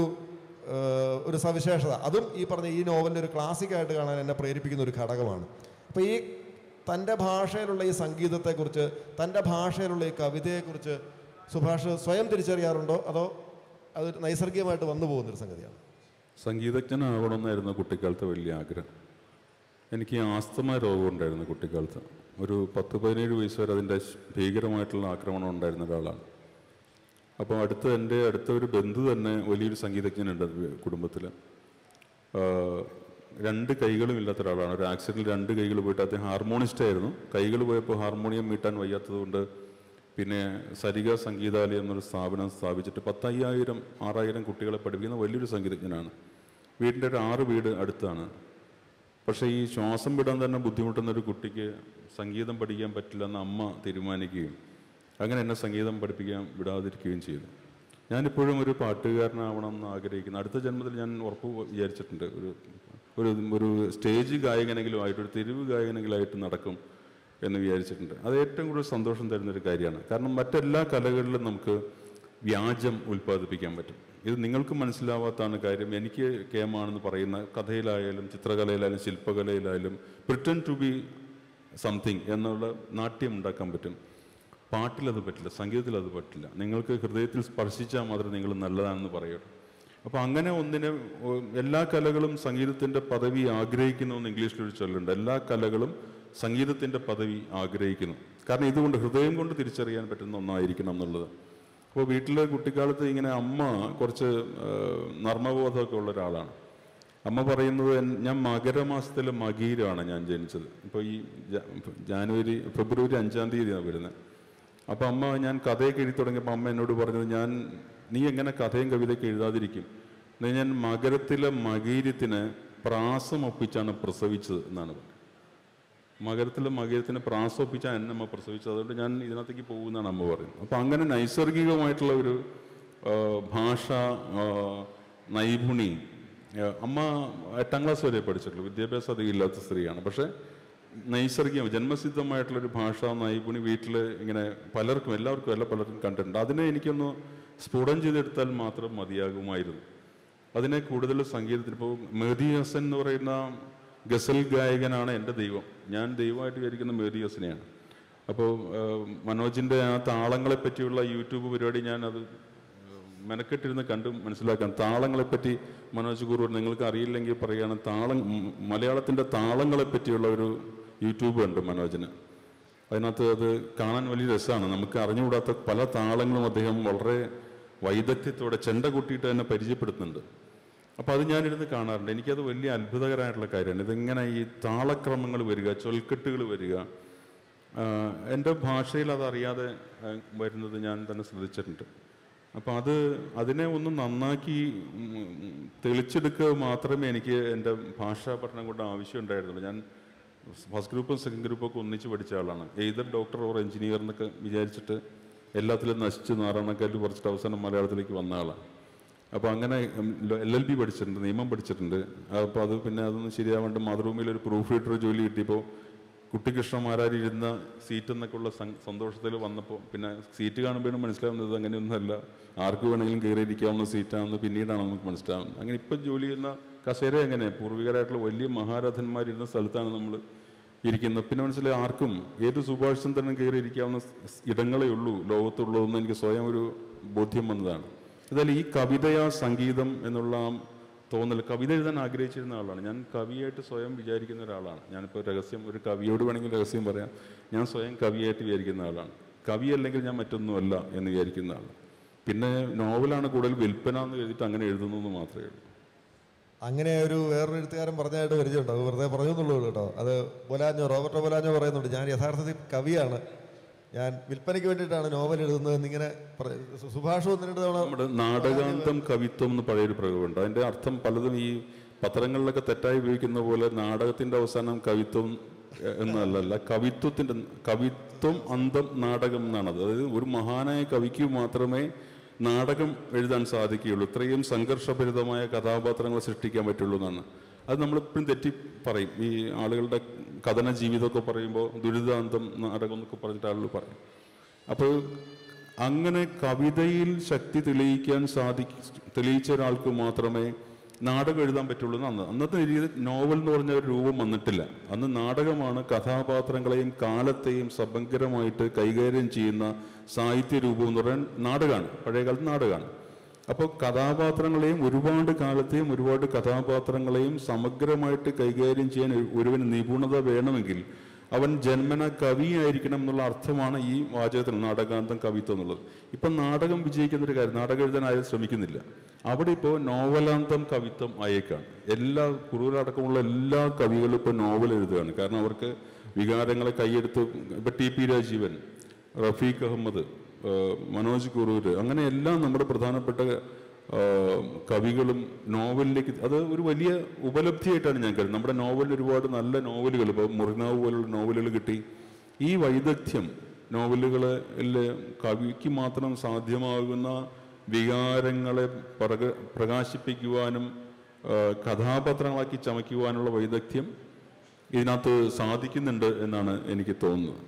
ഏഹ് ഒരു സവിശേഷത അതും ഈ പറഞ്ഞ ഈ നോവലിൻ്റെ ഒരു ക്ലാസിക്കായിട്ട് കാണാൻ എന്നെ പ്രേരിപ്പിക്കുന്ന ഒരു ഘടകമാണ് അപ്പോൾ ഈ തൻ്റെ ഭാഷയിലുള്ള ഈ സംഗീതത്തെക്കുറിച്ച് തൻ്റെ ഭാഷയിലുള്ള ഈ കവിതയെക്കുറിച്ച് സുഭാഷ് സ്വയം തിരിച്ചറിയാറുണ്ടോ അതോ അത് നൈസർഗികമായിട്ട് വന്നു പോകുന്നൊരു സംഗതിയാണ് സംഗീതജ്ഞനാവണമെന്നായിരുന്നു കുട്ടിക്കാലത്തെ വലിയ ആഗ്രഹം എനിക്ക് ആസ്തമ രോഗം ഉണ്ടായിരുന്നു കുട്ടിക്കാലത്ത് ഒരു പത്ത് പതിനേഴ് വയസ്സ് വരെ അതിൻ്റെ ശ്- ഭീകരമായിട്ടുള്ള ആക്രമണം ഉണ്ടായിരുന്ന ഒരാളാണ് അപ്പോൾ അടുത്ത എൻ്റെ അടുത്ത ഒരു ബന്ധു തന്നെ വലിയൊരു സംഗീതജ്ഞനുണ്ട് കുടുംബത്തിൽ രണ്ട് കൈകളും ഇല്ലാത്ത ഒരാളാണ് ഒരു ആക്സിഡൻറ്റിൽ രണ്ട് കൈകൾ പോയിട്ട് അദ്ദേഹം ഹാർമോണിസ്റ്റ് ആയിരുന്നു കൈകൾ പോയപ്പോൾ ഹാർമോണിയം മീട്ടാൻ വയ്യാത്തതുകൊണ്ട് പിന്നെ സരിക സംഗീതാലയം എന്നൊരു സ്ഥാപനം സ്ഥാപിച്ചിട്ട് പത്തയ്യായിരം ആറായിരം കുട്ടികളെ പഠിപ്പിക്കുന്ന വലിയൊരു സംഗീതജ്ഞനാണ് വീടിൻ്റെ ഒരു ആറ് വീട് അടുത്താണ് പക്ഷേ ഈ ശ്വാസം വിടാൻ തന്നെ ബുദ്ധിമുട്ടുന്ന ഒരു കുട്ടിക്ക് സംഗീതം പഠിക്കാൻ പറ്റില്ല എന്ന് അമ്മ തീരുമാനിക്കുകയും അങ്ങനെ എന്നെ സംഗീതം പഠിപ്പിക്കാൻ വിടാതിരിക്കുകയും ചെയ്തു ഞാനിപ്പോഴും ഒരു പാട്ടുകാരനാവണം എന്ന് ആഗ്രഹിക്കുന്നു അടുത്ത ജന്മത്തിൽ ഞാൻ ഉറപ്പ് വിചാരിച്ചിട്ടുണ്ട് ഒരു ഒരു ഒരു സ്റ്റേജ് ഗായകനെങ്കിലും ആയിട്ട് ഒരു തെരുവ് ഗായകനെങ്കിലും ആയിട്ട് നടക്കും എന്ന് വിചാരിച്ചിട്ടുണ്ട് അത് ഏറ്റവും കൂടുതൽ സന്തോഷം തരുന്ന ഒരു കാര്യമാണ് കാരണം മറ്റെല്ലാ കലകളിലും നമുക്ക് വ്യാജം ഉൽപ്പാദിപ്പിക്കാൻ പറ്റും ഇത് നിങ്ങൾക്ക് മനസ്സിലാവാത്താണ് കാര്യം എനിക്ക് കേമാണെന്ന് പറയുന്ന കഥയിലായാലും ചിത്രകലയിലായാലും ശില്പകലയിലായാലും പ്രിട്ടൻ ടു ബി സംതിങ് എന്നുള്ള നാട്യം ഉണ്ടാക്കാൻ പറ്റും പാട്ടിലത് പറ്റില്ല സംഗീതത്തിൽ അത് പറ്റില്ല നിങ്ങൾക്ക് ഹൃദയത്തിൽ സ്പർശിച്ചാൽ മാത്രമേ നിങ്ങൾ നല്ലതാണെന്ന് പറയുള്ളൂ അപ്പോൾ അങ്ങനെ ഒന്നിനെ ഓ- എല്ലാ കലകളും സംഗീതത്തിൻ്റെ പദവി ആഗ്രഹിക്കുന്നു എന്ന് ഇംഗ്ലീഷിലൊരു ചൊല്ലുണ്ട് എല്ലാ കലകളും സംഗീതത്തിൻ്റെ പദവി ആഗ്രഹിക്കുന്നു കാരണം ഇതുകൊണ്ട് ഹൃദയം കൊണ്ട് തിരിച്ചറിയാൻ പറ്റുന്ന ഒന്നായിരിക്കണം എന്നുള്ളത് അപ്പോൾ വീട്ടിലെ കുട്ടിക്കാലത്ത് ഇങ്ങനെ അമ്മ കുറച്ച് ആ, നർമ്മബോധമൊക്കെ ഉള്ള ഒരാളാണ് അമ്മ പറയുന്നത് എൻ- ഞാൻ മകരമാസത്തിലെ മകീരമാണ് ഞാൻ ജനിച്ചത് ഇപ്പോൾ ഈ ജ- ജാനുവരി ഫെബ്രുവരി അഞ്ചാം തീയതിയാണ് വരുന്നത് അപ്പോൾ അമ്മ ഞാൻ കഥയൊക്കെ എഴുതി തുടങ്ങിയപ്പോൾ അമ്മ എന്നോട് പറഞ്ഞത് ഞാൻ നീ എങ്ങനെ കഥയും കവിതയൊക്കെ എഴുതാതിരിക്കും എന്ന് ഞാൻ മകരത്തിലെ മകീര്യത്തിന് പ്രാസം ഒപ്പിച്ചാണ് പ്രസവിച്ചത് എന്നാണ് പറഞ്ഞത് മകരത്തിലെ മകരത്തിന് പ്രാസം ഒപ്പിച്ചാണ് എന്നെ അമ്മ പ്രസവിച്ചത് അതുകൊണ്ട് ഞാൻ ഇതിനകത്തേക്ക് പോകുന്നതാണ് അമ്മ പറയുന്നത് അപ്പോൾ അങ്ങനെ നൈസർഗികമായിട്ടുള്ള ഒരു ആ, ഭാഷ ആ, നൈപുണി ആ, അമ്മ എട്ടാം ക്ലാസ് വരെ പഠിച്ചിട്ടുള്ളൂ വിദ്യാഭ്യാസം അധികം ഇല്ലാത്ത സ്ത്രീയാണ് പക്ഷേ നൈസർഗികം ജന്മസിദ്ധമായിട്ടുള്ളൊരു ഭാഷാ നൈപുണി വീട്ടിൽ ഇങ്ങനെ പലർക്കും എല്ലാവർക്കും അല്ല പലർക്കും കണ്ടിട്ടുണ്ട് അതിനെ എനിക്കൊന്ന് സ്ഫുടം ചെയ്തെടുത്താൽ മാത്രം മതിയാകുമായിരുന്നു അതിനെ കൂടുതൽ സംഗീതത്തിൽ ഇപ്പോൾ മെഹദി ഹസൻ എന്ന് പറയുന്ന ഗസൽ ഗായകനാണ് എൻ്റെ ദൈവം ഞാൻ ദൈവമായിട്ട് വിചാരിക്കുന്ന മെഹദി ഹസനെയാണ് അപ്പോൾ മനോജിൻ്റെ ആ താളങ്ങളെ പറ്റിയുള്ള യൂട്യൂബ് പരിപാടി ഞാൻ അത് മെനക്കെട്ടിരുന്ന് കണ്ട് മനസ്സിലാക്കാം താളങ്ങളെപ്പറ്റി മനോജ് ഗുരു നിങ്ങൾക്ക് അറിയില്ലെങ്കിൽ പറയുകയാണ് താളം ഉം, മലയാളത്തിൻ്റെ താളങ്ങളെ പറ്റിയുള്ള ഒരു യൂട്യൂബ് ഉണ്ട് മനോജിന് അതിനകത്ത് അത് കാണാൻ വലിയ രസമാണ് നമുക്ക് അറിഞ്ഞുകൂടാത്ത പല താളങ്ങളും അദ്ദേഹം വളരെ വൈദഗ്ധ്യത്തോടെ ചെണ്ട കൂട്ടിയിട്ട് തന്നെ പരിചയപ്പെടുത്തുന്നുണ്ട് അപ്പോൾ അത് ഞാനിരുന്ന് കാണാറുണ്ട് എനിക്കത് വലിയ അത്ഭുതകരമായിട്ടുള്ള കാര്യമാണ് ഇതെങ്ങനെ ഈ താളക്രമങ്ങൾ വരിക ചൊൽക്കെട്ടുകൾ വരിക ആഹ് എൻ്റെ ഭാഷയിൽ അതറിയാതെ ആഹ് വരുന്നത് ഞാൻ തന്നെ ശ്രദ്ധിച്ചിട്ടുണ്ട് അപ്പോൾ അത് അതിനെ ഒന്ന് നന്നാക്കി ഉം, ഉം, തെളിച്ചെടുക്കുക മാത്രമേ എനിക്ക് എൻ്റെ ഭാഷാ പഠനം കൊണ്ട് ആവശ്യമുണ്ടായിരുന്നുള്ളൂ ഞാൻ ഫസ്റ്റ് ഗ്രൂപ്പും സെക്കൻഡ് ഗ്രൂപ്പും ഒക്കെ ഒന്നിച്ച് പഠിച്ച ആളാണ് ഏതർ ഡോക്ടർ ഓർ എഞ്ചിനീയർ എന്നൊക്കെ വിചാരിച്ചിട്ട് എല്ലാത്തിലും നശിച്ച് നാറാണക്കാറ്റ് പറിച്ചിട്ട് അവസാനം മലയാളത്തിലേക്ക് വന്ന ആളാണ് അപ്പോൾ അങ്ങനെ എൽ എൽ ബി പഠിച്ചിട്ടുണ്ട് നിയമം പഠിച്ചിട്ടുണ്ട് അപ്പോൾ അത് പിന്നെ അതൊന്നും ശരിയാവേണ്ട മാതൃഭൂമിയിൽ ഒരു പ്രൂഫ് റീഡർ ജോലി കിട്ടിയപ്പോൾ കുട്ടികൃഷ്ണമാരാർ ഇരുന്ന സീറ്റ് എന്നൊക്കെയുള്ള സന്തോഷത്തിൽ വന്നപ്പോൾ പിന്നെ സീറ്റ് കാണുമ്പോഴാണ് മനസ്സിലാവുന്നത് അങ്ങനെയൊന്നുമല്ല ആർക്ക് വേണമെങ്കിലും കയറിയിരിക്കാവുന്ന സീറ്റാണെന്ന് പിന്നീടാണ് നമുക്ക് മനസ്സിലാവുന്നത് അങ്ങനെ ഇപ്പം ജോലി ചെയ്യുന്ന കസേര എങ്ങനെ പൂർവികരായിട്ടുള്ള വലിയ മഹാരഥന്മാരിരുന്ന സ്ഥലത്താണ് നമ്മൾ ഇരിക്കുന്നത് പിന്നെ മനസ്സിലായി ആർക്കും ഏത് സുഭാഷ് ചന്ദ്രനും കയറി ഇരിക്കാവുന്ന സ് ഇടങ്ങളേ ഉള്ളൂ ലോകത്തുള്ളതെന്ന് എനിക്ക് സ്വയം ഒരു ബോധ്യം വന്നതാണ് എന്തായാലും ഈ കവിതയാ സംഗീതം എന്നുള്ള ആ തോന്നൽ കവിത എഴുതാൻ ആഗ്രഹിച്ചിരുന്ന ആളാണ് ഞാൻ കവിയായിട്ട് സ്വയം വിചാരിക്കുന്ന ഒരാളാണ് ഞാനിപ്പോൾ രഹസ്യം ഒരു കവിയോട് വേണമെങ്കിൽ രഹസ്യം പറയാം ഞാൻ സ്വയം കവിയായിട്ട് വിചാരിക്കുന്ന ആളാണ് കവി അല്ലെങ്കിൽ ഞാൻ മറ്റൊന്നുമല്ല എന്ന് വിചാരിക്കുന്ന ആളാണ് പിന്നെ നോവലാണ് കൂടുതൽ വിൽപ്പന എന്ന് എഴുതിയിട്ട് അങ്ങനെ എഴുതുന്നു എന്ന് മാത്രമേ ഉള്ളൂ അങ്ങനെ ഒരു വേറൊരു എഴുത്തുകാരൻ പറഞ്ഞായിട്ട് പരിചയമുണ്ട് അത് വെറുതെ പറഞ്ഞു എന്നുള്ളൂ കേട്ടോ അത് ബൊലാഞ്ഞോ റോബർട്ടോ ബൊലാഞ്ഞോ പറയുന്നുണ്ട് ഞാൻ യഥാർത്ഥത്തിൽ കവിയാണ് ഞാൻ വിൽപ്പനയ്ക്ക് വേണ്ടിയിട്ടാണ് നോവൽ എഴുതുന്നത് എന്നിങ്ങനെ പറ- സു- സുഭാഷ് ഒന്ന് രണ്ട് തവണ നമ്മുടെ നാടകാന്തം കവിത്വം എന്ന് പഴയൊരു പ്രയോഗമുണ്ട് അതിന്റെ അർത്ഥം പലതും ഈ പത്രങ്ങളിലൊക്കെ തെറ്റായി ഉപയോഗിക്കുന്ന പോലെ നാടകത്തിന്റെ അവസാനം കവിത്വം എ- എന്നല്ലല്ല കവിത്വത്തിന്റെ കവിത്വം അന്തം നാടകം എന്നാണ് അത് അതായത് ഒരു മഹാനായ കവിക്ക് മാത്രമേ നാടകം എഴുതാൻ സാധിക്കുകയുള്ളൂ ഇത്രയും സംഘർഷഭരിതമായ കഥാപാത്രങ്ങൾ സൃഷ്ടിക്കാൻ പറ്റുള്ളൂ എന്നാണ് അത് നമ്മളിപ്പോഴും തെറ്റി പറയും ഈ ആളുകളുടെ കഥന ജീവിതമൊക്കെ പറയുമ്പോൾ ദുരിതാന്തം നാടകം എന്നൊക്കെ പറഞ്ഞിട്ട് ആളുകൾ പറയും അപ്പോൾ അങ്ങനെ കവിതയിൽ ശക്തി തെളിയിക്കാൻ സാധിക്ക തെളിയിച്ച ഒരാൾക്ക് മാത്രമേ നാടകം എഴുതാൻ പറ്റുള്ളൂ എന്ന് അന്ന് അന്നത്തെ രീതി നോവൽ എന്ന് പറഞ്ഞ ഒരു രൂപം വന്നിട്ടില്ല അന്ന് നാടകമാണ് കഥാപാത്രങ്ങളെയും കാലത്തെയും സമഗ്രമായിട്ട് കൈകാര്യം ചെയ്യുന്ന സാഹിത്യ രൂപം എന്ന് പറയാൻ നാടകമാണ് പഴയ കാലത്ത് നാടകമാണ് അപ്പോൾ കഥാപാത്രങ്ങളെയും ഒരുപാട് കാലത്തെയും ഒരുപാട് കഥാപാത്രങ്ങളെയും സമഗ്രമായിട്ട് കൈകാര്യം ചെയ്യാൻ ഒരു- ഒരുവന് നിപുണത വേണമെങ്കിൽ അവൻ ജന്മന കവിയായിരിക്കണം എന്നുള്ള അർത്ഥമാണ് ഈ വാചകത്തിന് നാടകാന്തം കവിത്വം എന്നുള്ളത് ഇപ്പം നാടകം വിജയിക്കുന്ന ഒരു കാര്യം നാടകം എഴുതാൻ ആരും ശ്രമിക്കുന്നില്ല അവിടെ ഇപ്പോൾ നോവലാന്തം കവിത്വം ആയേക്കാണ് എല്ലാ കുറൂരടക്കമുള്ള എല്ലാ കവികളും ഇപ്പോൾ നോവൽ എഴുതുകയാണ് കാരണം അവർക്ക് വികാരങ്ങളെ കൈയെടുത്ത് ഇപ്പം ടി പി രാജീവൻ റഫീഖ് അഹമ്മദ് ആ, മനോജ് കുറൂര് അങ്ങനെ എല്ലാം നമ്മുടെ പ്രധാനപ്പെട്ട ആ, കവികളും നോവലിലേക്ക് അത് ഒരു വലിയ ഉപലബ്ധിയായിട്ടാണ് ഞാൻ കരുതുന്നത് നമ്മുടെ നോവലിൽ ഒരുപാട് നല്ല നോവലുകൾ ഇപ്പോൾ മുറിനാവ് പോലുള്ള നോവലുകൾ കിട്ടി ഈ വൈദഗ്ധ്യം നോവലുകളിൽ കവിക്ക് മാത്രം സാധ്യമാകുന്ന വികാരങ്ങളെ പ്രക പ്രകാശിപ്പിക്കുവാനും ആ, കഥാപാത്രങ്ങളാക്കി ചമയ്ക്കുവാനുള്ള വൈദഗ്ധ്യം ഇതിനകത്ത് സാധിക്കുന്നുണ്ട് എന്നാണ് എനിക്ക് തോന്നുന്നത്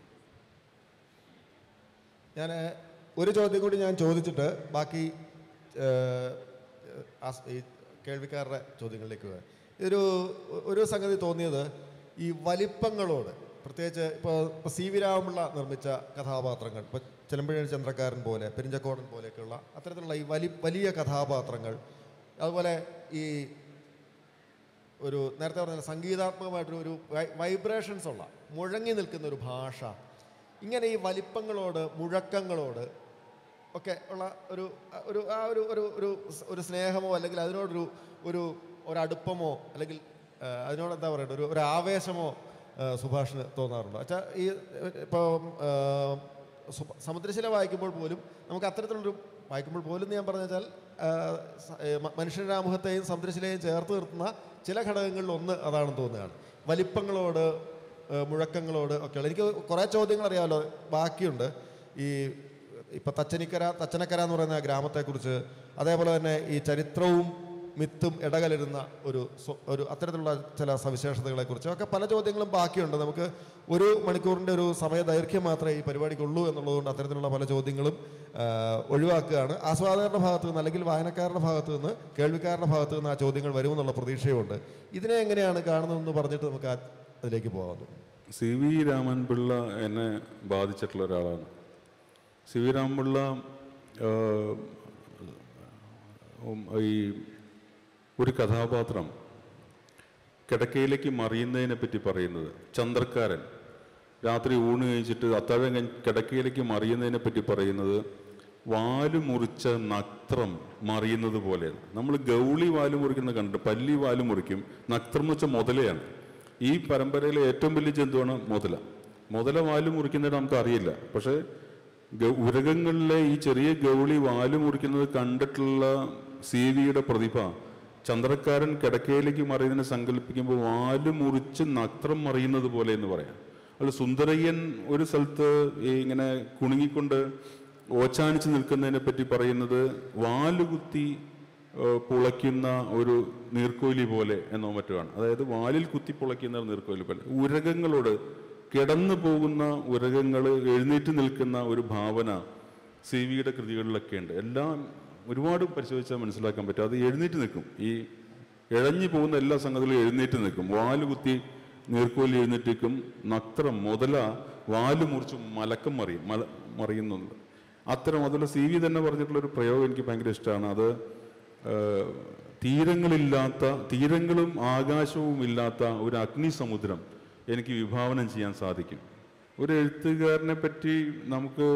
ഞാൻ ഒരു ചോദ്യം കൂടി ഞാൻ ചോദിച്ചിട്ട് ബാക്കി ഏഹ്, ആസ്- ഈ കേൾവിക്കാരുടെ ചോദ്യങ്ങളിലേക്ക് പോകാം ഇതൊരു ഒരു സംഗതി തോന്നിയത് ഈ വലിപ്പങ്ങളോട് പ്രത്യേകിച്ച് ഇപ്പോൾ ഇപ്പോൾ സി വി രാമപിള്ള നിർമ്മിച്ച കഥാപാത്രങ്ങൾ ഇപ്പോൾ ചിലമ്പഴ ചന്ദ്രക്കാരൻ പോലെ പെരിഞ്ചക്കോടൻ പോലെയൊക്കെയുള്ള അത്തരത്തിലുള്ള ഈ വലി വലിയ കഥാപാത്രങ്ങൾ അതുപോലെ ഈ ഒരു നേരത്തെ പറഞ്ഞ സംഗീതാത്മകമായിട്ടൊരു ഒരു വൈബ്രേഷൻസ് ഉള്ള മുഴങ്ങി നിൽക്കുന്ന ഒരു ഭാഷ ഇങ്ങനെ ഈ വലിപ്പങ്ങളോട് മുഴക്കങ്ങളോട് ഒക്കെ ഉള്ള ഒരു ഒരു ആ ഒരു ഒരു ഒരു സ് ഒരു സ്നേഹമോ അല്ലെങ്കിൽ അതിനോടൊരു ഒരു ഒരടുപ്പമോ അല്ലെങ്കിൽ ആ, അതിനോട് എന്താ പറയണ്ടത് ഒരു ഒരു ആവേശമോ ആ, സുഭാഷിന് തോന്നാറുണ്ടോ അച്ഛാ ഈ ഇപ്പോൾ സമുദ്രശില വായിക്കുമ്പോൾ പോലും നമുക്ക് അത്തരത്തിലുള്ളൊരു വായിക്കുമ്പോൾ പോലും എന്ന് ഞാൻ പറഞ്ഞു വെച്ചാൽ ആ, സ- ഏ, മ- മനുഷ്യരുടെ ആമുഖത്തെയും സമുദ്രശിലയും ചേർത്ത് നിർത്തുന്ന ചില ഘടകങ്ങളിൽ ഒന്ന് അതാണെന്ന് തോന്നുകയാണ് വലിപ്പങ്ങളോട് ഏ, മുഴക്കങ്ങളോട് ഒക്കെയുള്ള എനിക്ക് കുറേ ചോദ്യങ്ങൾ അറിയാമല്ലോ ബാക്കിയുണ്ട് ഈ ഇപ്പം തച്ചനിക്കര തച്ചനക്കര എന്ന് പറയുന്ന ആ ഗ്രാമത്തെക്കുറിച്ച് അതേപോലെ തന്നെ ഈ ചരിത്രവും മിത്തും ഇടകലരുന്ന ഒരു സ്വ- ഒരു അത്തരത്തിലുള്ള ചില സവിശേഷതകളെക്കുറിച്ച് ഒക്കെ പല ചോദ്യങ്ങളും ബാക്കിയുണ്ട് നമുക്ക് ഒരു മണിക്കൂറിൻ്റെ ഒരു സമയ ദൈർഘ്യം മാത്രമേ ഈ പരിപാടിക്കുള്ളൂ എന്നുള്ളതുകൊണ്ട് അത്തരത്തിലുള്ള പല ചോദ്യങ്ങളും ആ, ഒഴിവാക്കുകയാണ് ആസ്വാദകരുടെ ഭാഗത്ത് നിന്ന് അല്ലെങ്കിൽ വായനക്കാരുടെ ഭാഗത്ത് നിന്ന് കേൾവിക്കാരുടെ ഭാഗത്ത് നിന്ന് ആ ചോദ്യങ്ങൾ വരുമെന്നുള്ള പ്രതീക്ഷയുമുണ്ട് ഇതിനെ എങ്ങനെയാണ് കാണുന്നതെന്ന് പറഞ്ഞിട്ട് നമുക്ക് ആ- അതിലേക്ക് പോകാം സി വി രാമൻപിള്ള എന്നെ ബാധിച്ചിട്ടുള്ള ഒരാളാണ് സി വി രാമൻപിള്ള ആ, ഉം, ഈ ഒരു കഥാപാത്രം കിടക്കയിലേക്ക് മറിയുന്നതിനെ പറ്റി പറയുന്നത് ചന്ദ്രക്കാരൻ രാത്രി ഊണ് കഴിച്ചിട്ട് അത്താഴം കഴിഞ്ഞ് കിടക്കയിലേക്ക് മറിയുന്നതിനെ പറ്റി പറയുന്നത് വാല് മുറിച്ച നക്ത്രം മറിയുന്നത് പോലെയാണ് നമ്മൾ ഗൗളി വാല് മുറിക്കുന്നത് കണ്ടിട്ട് പല്ലി വാല് മുറിക്കും നക്ത്രം എന്ന് വെച്ചാൽ മുതലയാണ് ഈ പരമ്പരയിലെ ഏറ്റവും വലിയ ജന്തുവാണ് മുതല മുതല വാല് മുറിക്കുന്നത് നമുക്ക് അറിയില്ല പക്ഷേ ഗ- ഉരകങ്ങളിലെ ഈ ചെറിയ ഗൗളി വാല് മുറിക്കുന്നത് കണ്ടിട്ടുള്ള സി വിയുടെ പ്രതിഭ ചന്ദ്രക്കാരൻ കിടക്കയിലേക്ക് മറിയുന്നതിനെ സങ്കല്പിക്കുമ്പോൾ വാല് മുറിച്ച് നക്ത്രം മറിയുന്നത് പോലെ എന്ന് പറയാം അല്ല സുന്ദരയ്യൻ ഒരു സ്ഥലത്ത് ഈ ഇങ്ങനെ കുണുങ്ങിക്കൊണ്ട് ഓച്ചാനിച്ച് നിൽക്കുന്നതിനെ പറ്റി പറയുന്നത് വാലുകുത്തി ഏഹ്, പുളയ്ക്കുന്ന ഒരു നീർക്കോലി പോലെ എന്നോ മറ്റുമാണ് അതായത് വാലിൽ കുത്തി പുളയ്ക്കുന്ന ഒരു നീർക്കോലി പോലെ ഉരകങ്ങളോട് കിടന്നു പോകുന്ന ഉരകങ്ങൾ എഴുന്നേറ്റ് നിൽക്കുന്ന ഒരു ഭാവന സി വിയുടെ കൃതികളിലൊക്കെ ഉണ്ട് എല്ലാം ഒരുപാട് പരിശോധിച്ചാൽ മനസ്സിലാക്കാൻ പറ്റും അത് എഴുന്നേറ്റ് നിൽക്കും ഈ ഇഴഞ്ഞു പോകുന്ന എല്ലാ സംഗതികളും എഴുന്നേറ്റ് നിൽക്കും വാല് കുത്തി നീർക്കോലി എഴുന്നേറ്റ് നിൽക്കും നക്രം മുതല വാല് മുറിച്ച് മലക്കം മറിയും മല മറിയുന്നുണ്ട് അത്തരം അതുപോലെ സി വി തന്നെ പറഞ്ഞിട്ടുള്ള ഒരു പ്രയോഗം എനിക്ക് ഭയങ്കര ഇഷ്ടമാണ് അത് ഏഹ്, തീരങ്ങളില്ലാത്ത തീരങ്ങളും ആകാശവും ഇല്ലാത്ത ഒരു അഗ്നിസമുദ്രം എനിക്ക് വിഭാവനം ചെയ്യാൻ സാധിക്കും ഒരു എഴുത്തുകാരനെ പറ്റി നമുക്ക്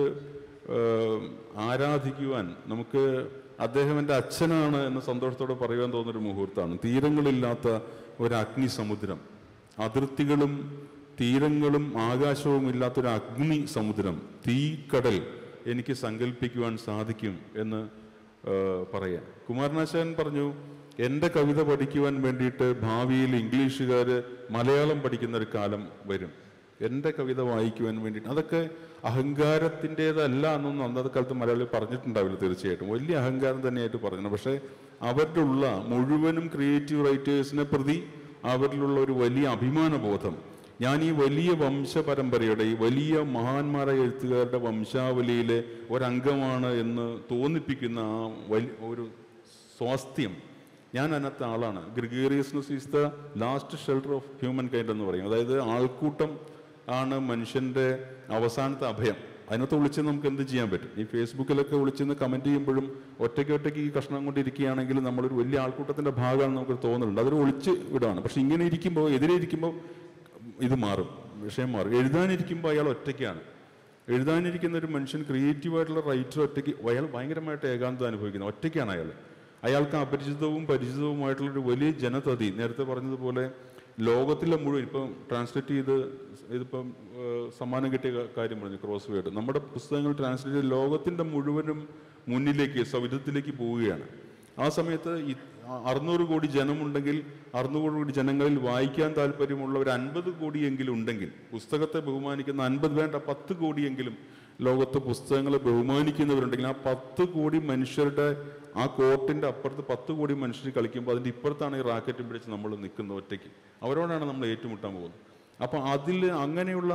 ഏഹ്, ആരാധിക്കുവാൻ നമുക്ക് അദ്ദേഹം എൻ്റെ അച്ഛനാണ് എന്ന് സന്തോഷത്തോടെ പറയുവാൻ തോന്നുന്നൊരു മുഹൂർത്തമാണ് തീരങ്ങളില്ലാത്ത ഒരു അഗ്നിസമുദ്രം അതിർത്തികളും തീരങ്ങളും ആകാശവും ഇല്ലാത്തൊരു അഗ്നി സമുദ്രം തീക്കടൽ എനിക്ക് സങ്കല്പിക്കുവാൻ സാധിക്കും എന്ന് ഏഹ്, പറയാം കുമാരനാശാൻ പറഞ്ഞു എൻ്റെ കവിത പഠിക്കുവാൻ വേണ്ടിയിട്ട് ഭാവിയിൽ ഇംഗ്ലീഷുകാർ മലയാളം പഠിക്കുന്ന ഒരു കാലം വരും എൻ്റെ കവിത വായിക്കുവാൻ വേണ്ടിയിട്ട് അതൊക്കെ അഹങ്കാരത്തിൻ്റെതല്ല എന്നൊന്നും അന്നത്തെ കാലത്ത് മലയാളി പറഞ്ഞിട്ടുണ്ടാവില്ല തീർച്ചയായിട്ടും വലിയ അഹങ്കാരം തന്നെയായിട്ട് പറഞ്ഞു പക്ഷേ അവരുടെ ഉള്ള മുഴുവനും ക്രിയേറ്റീവ് റൈറ്റേഴ്സിനെ പ്രതി അവരിലുള്ള ഒരു വലിയ അഭിമാനബോധം ഞാൻ ഈ വലിയ വംശപരമ്പരയുടെ ഈ വലിയ മഹാന്മാരായ എഴുത്തുകാരുടെ വംശാവലിയിലെ ഒരംഗമാണ് എന്ന് തോന്നിപ്പിക്കുന്ന ആ വലി ഒരു സ്വാസ്ഥ്യം ഞാൻ അതിനകത്ത് ആളാണ് gregariousness is the last shelter of humankind എന്ന് പറയും അതായത് ആൾക്കൂട്ടം ആണ് മനുഷ്യന്റെ അവസാനത്തെ അഭയം അതിനകത്ത് വിളിച്ച് നമുക്ക് എന്ത് ചെയ്യാൻ പറ്റും ഈ ഫേസ്ബുക്കിലൊക്കെ വിളിച്ചെന്ന് കമന്റ് ചെയ്യുമ്പോഴും ഒറ്റയ്ക്ക് ഒറ്റയ്ക്ക് ഈ കഷ്ണം കൊണ്ടിരിക്കുകയാണെങ്കിൽ നമ്മളൊരു വലിയ ആൾക്കൂട്ടത്തിന്റെ ഭാഗമാണ് നമുക്ക് തോന്നുന്നുണ്ട് അതൊരു ഒളിച്ച് വിടാണ് പക്ഷെ ഇങ്ങനെ ഇരിക്കുമ്പോൾ എതിരെ ഇരിക്കുമ്പോൾ ഇത് മാറും വിഷയം മാറും എഴുതാനിരിക്കുമ്പോൾ അയാൾ ഒറ്റയ്ക്കാണ് എഴുതാനിരിക്കുന്ന ഒരു മനുഷ്യൻ ക്രിയേറ്റീവായിട്ടുള്ള റൈറ്റർ ഒറ്റയ്ക്ക് അയാൾ ഭയങ്കരമായിട്ട് ഏകാന്തത അനുഭവിക്കുന്നത് ഒറ്റയ്ക്കാണ് അയാൾ അയാൾക്ക് അപരിചിതവും പരിചിതവുമായിട്ടുള്ള ഒരു വലിയ ജനതതി നേരത്തെ പറഞ്ഞതുപോലെ ലോകത്തിലെ മുഴുവൻ ഇപ്പം ട്രാൻസ്ലേറ്റ് ചെയ്ത് ഇതിപ്പം ഏഹ്, സമ്മാനം കിട്ടിയ ക- കാര്യം പറഞ്ഞു ക്രോസ് വേർഡ് നമ്മുടെ പുസ്തകങ്ങൾ ട്രാൻസ്ലേറ്റ് ചെയ്ത് ലോകത്തിൻ്റെ മുഴുവനും മുന്നിലേക്ക് സൗഹൃദത്തിലേക്ക് പോവുകയാണ് ആ സമയത്ത് ഈ അറുന്നൂറ് കോടി ജനമുണ്ടെങ്കിൽ അറുന്നൂറ് കോടി ജനങ്ങളിൽ വായിക്കാൻ താല്പര്യമുള്ള ഒരു അൻപത് കോടിയെങ്കിലും ഉണ്ടെങ്കിൽ പുസ്തകത്തെ ബഹുമാനിക്കുന്ന അൻപത് വേണ്ട പത്ത് കോടിയെങ്കിലും ലോകത്ത് പുസ്തകങ്ങളെ ബഹുമാനിക്കുന്നവരുണ്ടെങ്കിൽ ആ പത്ത് കോടി മനുഷ്യരുടെ ആ കോർട്ടിന്റെ അപ്പുറത്ത് പത്ത് കോടി മനുഷ്യർ കളിക്കുമ്പോൾ അതിന്റെ ഇപ്പുറത്താണ് ഈ റാക്കറ്റും പിടിച്ച് നമ്മൾ നിൽക്കുന്നത് ഒറ്റയ്ക്ക് അവരോടാണ് നമ്മൾ ഏറ്റുമുട്ടാൻ പോകുന്നത് അപ്പം അതിൽ അങ്ങനെയുള്ള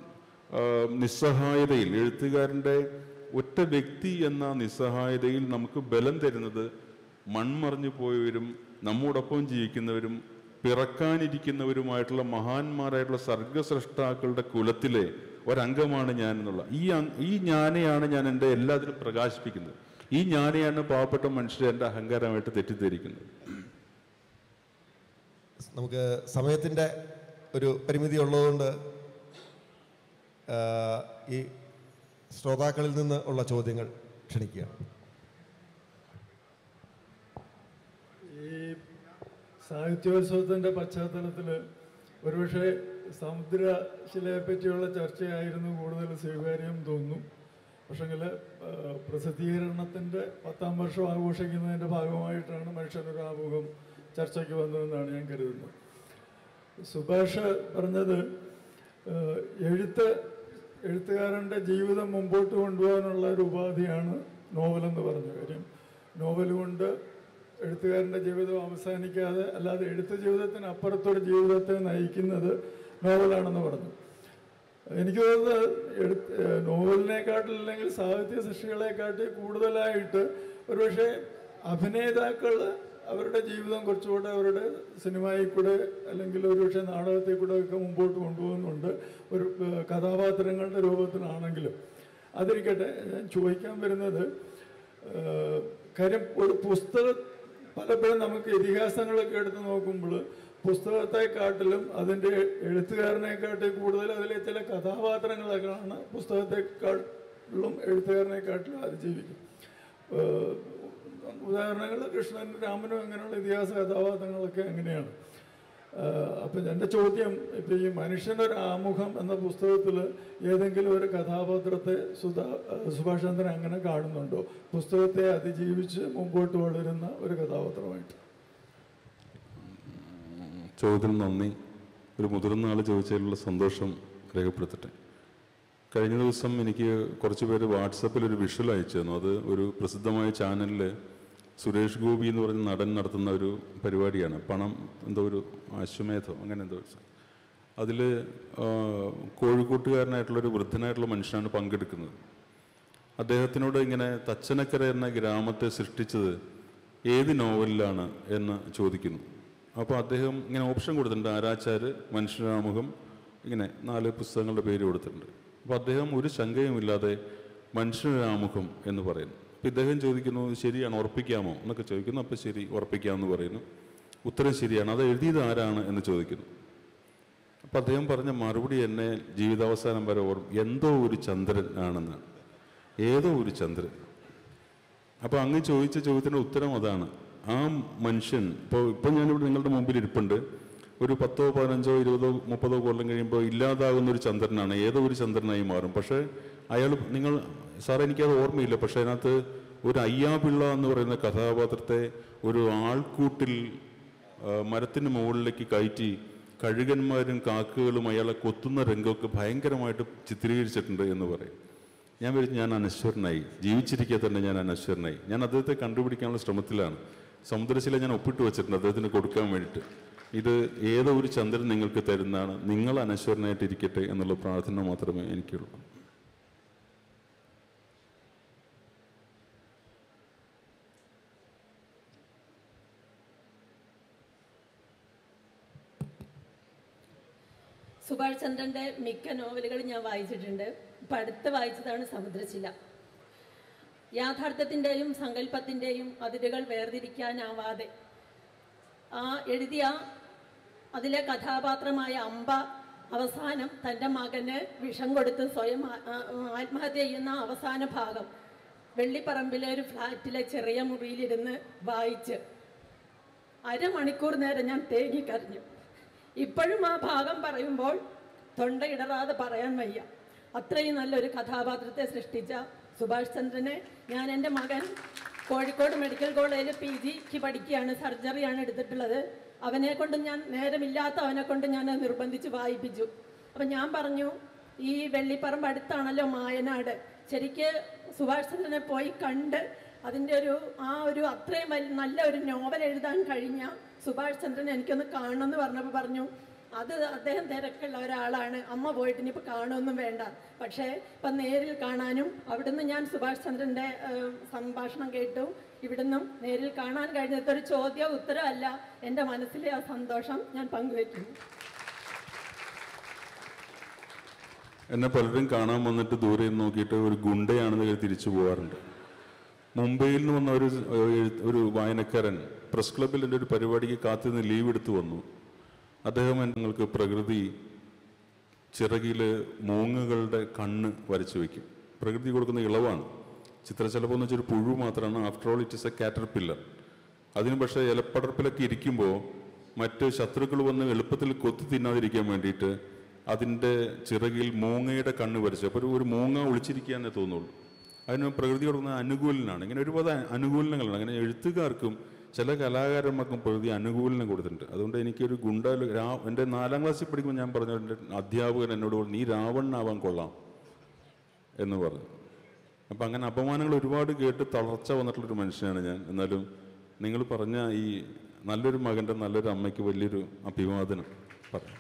ആ, നിസ്സഹായതയിൽ എഴുത്തുകാരൻ്റെ ഒറ്റ വ്യക്തി എന്ന നിസ്സഹായതയിൽ നമുക്ക് ബലം തരുന്നത് മൺമറഞ്ഞു പോയവരും നമ്മോടൊപ്പം ജീവിക്കുന്നവരും പിറക്കാനിരിക്കുന്നവരുമായിട്ടുള്ള മഹാന്മാരായിട്ടുള്ള സർഗസ്രഷ്ടാക്കളുടെ കുലത്തിലെ ഒരംഗമാണ് ഞാൻ എന്നുള്ള ഈ അങ്- ഈ ജ്ഞാനെയാണ് ഞാൻ എൻ്റെ എല്ലാത്തിലും പ്രകാശിപ്പിക്കുന്നത് ഈ ജ്ഞാനെയാണ് പാവപ്പെട്ട മനുഷ്യരെ എൻ്റെ അഹങ്കാരമായിട്ട് തെറ്റിദ്ധരിക്കുന്നത് നമുക്ക് സമയത്തിൻ്റെ ഒരു പരിമിതി ഉള്ളതുകൊണ്ട് ആ, ഈ ശ്രോതാക്കളിൽ നിന്ന് ഉള്ള ചോദ്യങ്ങൾ ക്ഷണിക്കുകയാണ് ഈ സാഹിത്യോത്സവത്തിൻ്റെ പശ്ചാത്തലത്തിൽ ഒരുപക്ഷെ സമുദ്രശിലയെ പറ്റിയുള്ള ചർച്ചയായിരുന്നു കൂടുതൽ സ്വീകാര്യം തോന്നുന്നു പക്ഷെങ്കിൽ പ്രസിദ്ധീകരണത്തിൻ്റെ പത്താം വർഷം ആഘോഷിക്കുന്നതിൻ്റെ ഭാഗമായിട്ടാണ് മനുഷ്യനൊരു ആമുഖം ചർച്ചയ്ക്ക് വന്നതെന്നാണ് ഞാൻ കരുതുന്നത് സുഭാഷ് പറഞ്ഞത് ഏഹ്, എഴുത്ത് എഴുത്തുകാരൻ്റെ ജീവിതം മുമ്പോട്ട് കൊണ്ടുപോകാനുള്ള ഒരു ഉപാധിയാണ് നോവലെന്ന് പറഞ്ഞു കാര്യം നോവൽ കൊണ്ട് എഴുത്തുകാരൻ്റെ ജീവിതം അവസാനിക്കാതെ അല്ലാതെ എഴുത്ത് ജീവിതത്തിന് അപ്പുറത്തൊരു ജീവിതത്തെ നയിക്കുന്നത് നോവലാണെന്ന് പറഞ്ഞു എനിക്ക് തോന്നുന്നത് എഴുത്ത് ഏഹ് നോവലിനെക്കാട്ടിൽ അല്ലെങ്കിൽ സാഹിത്യ സൃഷ്ടികളെക്കാട്ടി കൂടുതലായിട്ട് ഒരുപക്ഷെ അഭിനേതാക്കൾ അവരുടെ ജീവിതം കുറച്ചുകൂടെ അവരുടെ സിനിമയിൽ കൂടെ അല്ലെങ്കിൽ ഒരുപക്ഷെ നാടകത്തിൽ കൂടെ ഒക്കെ മുമ്പോട്ട് കൊണ്ടുപോകുന്നുണ്ട് ഒരു ഏഹ്, കഥാപാത്രങ്ങളുടെ രൂപത്തിലാണെങ്കിലും അതിരിക്കട്ടെ ഞാൻ ചോദിക്കാൻ വരുന്നത് ഏഹ്, കാര്യം ഒരു പുസ്തകം പലപ്പോഴും നമുക്ക് ഇതിഹാസങ്ങളൊക്കെ എടുത്ത് നോക്കുമ്പോൾ പുസ്തകത്തെക്കാട്ടിലും അതിൻ്റെ എഴുത്തുകാരനെക്കാട്ടിൽ കൂടുതൽ അതിലെ ചില കഥാപാത്രങ്ങളൊക്കെയാണ് പുസ്തകത്തെക്കാട്ടിലും എഴുത്തുകാരനെക്കാട്ടിലും അതിജീവിക്കും ഏഹ് ഉദാഹരണങ്ങൾ കൃഷ്ണൻ രാമനും അങ്ങനെയുള്ള ഇതിഹാസ കഥാപാത്രങ്ങളൊക്കെ അങ്ങനെയാണ് ഏഹ് അപ്പം എൻ്റെ ചോദ്യം ഇപ്പം ഈ മനുഷ്യനൊരു ആമുഖം എന്ന പുസ്തകത്തിൽ ഏതെങ്കിലും ഒരു കഥാപാത്രത്തെ സുധാ ഏഹ് സുഭാഷ് ചന്ദ്രൻ അങ്ങനെ കാണുന്നുണ്ടോ പുസ്തകത്തെ അതിജീവിച്ച് മുമ്പോട്ട് വളരുന്ന ഒരു കഥാപാത്രമായിട്ട് ചോദ്യത്തിന് നന്ദി ഒരു മുതിർന്ന ആൾ ചോദിച്ചതിലുള്ള സന്തോഷം രേഖപ്പെടുത്തട്ടെ കഴിഞ്ഞ ദിവസം എനിക്ക് കുറച്ച് പേര് വാട്സപ്പിൽ ഒരു വിഷ്വൽ അയച്ചു തന്നു അത് ഒരു പ്രസിദ്ധമായ ചാനലിൽ സുരേഷ് ഗോപി എന്ന് പറയുന്ന നടൻ നടത്തുന്ന ഒരു പരിപാടിയാണ് പണം എന്തോ ഒരു അശ്വമേധം അങ്ങനെ എന്തോ അതിൽ കോഴിക്കോട്ടുകാരനായിട്ടുള്ള ഒരു വൃദ്ധനായിട്ടുള്ള മനുഷ്യനാണ് പങ്കെടുക്കുന്നത് അദ്ദേഹത്തിനോട് ഇങ്ങനെ തച്ചനക്കര എന്ന ഗ്രാമത്തെ സൃഷ്ടിച്ചത് ഏത് നോവലിലാണ് എന്ന് ചോദിക്കുന്നു അപ്പോൾ അദ്ദേഹം ഇങ്ങനെ ഓപ്ഷൻ കൊടുത്തിട്ടുണ്ട് ആരാച്ചാര് മനുഷ്യരാമുഖം ഇങ്ങനെ നാല് പുസ്തകങ്ങളുടെ പേര് കൊടുത്തിട്ടുണ്ട് അപ്പോൾ അദ്ദേഹം ഒരു ശങ്കയുമില്ലാതെ മനുഷ്യരാമുഖം എന്ന് പറയുന്നു അപ്പോൾ ഇദ്ദേഹം ചോദിക്കുന്നു ശരിയാണ് ഉറപ്പിക്കാമോ എന്നൊക്കെ ചോദിക്കുന്നു അപ്പോൾ ശരി ഉറപ്പിക്കാമെന്ന് പറയുന്നു ഉത്തരം ശരിയാണ് അത് എഴുതിയത് ആരാണ് എന്ന് ചോദിക്കുന്നു അപ്പം അദ്ദേഹം പറഞ്ഞ മറുപടി എന്നെ ജീവിതാവസാനം വരെ ഓർമ്മ എന്തോ ഒരു ചന്ദ്രൻ ആണെന്നാണ് ഏതോ ഒരു ചന്ദ്രൻ അപ്പോൾ അങ്ങ് ചോദിച്ച ചോദ്യത്തിൻ്റെ ഉത്തരം അതാണ് ആ മനുഷ്യൻ ഇപ്പോൾ ഇപ്പം ഞാനിവിടെ നിങ്ങളുടെ മുമ്പിൽ ഇരിപ്പുണ്ട് ഒരു പത്തോ പതിനഞ്ചോ ഇരുപതോ മുപ്പതോ കൊല്ലം കഴിയുമ്പോൾ ഇല്ലാതാകുന്ന ഒരു ചന്ദ്രനാണ് ഏതോ ഒരു ചന്ദ്രനായി മാറും പക്ഷേ അയാൾ നിങ്ങൾ സാർ എനിക്കത് ഓർമ്മയില്ല പക്ഷേ അതിനകത്ത് ഒരു അയ്യാപിള്ള എന്ന് പറയുന്ന കഥാപാത്രത്തെ ഒരു ആൾക്കൂട്ടിൽ ആ, മരത്തിന് മുകളിലേക്ക് കയറ്റി കഴുകന്മാരും കാക്കകളും അയാളെ കൊത്തുന്ന രംഗമൊക്കെ ഭയങ്കരമായിട്ട് ചിത്രീകരിച്ചിട്ടുണ്ട് എന്ന് പറയും ഞാൻ വിചാരിച്ചു ഞാൻ അനശ്വരനായി ജീവിച്ചിരിക്കെ തന്നെ ഞാൻ അനശ്വരനായി ഞാൻ അദ്ദേഹത്തെ കണ്ടുപിടിക്കാനുള്ള ശ്രമത്തിലാണ് സമുദ്രശില ഞാൻ ഒപ്പിട്ട് വെച്ചിട്ടുണ്ട് അദ്ദേഹത്തിന് കൊടുക്കാൻ വേണ്ടിയിട്ട് ഇത് ഏതോ ഒരു ചന്ദ്രൻ നിങ്ങൾക്ക് തരുന്നതാണ് നിങ്ങൾ അനശ്വരനായിട്ട് ഇരിക്കട്ടെ എന്നുള്ള പ്രാർത്ഥന മാത്രമേ എനിക്കുള്ളൂ സുഭാഷ് ചന്ദ്രന്റെ മിക്ക നോവലുകൾ ഞാൻ വായിച്ചിട്ടുണ്ട് ഇപ്പം അടുത്ത് വായിച്ചതാണ് സമുദ്രശില യാഥാർത്ഥ്യത്തിൻ്റെയും സങ്കല്പത്തിൻ്റെയും അതിരുകൾ വേർതിരിക്കാനാവാതെ ആ എഴുതിയ അതിലെ കഥാപാത്രമായ അമ്പ അവസാനം തൻ്റെ മകന് വിഷം കൊടുത്ത് സ്വയം ആ- ആ- ആത്മഹത്യ ചെയ്യുന്ന അവസാന ഭാഗം വെള്ളിപ്പറമ്പിലെ ഒരു ഫ്ലാറ്റിലെ ചെറിയ മുറിയിലിരുന്ന് വായിച്ച് അരമണിക്കൂർ നേരം ഞാൻ തേങ്ങിക്കരഞ്ഞു ഇപ്പോഴും ആ ഭാഗം പറയുമ്പോൾ തൊണ്ട ഇടറാതെ പറയാൻ വയ്യ അത്രയും നല്ലൊരു കഥാപാത്രത്തെ സൃഷ്ടിച്ച സുഭാഷ് ചന്ദ്രനെ ഞാൻ എൻ്റെ മകൻ കോഴിക്കോട് മെഡിക്കൽ കോളേജിൽ പി ജിക്ക് പഠിക്കുകയാണ് സർജറിയാണ് എടുത്തിട്ടുള്ളത് അവനെ കൊണ്ട് ഞാൻ നേരമില്ലാത്ത അവനെ കൊണ്ട് ഞാൻ അത് നിർബന്ധിച്ച് വായിപ്പിച്ചു അപ്പം ഞാൻ പറഞ്ഞു ഈ വെള്ളിപ്പറമ്പ് അടുത്താണല്ലോ മായനാട് ശരിക്ക് സുഭാഷ് ചന്ദ്രനെ പോയി കണ്ട് അതിൻ്റെ ഒരു ആ ഒരു അത്രയും വലിയ നല്ല ഒരു നോവൽ എഴുതാൻ കഴിഞ്ഞ സുഭാഷ് ചന്ദ്രൻ എനിക്കൊന്ന് കാണണമെന്ന് പറഞ്ഞപ്പോൾ പറഞ്ഞു അത് അദ്ദേഹം തിരക്കുള്ള ഒരാളാണ് അമ്മ പോയിട്ട് ഇനിയിപ്പോൾ കാണുമൊന്നും വേണ്ട പക്ഷേ ഇപ്പം നേരിൽ കാണാനും അവിടുന്ന് ഞാൻ സുഭാഷ് ചന്ദ്രൻ്റെ ഏഹ്, സംഭാഷണം കേട്ടു ഇവിടുന്നും നേരിൽ കാണാൻ കഴിഞ്ഞത് ഒരു ചോദ്യം ഉത്തരമല്ല എൻ്റെ മനസ്സിലെ ആ സന്തോഷം ഞാൻ പങ്കുവയ്ക്കുന്നു എന്നെ പലരും കാണാൻ വന്നിട്ട് ദൂരെ നിന്ന് നോക്കിയിട്ട് ഒരു ഗുണ്ടയാണെന്ന് കരുതി തിരിച്ചു പോകാറുണ്ട് മുംബൈയിൽ നിന്ന് വന്ന ഒരു എഴുത്ത്- ഒരു വായനക്കാരൻ പ്രസ് ക്ലബ്ബിൽ എൻ്റെ ഒരു പരിപാടിക്ക് കാത്തുനിന്ന് ലീവ് എടുത്തു വന്നു അദ്ദേഹം ഞങ്ങൾക്ക് പ്രകൃതി ചിറകില് മൂങ്ങുകളുടെ കണ്ണ് വരച്ചു വെക്കും പ്രകൃതി കൊടുക്കുന്ന ഇളവാണ് ചിത്രശലഭം എന്ന് വെച്ചൊരു പുഴു മാത്രമാണ് after all it is a caterpillar അതിന് പക്ഷേ ഇലപ്പടർപ്പിലൊക്കെ ഇരിക്കുമ്പോൾ മറ്റ് ശത്രുക്കൾ വന്ന് എളുപ്പത്തിൽ കൊത്തി തിന്നാതിരിക്കാൻ വേണ്ടിയിട്ട് അതിൻ്റെ ചിറകിൽ മൂങ്ങയുടെ കണ്ണ് വരച്ചു അപ്പോൾ ഒരു ഒരു മൂങ്ങ ഒളിച്ചിരിക്കാന്നേ തോന്നുള്ളൂ അതിന് പ്രകൃതി കൊടുക്കുന്ന അനുകൂലനാണ് ഇങ്ങനെ ഒരുപാട് അനുകൂലനങ്ങളാണ് അങ്ങനെ എഴുത്തുകാർക്കും ചില കലാകാരന്മാർക്കും പ്രകൃതി അനുകൂലനം കൊടുത്തിട്ടുണ്ട് അതുകൊണ്ട് എനിക്കൊരു ഗുണ്ട രാ എൻ്റെ നാലാം ക്ലാസ്സിൽ പഠിക്കുമ്പോൾ ഞാൻ പറഞ്ഞു എൻ്റെ അധ്യാപകൻ എന്നോട് പറഞ്ഞു നീ രാവണനാവാൻ കൊള്ളാം എന്ന് പറഞ്ഞു അപ്പം അങ്ങനെ അപമാനങ്ങൾ ഒരുപാട് കേട്ട് തളർച്ച വന്നിട്ടുള്ളൊരു മനുഷ്യനാണ് ഞാൻ എന്നാലും നിങ്ങൾ പറഞ്ഞ ഈ നല്ലൊരു മകൻ്റെ നല്ലൊരു അമ്മയ്ക്ക് വലിയൊരു അഭിവാദനം പറഞ്ഞു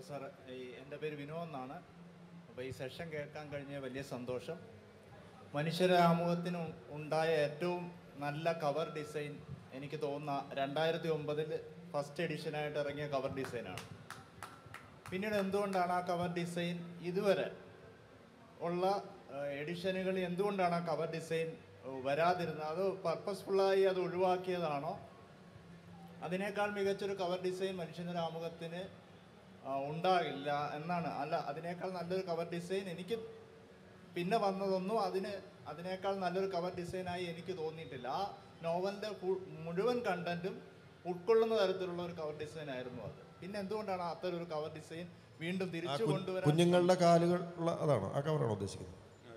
സാർ ഈ എൻ്റെ പേര് വിനോദ് എന്നാണ് അപ്പോൾ ഈ സെഷൻ കേൾക്കാൻ കഴിഞ്ഞ വലിയ സന്തോഷം മനുഷ്യരാമുഖത്തിന് ഉണ്ടായ ഏറ്റവും നല്ല കവർ ഡിസൈൻ എനിക്ക് തോന്നുന്ന രണ്ടായിരത്തി ഒമ്പതിൽ ഫസ്റ്റ് എഡിഷനായിട്ട് ഇറങ്ങിയ കവർ ഡിസൈനാണ് പിന്നീട് എന്തുകൊണ്ടാണ് ആ കവർ ഡിസൈൻ ഇതുവരെ ഉള്ള എഡിഷനുകൾ എന്തുകൊണ്ടാണ് ആ കവർ ഡിസൈൻ വരാതിരുന്നത് അത് പർപ്പസ്ഫുള്ളായി അത് ഒഴിവാക്കിയതാണോ അതിനേക്കാൾ മികച്ചൊരു കവർ ഡിസൈൻ മനുഷ്യൻ്റെ ആമുഖത്തിന് ആ, ഉണ്ടാകില്ല എന്നാണ് അല്ല അതിനേക്കാൾ നല്ലൊരു കവർ ഡിസൈൻ എനിക്ക് പിന്നെ വന്നതൊന്നും അതിന് അതിനേക്കാൾ നല്ലൊരു കവർ ഡിസൈനായി എനിക്ക് തോന്നിയിട്ടില്ല ആ നോവലിൻ്റെ മുഴുവൻ കണ്ടന്റും ഉൾക്കൊള്ളുന്ന തരത്തിലുള്ള ഒരു കവർ ഡിസൈൻ ആയിരുന്നു അത് പിന്നെ എന്തുകൊണ്ടാണ് അത്തരം ഒരു കവർ ഡിസൈൻ വീണ്ടും ആ തിരിച്ചു കു- കൊണ്ടുവരാൻ കുഞ്ഞുങ്ങളുടെ കാലുകൾ ഉള്ള അതാണോ ആ കവറാണോ ഉദ്ദേശിക്കുന്നത്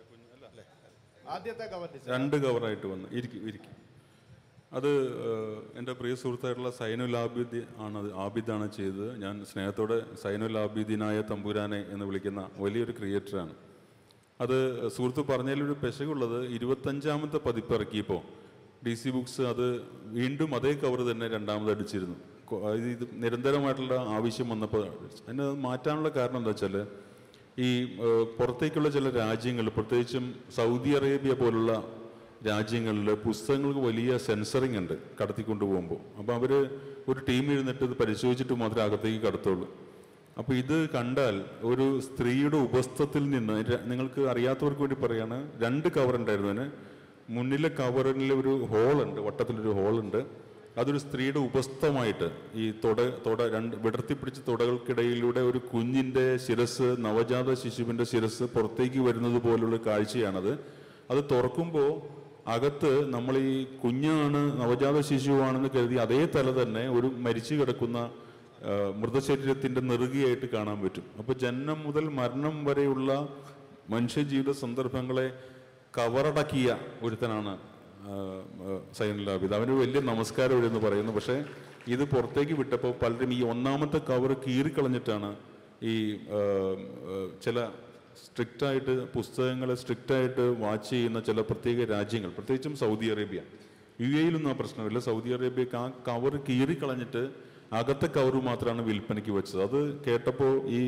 ആദ്യത്തെ കവർ ഡിസൈൻ രണ്ട് കവറായിട്ട് വന്ന് ഇരിക്കും ഇരിക്കും അത് ഏഹ്, എൻ്റെ പ്രിയ സുഹൃത്തായിട്ടുള്ള സൈനുൽ ആബിദ് ആണ് അത് ആബിദാണ് ചെയ്തത് ഞാൻ സ്നേഹത്തോടെ സൈനുൽ ആബിദിനായ തമ്പുരാനെ എന്ന് വിളിക്കുന്ന വലിയൊരു ക്രിയേറ്ററാണ് അത് സുഹൃത്ത് പറഞ്ഞതിലൊരു പെശകുള്ളത് ഇരുപത്തഞ്ചാമത്തെ പതിപ്പ് ഇറക്കിയപ്പോൾ ഡി സി ബുക്സ് അത് വീണ്ടും അതേ കവർ തന്നെ രണ്ടാമത് അടിച്ചിരുന്നു കൊ- അത് ഇത് നിരന്തരമായിട്ടുള്ള ആവശ്യം വന്നപ്പോൾ അതിന് മാറ്റാനുള്ള കാരണം എന്താ വെച്ചാൽ ഈ ഏഹ്, പുറത്തേക്കുള്ള ചില രാജ്യങ്ങൾ പ്രത്യേകിച്ചും സൗദി അറേബ്യ പോലുള്ള രാജ്യങ്ങളിൽ പുസ്തകങ്ങൾക്ക് വലിയ സെൻസറിങ് ഉണ്ട് കടത്തിക്കൊണ്ട് പോകുമ്പോൾ അപ്പോൾ അവർ ഒരു ടീം എഴുന്നിട്ട് ഇത് പരിശോധിച്ചിട്ട് മാത്രമേ അകത്തേക്ക് കടത്തുള്ളൂ അപ്പോൾ ഇത് കണ്ടാൽ ഒരു സ്ത്രീയുടെ ഉപസ്ഥത്തിൽ നിന്ന് ര- നിങ്ങൾക്ക് അറിയാത്തവർക്ക് വേണ്ടി പറയാണ് രണ്ട് കവർ ഉണ്ടായിരുന്നു അതിന് മുന്നിലെ കവറിൽ ഒരു ഹോളുണ്ട് വട്ടത്തിലൊരു ഹോളുണ്ട് അതൊരു സ്ത്രീയുടെ ഉപസ്ഥമായിട്ട് ഈ തുട തുട രണ്ട് വിടർത്തിപ്പിടിച്ച തുടകൾക്കിടയിലൂടെ ഒരു കുഞ്ഞിൻ്റെ ശിരസ് നവജാത ശിശുവിൻ്റെ ശിരസ് പുറത്തേക്ക് വരുന്നത് പോലുള്ള കാഴ്ചയാണത് അത് തുറക്കുമ്പോൾ അകത്ത് നമ്മൾ ഈ കുഞ്ഞാണ് നവജാത ശിശുവാണെന്ന് കരുതി അതേ തല തന്നെ ഒരു മരിച്ചു കിടക്കുന്ന ആ, മൃതശരീരത്തിന്റെ നെറുകയായിട്ട് കാണാൻ പറ്റും അപ്പോൾ ജനനം മുതൽ മരണം വരെയുള്ള മനുഷ്യജീവിത സന്ദർഭങ്ങളെ കവറടക്കിയ ഒരുത്തനാണ് ആ, ആ, സൈനുൽ ആബിദ് അവന് വലിയ നമസ്കാരം ഇവിടെ എന്ന് പറയുന്നു പക്ഷേ ഇത് പുറത്തേക്ക് വിട്ടപ്പോൾ പലരും ഈ ഒന്നാമത്തെ കവർ കീറിക്കളഞ്ഞിട്ടാണ് ഈ ആ, ആ, ചില സ്ട്രിക്റ്റ് ആയിട്ട് പുസ്തകങ്ങളെ സ്ട്രിക്റ്റ് ആയിട്ട് വാച്ച് ചെയ്യുന്ന ചില പ്രത്യേക രാജ്യങ്ങൾ പ്രത്യേകിച്ചും സൗദി അറേബ്യ യു എയിലൊന്നും ആ പ്രശ്നമില്ല സൗദി അറേബ്യക്ക് ആ കവർ കീറിക്കളഞ്ഞിട്ട് അകത്തെ കവർ മാത്രമാണ് വിൽപ്പനയ്ക്ക് വെച്ചത് അത് കേട്ടപ്പോൾ ഈ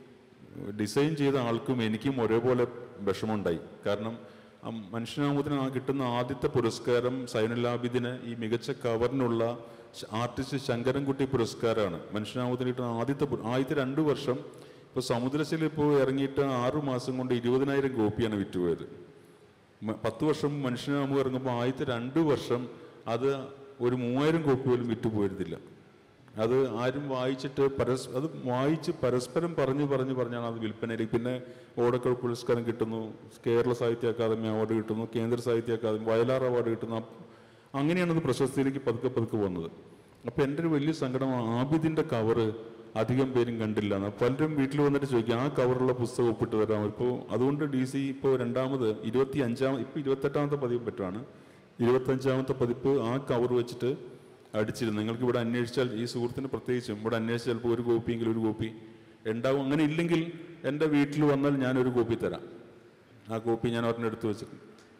ഡിസൈൻ ചെയ്ത ആൾക്കും എനിക്കും ഒരേപോലെ വിഷമമുണ്ടായി കാരണം ആ മനുഷ്യനാമത്തിന് ആ കിട്ടുന്ന ആദ്യത്തെ പുരസ്കാരം സൈനുലാബിദിന് ഈ മികച്ച കവറിനുള്ള ശ- ആർട്ടിസ്റ്റ് ശങ്കരൻകുട്ടി പുരസ്കാരമാണ് മനുഷ്യനാമത്തിന് കിട്ടുന്ന ആദ്യത്തെ പു- ആദ്യത്തെ രണ്ട് വർഷം ഇപ്പോൾ സമുദ്രശില ഇപ്പോൾ ഇറങ്ങിയിട്ട് ആറു മാസം കൊണ്ട് ഇരുപതിനായിരം കോപ്പിയാണ് വിറ്റുപോയത് മ- പത്ത് വർഷം മനുഷ്യനാമം ഇറങ്ങുമ്പോൾ ആദ്യത്തെ രണ്ട് വർഷം അത് ഒരു മൂവായിരം കോപ്പി പോലും വിറ്റുപോയിരുന്നില്ല അത് ആരും വായിച്ചിട്ട് പരസ് അത് വായിച്ച് പരസ്പരം പറഞ്ഞു പറഞ്ഞു പറഞ്ഞാണ് അത് വിൽപ്പനയിലേക്ക് പിന്നെ ഓടക്കൾ പുരസ്കാരം കിട്ടുന്നു കേരള സാഹിത്യ അക്കാദമി അവാർഡ് കിട്ടുന്നു കേന്ദ്ര സാഹിത്യ അക്കാദമി വയലാർ അവാർഡ് കിട്ടുന്നു അപ്പ് അങ്ങനെയാണ് അത് പ്രശസ്തിയിലേക്ക് പതുക്കെ പതുക്കെ വന്നത് അപ്പോൾ എൻ്റെ ഒരു വലിയ സങ്കടം ആബിദിൻ്റെ കവറ് അധികം പേരും കണ്ടില്ല എന്ന് പലരും വീട്ടിൽ വന്നിട്ട് ചോദിക്കും ആ കവറുള്ള പുസ്തകം ഒപ്പിട്ട് തരാം ഇപ്പോൾ അതുകൊണ്ട് ഡി സി ഇപ്പോൾ രണ്ടാമത് ഇരുപത്തി അഞ്ചാം ഇപ്പോൾ ഇരുപത്തെട്ടാമത്തെ പതിപ്പ് പറ്റുവാണ് ഇരുപത്തഞ്ചാമത്തെ പതിപ്പ് ആ കവർ വെച്ചിട്ട് അടിച്ചിരുന്നു നിങ്ങൾക്ക് ഇവിടെ അന്വേഷിച്ചാൽ ഈ സുഹൃത്തിന് പ്രത്യേകിച്ചും ഇവിടെ അന്വേഷിച്ചാൽ ചിലപ്പോൾ ഒരു കോപ്പിയെങ്കിലും ഒരു കോപ്പി ഉണ്ടാവും അങ്ങനെ ഇല്ലെങ്കിൽ എൻ്റെ വീട്ടിൽ വന്നാൽ ഞാനൊരു കോപ്പി തരാം ആ കോപ്പി ഞാൻ ഒരെണ്ണം എടുത്തു വെച്ചിട്ടുണ്ട്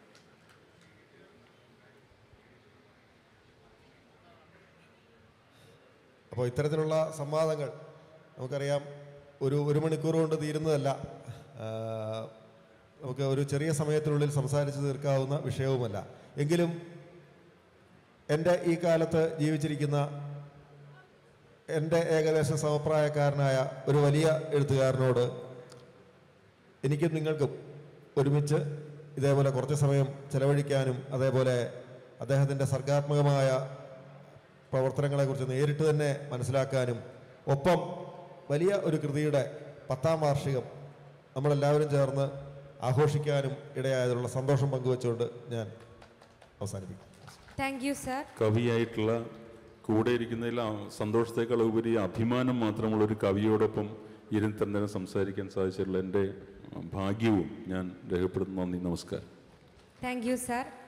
അപ്പോൾ ഇത്തരത്തിലുള്ള സംവാദങ്ങൾ നമുക്കറിയാം ഒരു ഒരു മണിക്കൂർ കൊണ്ട് തീരുന്നതല്ല ആ, നമുക്ക് ഒരു ചെറിയ സമയത്തിനുള്ളിൽ സംസാരിച്ച് തീർക്കാവുന്ന വിഷയവുമല്ല എങ്കിലും എൻ്റെ ഈ കാലത്ത് ജീവിച്ചിരിക്കുന്ന എൻ്റെ ഏകദേശം സമപ്രായക്കാരനായ ഒരു വലിയ എഴുത്തുകാരനോട് എനിക്കും നിങ്ങൾക്കും ഒരുമിച്ച് ഇതേപോലെ കുറച്ച് സമയം ചെലവഴിക്കാനും അതേപോലെ അദ്ദേഹത്തിൻ്റെ സർഗാത്മകമായ പ്രവർത്തനങ്ങളെക്കുറിച്ച് നേരിട്ട് തന്നെ മനസ്സിലാക്കാനും ഒപ്പം വലിയ ഒരു കൃതിയുടെ പത്താം വാർഷികം നമ്മളെല്ലാവരും ചേർന്ന് ആഘോഷിക്കാനും ഇടയായതിലുള്ള സന്തോഷം പങ്കുവെച്ചുകൊണ്ട് ഞാൻ അവസാനിപ്പിക്കും താങ്ക് യു സർ കവിയായിട്ടുള്ള കൂടെ ഇരിക്കുന്നതിൽ ആ സന്തോഷത്തേക്കാൾ ഉപരി അഭിമാനം മാത്രമുള്ള ഒരു കവിയോടൊപ്പം ഇരുന്ന് തന്നെ സംസാരിക്കാൻ സാധിച്ചിട്ടുള്ള എൻ്റെ ഭാഗ്യവും ഞാൻ രേഖപ്പെടുത്തുന്നു നന്ദി നമസ്കാരം താങ്ക് യു സർ